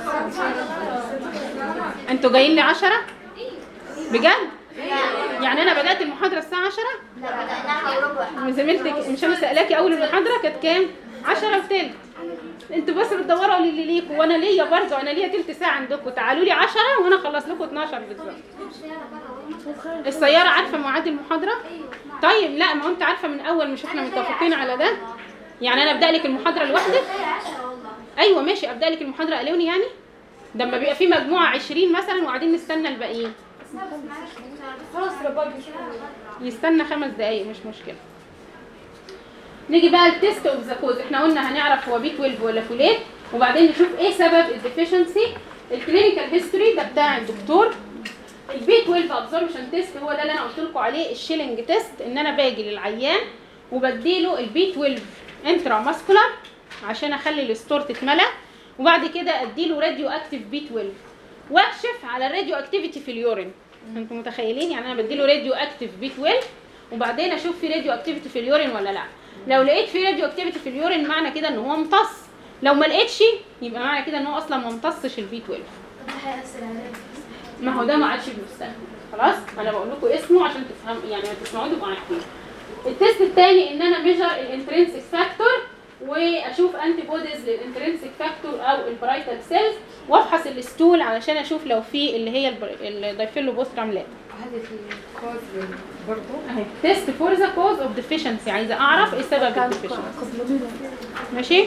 انتوا جايين لي 10 بجد يعني انا بدات المحاضره الساعه 10 زميلتك مش انا سالاكي اول المحاضره كانت كام 10 وثلث انتوا بس بتدوروا على اللي ليكوا وانا ليا برضه انا ليا تلت ساعه عندكم تعالوا لي 10 وانا اخلص لكم 12 بالظبط السياره عارفه ميعاد المحاضره طيب لا ما هو انت عارفه من اول مش احنا متفقين على ده يعني انا ابدا لك المحاضره لوحدك ايوه ماشي ابدا لك المحاضره الوني يعني ده لما بيبقى في مجموعه 20 مثلا وقاعدين نستنى الباقيين خلاص رباك يستنى خمس دقايق مش مشكله نيجي بقى التيست اوف ذا كوز احنا قلنا هنعرف هو بي 12 ولا فوليت وبعدين نشوف ايه سبب الديفيشنسي الكلينيكال هيستوري ده بتاع الدكتور البي 12 ابزوربشن تيست هو ده اللي انا قلت لكم عليه الشيلنج تيست ان انا باجي للعيان وبديله البي 12 انترا ماسكولار عشان اخلي الستور تتملى وبعد كده اديله راديو اكتيف بي 12 واكشف على الراديو اكتيفيتي في اليورين انتوا متخيلين يعني انا بديله راديو اكتيف بي 12 وبعدين اشوف في راديو اكتيفيتي في اليورين ولا لا لو لقيت في راديو اكتيفيتي في اليورين معنى كده ان هو امتص لو ما لقيتش يبقى معنى كده ان هو اصلا ما امتصش البي 12 ده هيأثر عليك ما هو ده ما عادش بيستخدم خلاص انا بقول لكم اسمه عشان تفهم يعني ما تسمعوه تبقوا عارفين التيست الثاني ان انا ميجر الانترنسك فاكتور واشوف انتي بوديز للانترنسك فاكتور او البرايتال سيلز وافحص الستول علشان اشوف لو في اللي هي الدايفيلو بوسترام لاب هذه في الكوز برضه اهي تيست فور ذا كوز اوف ديفيشنسي عايزه اعرف ايه سبب الديفيشنسي ماشي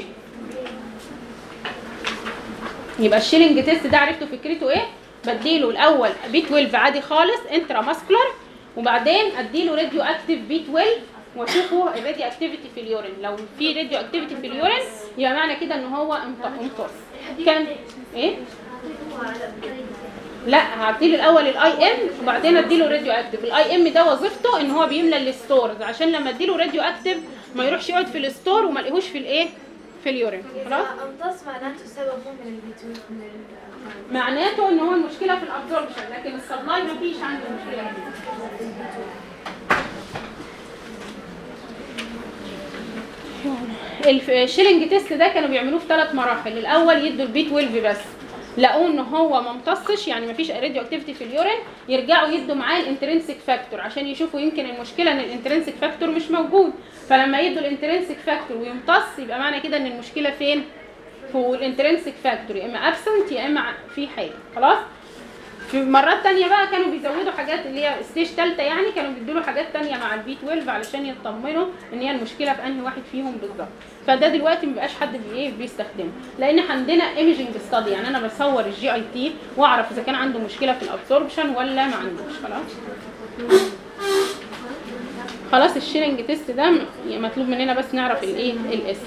يبقى الشيلنج تيست ده عرفتوا فكرته ايه بديله الاول بي 12 عادي خالص انترا ماسكولار وبعدين اديله راديو اكتيف بي 12 واشوفه الراديو اكتيفيتي في اليورين لو في راديو اكتيفيتي في اليورين يبقى معنى كده ان هو امط- امتص كان ايه لا هديله الاول الاي ام وبعدين اديله راديو اكتيف الاي ام ده وظيفته ان هو بيملى الستورز عشان لما اديله راديو اكتيف ما يروحش يقعد في الستور وما الاقيهوش في الايه في اليورين خلاص امتص معناته السبب مو من البيتوت من ال- معناته ان هو المشكله في الابزوربشن لكن السبلاي ما فيش عنده مشكله الف- الشيلنج تيست ده كانوا بيعملوه في ثلاث مراحل الاول يدوا البي 12 بس لقوه ان هو ما امتصش يعني ما فيش راديو اكتيفيتي في اليورين يرجعوا يدوا معاه الانترنسك فاكتور عشان يشوفوا يمكن المشكله ان الانترنسك فاكتور مش موجود فلما يدوا الانترنسك فاكتور ويمتص يبقى معنى كده ان المشكله فين هو الانترنسك فاكتور يا اما ابسنت يا اما في حاجه خلاص في مرات تانية بقى كانوا بيزودوا حاجات اللي هي ستيج تالتة يعني كانوا بيدوا له حاجات تانية مع البي 12 علشان يطمنوا ان هي المشكلة في انهي واحد فيهم بالظبط فده دلوقتي مبقاش حد بي ايه بيستخدمه لان عندنا ايميجنج ستادي يعني انا بصور الجي اي تي واعرف اذا كان عنده مشكلة في الابسوربشن ولا ما عندوش خلاص خلاص الشيرنج تيست ده م- مطلوب مننا بس نعرف الايه الاسم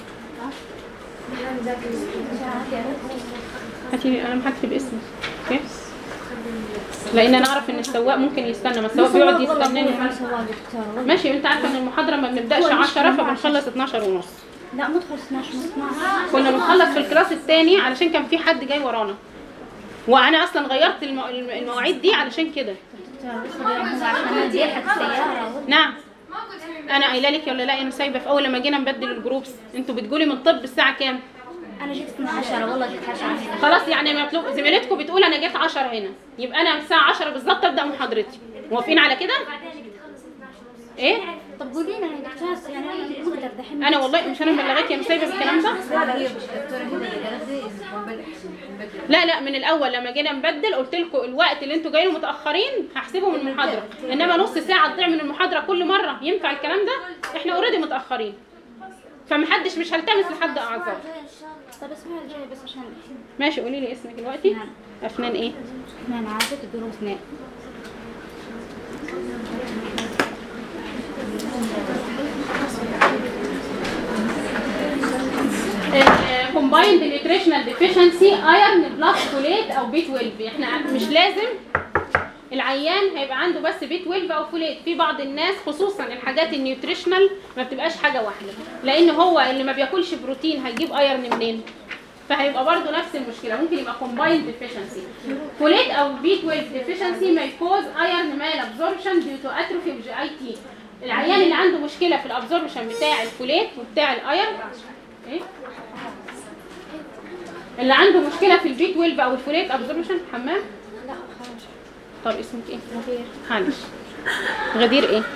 هاتي لي انا هكتب اسمي اوكي لان انا اعرف ان السواق ممكن يستنى ما السواق بيقعد يستناني ماشي انت عارفه ان المحاضره ما بنبداش 10 فبنخلص 12 ونص لا مدخل 12 12 كنا بنخلص في الكلاس الثاني علشان كان في حد جاي ورانا وانا اصلا غيرت المو- المواعيد دي علشان كده عشان دي حق السيارة نعم انا قايله لك ولا لا انا سايبه في اول لما جينا نبدل الجروبس انتوا بتقولي من طب الساعه كام انا جيت 12 والله جيت 10 خلاص يعني مطلوب زميلتكم بتقول انا جيت 10 هنا يبقى انا الساعه 10 بالظبط ابدا محاضرتي موافقين على كده ايه طب قولي لنا يا دكتور يعني انا بقدر دحين انا والله مش انا مبلغاك يا مسايبه بالكلام ده لا لا هي مش دكتورة هنا هي قالت لي إذا هنبدل هنبدل لا لا من الاول لما جينا نبدل قلت لكم الوقت اللي انتوا جايين متاخرين هحسبه من المحاضره انما نص ساعه تضيع من المحاضره كل مره ينفع الكلام ده احنا اوريدي متاخرين فمحدش مش هلتمس لحد اعذار طب اسمعي الجاي بس عشان ماشي قولي لي اسمك دلوقتي نعم. افنان ايه اثنين عادة الدروس اثنين كومبايند نيوتريشنال ديفيشنسي ايرن بلس فوليت او بي 12 احنا مش لازم العيان هيبقى عنده بس بي 12 او فوليت في بعض الناس خصوصا الحاجات النيوتريشنال ما بتبقاش حاجه واحده لان هو اللي ما بياكلش بروتين هيجيب ايرن منين فهيبقى برضه نفس المشكله ممكن يبقى كومبايند ديفيشنسي فوليت او بي 12 ديفيشنسي ما يكوز ايرن مال ابزوربشن ديو تو اتروفي اوف جي اي تي العيان اللي عنده مشكله في الابزوربشن بتاع الفوليت وبتاع الايرن ايه اللي عنده مشكله في البي 12 او الفوليت ابزوربشن حمام لا خلاص طب اسمك ايه غدير حنش غدير ايه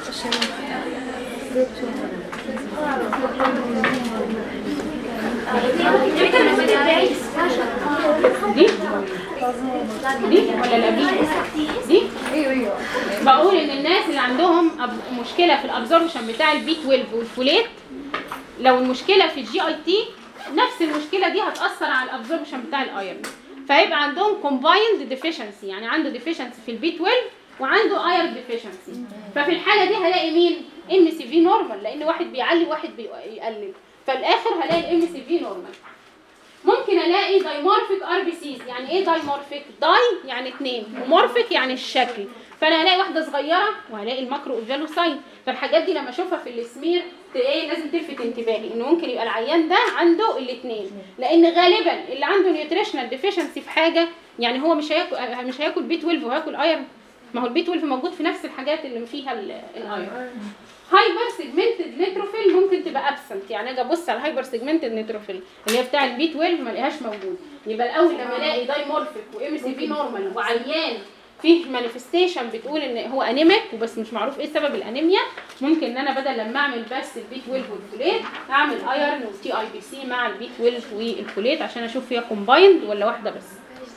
دي دي ولا لا دي دي ايوه ايوه بقول ان الناس اللي عندهم أب- مشكله في الابزوربشن بتاع البي 12 والفوليت لو المشكله في الجي اي تي نفس المشكله دي هتاثر على الابزوربشن بتاع الايرون فيبقى عندهم كومبايند ديفيشنسي يعني عنده ديفيشنسي في البي 12 وعنده ايرون ديفيشنسي ففي الحاله دي هلاقي مين ام سي في نورمال لان واحد بيعلي وواحد بيقلل فالاخر هلاقي الام سي في نورمال ممكن الاقي دايمورفيك ار بي سيز يعني ايه دايمورفيك داي يعني اتنين ومورفيك يعني الشكل فانا هلاقي واحده صغيره وهلاقي الماكرو اوفالوساين فالحاجات دي لما اشوفها في السمير ت- ايه لازم تلفت انتباهي انه ممكن يبقى العيان ده عنده الاثنين لان غالبا اللي عنده نيوتريشنال ديفيشنسي في حاجه يعني هو مش هياكل مش هياكل بي 12 وهياكل ايرون ما هو البي 12 موجود في نفس الحاجات اللي فيها ال- الايرون هايبر سيجمنتد نيتروفيل ممكن تبقى ابسنت يعني اجي ابص على الهايبر سيجمنتد نيتروفيل اللي هي بتاع البي 12 ما الاقيهاش موجود يبقى الاول لما الاقي دايمورفيك وام سي في نورمال وعيان فيه مانيفستيشن بتقول ان هو انيميك وبس مش معروف ايه سبب الانيميا ممكن ان انا بدل لما اعمل بس البي 12 والفوليت اعمل ايرن والتي اي بي سي مع البي 12 والفوليت عشان اشوف فيها كومبايند ولا واحده بس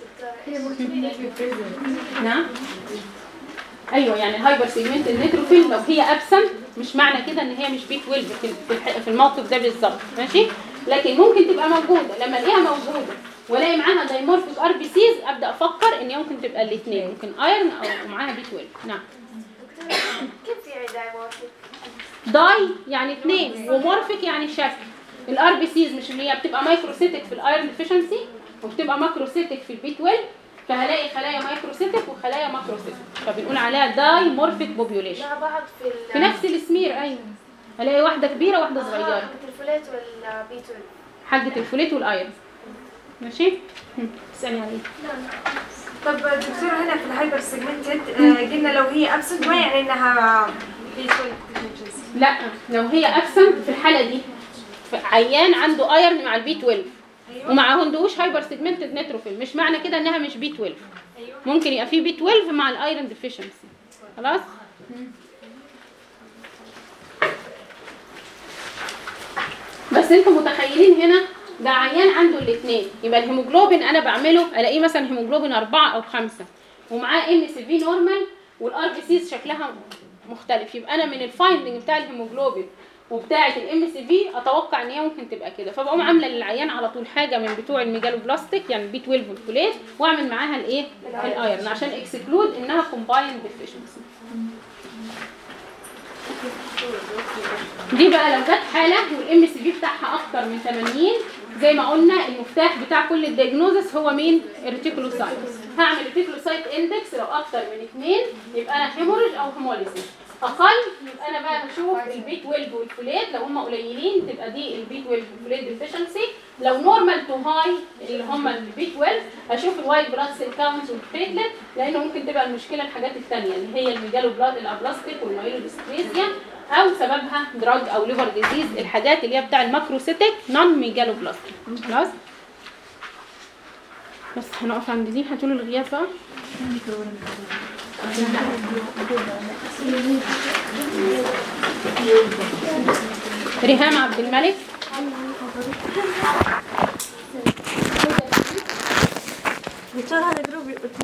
نعم ايوه يعني الهايبر سيجمنت النيتروفيل لو هي ابسنت مش معنى كده ان هي مش بي 12 في في الح- في الموقف ده بالظبط ماشي لكن ممكن تبقى موجوده لما الاقيها موجوده والاقي معاها دايمورفيك ار بي سيز ابدا افكر ان هي ممكن تبقى الاثنين ممكن ايرن او معاها بي 12 نعم كيف يعني دايمورفيك؟ داي يعني اثنين ومورفيك يعني شكل الار بي سيز مش اللي هي بتبقى مايكروسيتك في الايرن ديفيشنسي وبتبقى ماكروسيتك في البي 12 فهلاقي خلايا مايكروسيتك وخلايا ماكروسيتك فبنقول عليها داي مورفيك بوبيوليشن مع بعض في ال في نفس السمير ايوه هلاقي واحده كبيره واحده آه، صغيره حقة الفوليت والبي 12 حاجه الفوليت والايرن ماشي هم، اسالي عليه طب دكتورة هنا في الهايبر سيجمنتد قلنا لو هي ابسنت ما يعني انها في لا لو هي ابسنت في الحاله دي عيان عنده ايرن مع البي 12 وما عندهوش هايبر سيجمنتد نيتروفيل مش معنى كده انها مش بي 12 ممكن يبقى في بي 12 مع الايرن ديفيشنسي خلاص بس انتوا متخيلين هنا ده عيان عنده الاثنين يبقى الهيموجلوبين انا بعمله الاقيه مثلا هيموجلوبين أربعة او خمسة ومعاه ام سي في نورمال والار بي سيز شكلها مختلف يبقى انا من الفايندنج بتاع الهيموجلوبين وبتاعه الام سي في اتوقع ان هي ممكن تبقى كده فبقوم عامله للعيان على طول حاجه من بتوع الميجالوبلاستيك يعني بي 12 والفوليت واعمل معاها الايه الايرن عشان اكسكلود انها كومبايند ديفيشنسي دي بقى لو جت حاله والام سي في بتاعها اكتر من 80 زي ما قلنا المفتاح بتاع كل الدياجنوزس هو مين الريتيكولوسايت هعمل ريتيكولوسايت اندكس لو اكتر من 2 يبقى انا هيموريج او هيموليسيس اقل يبقى انا بقى بشوف البي 12 والفوليت لو هم قليلين تبقى دي البي 12 والفوليت ديفيشنسي لو نورمال تو هاي اللي هم البي 12 اشوف الوايت بلاد سيل كاونت والبليتلت لانه ممكن تبقى المشكله الحاجات الثانيه اللي هي الميجالو بلاد الابلاستيك والمايلوديستريزيا او سببها دراج او ليفر ديزيز الحاجات اللي هي بتاع الماكروسيتك نون ميجالو بلاستيك خلاص بس هنقف عند دي هاتوا الغياب بقى ريهام عبد الملك دكتور هذا جروب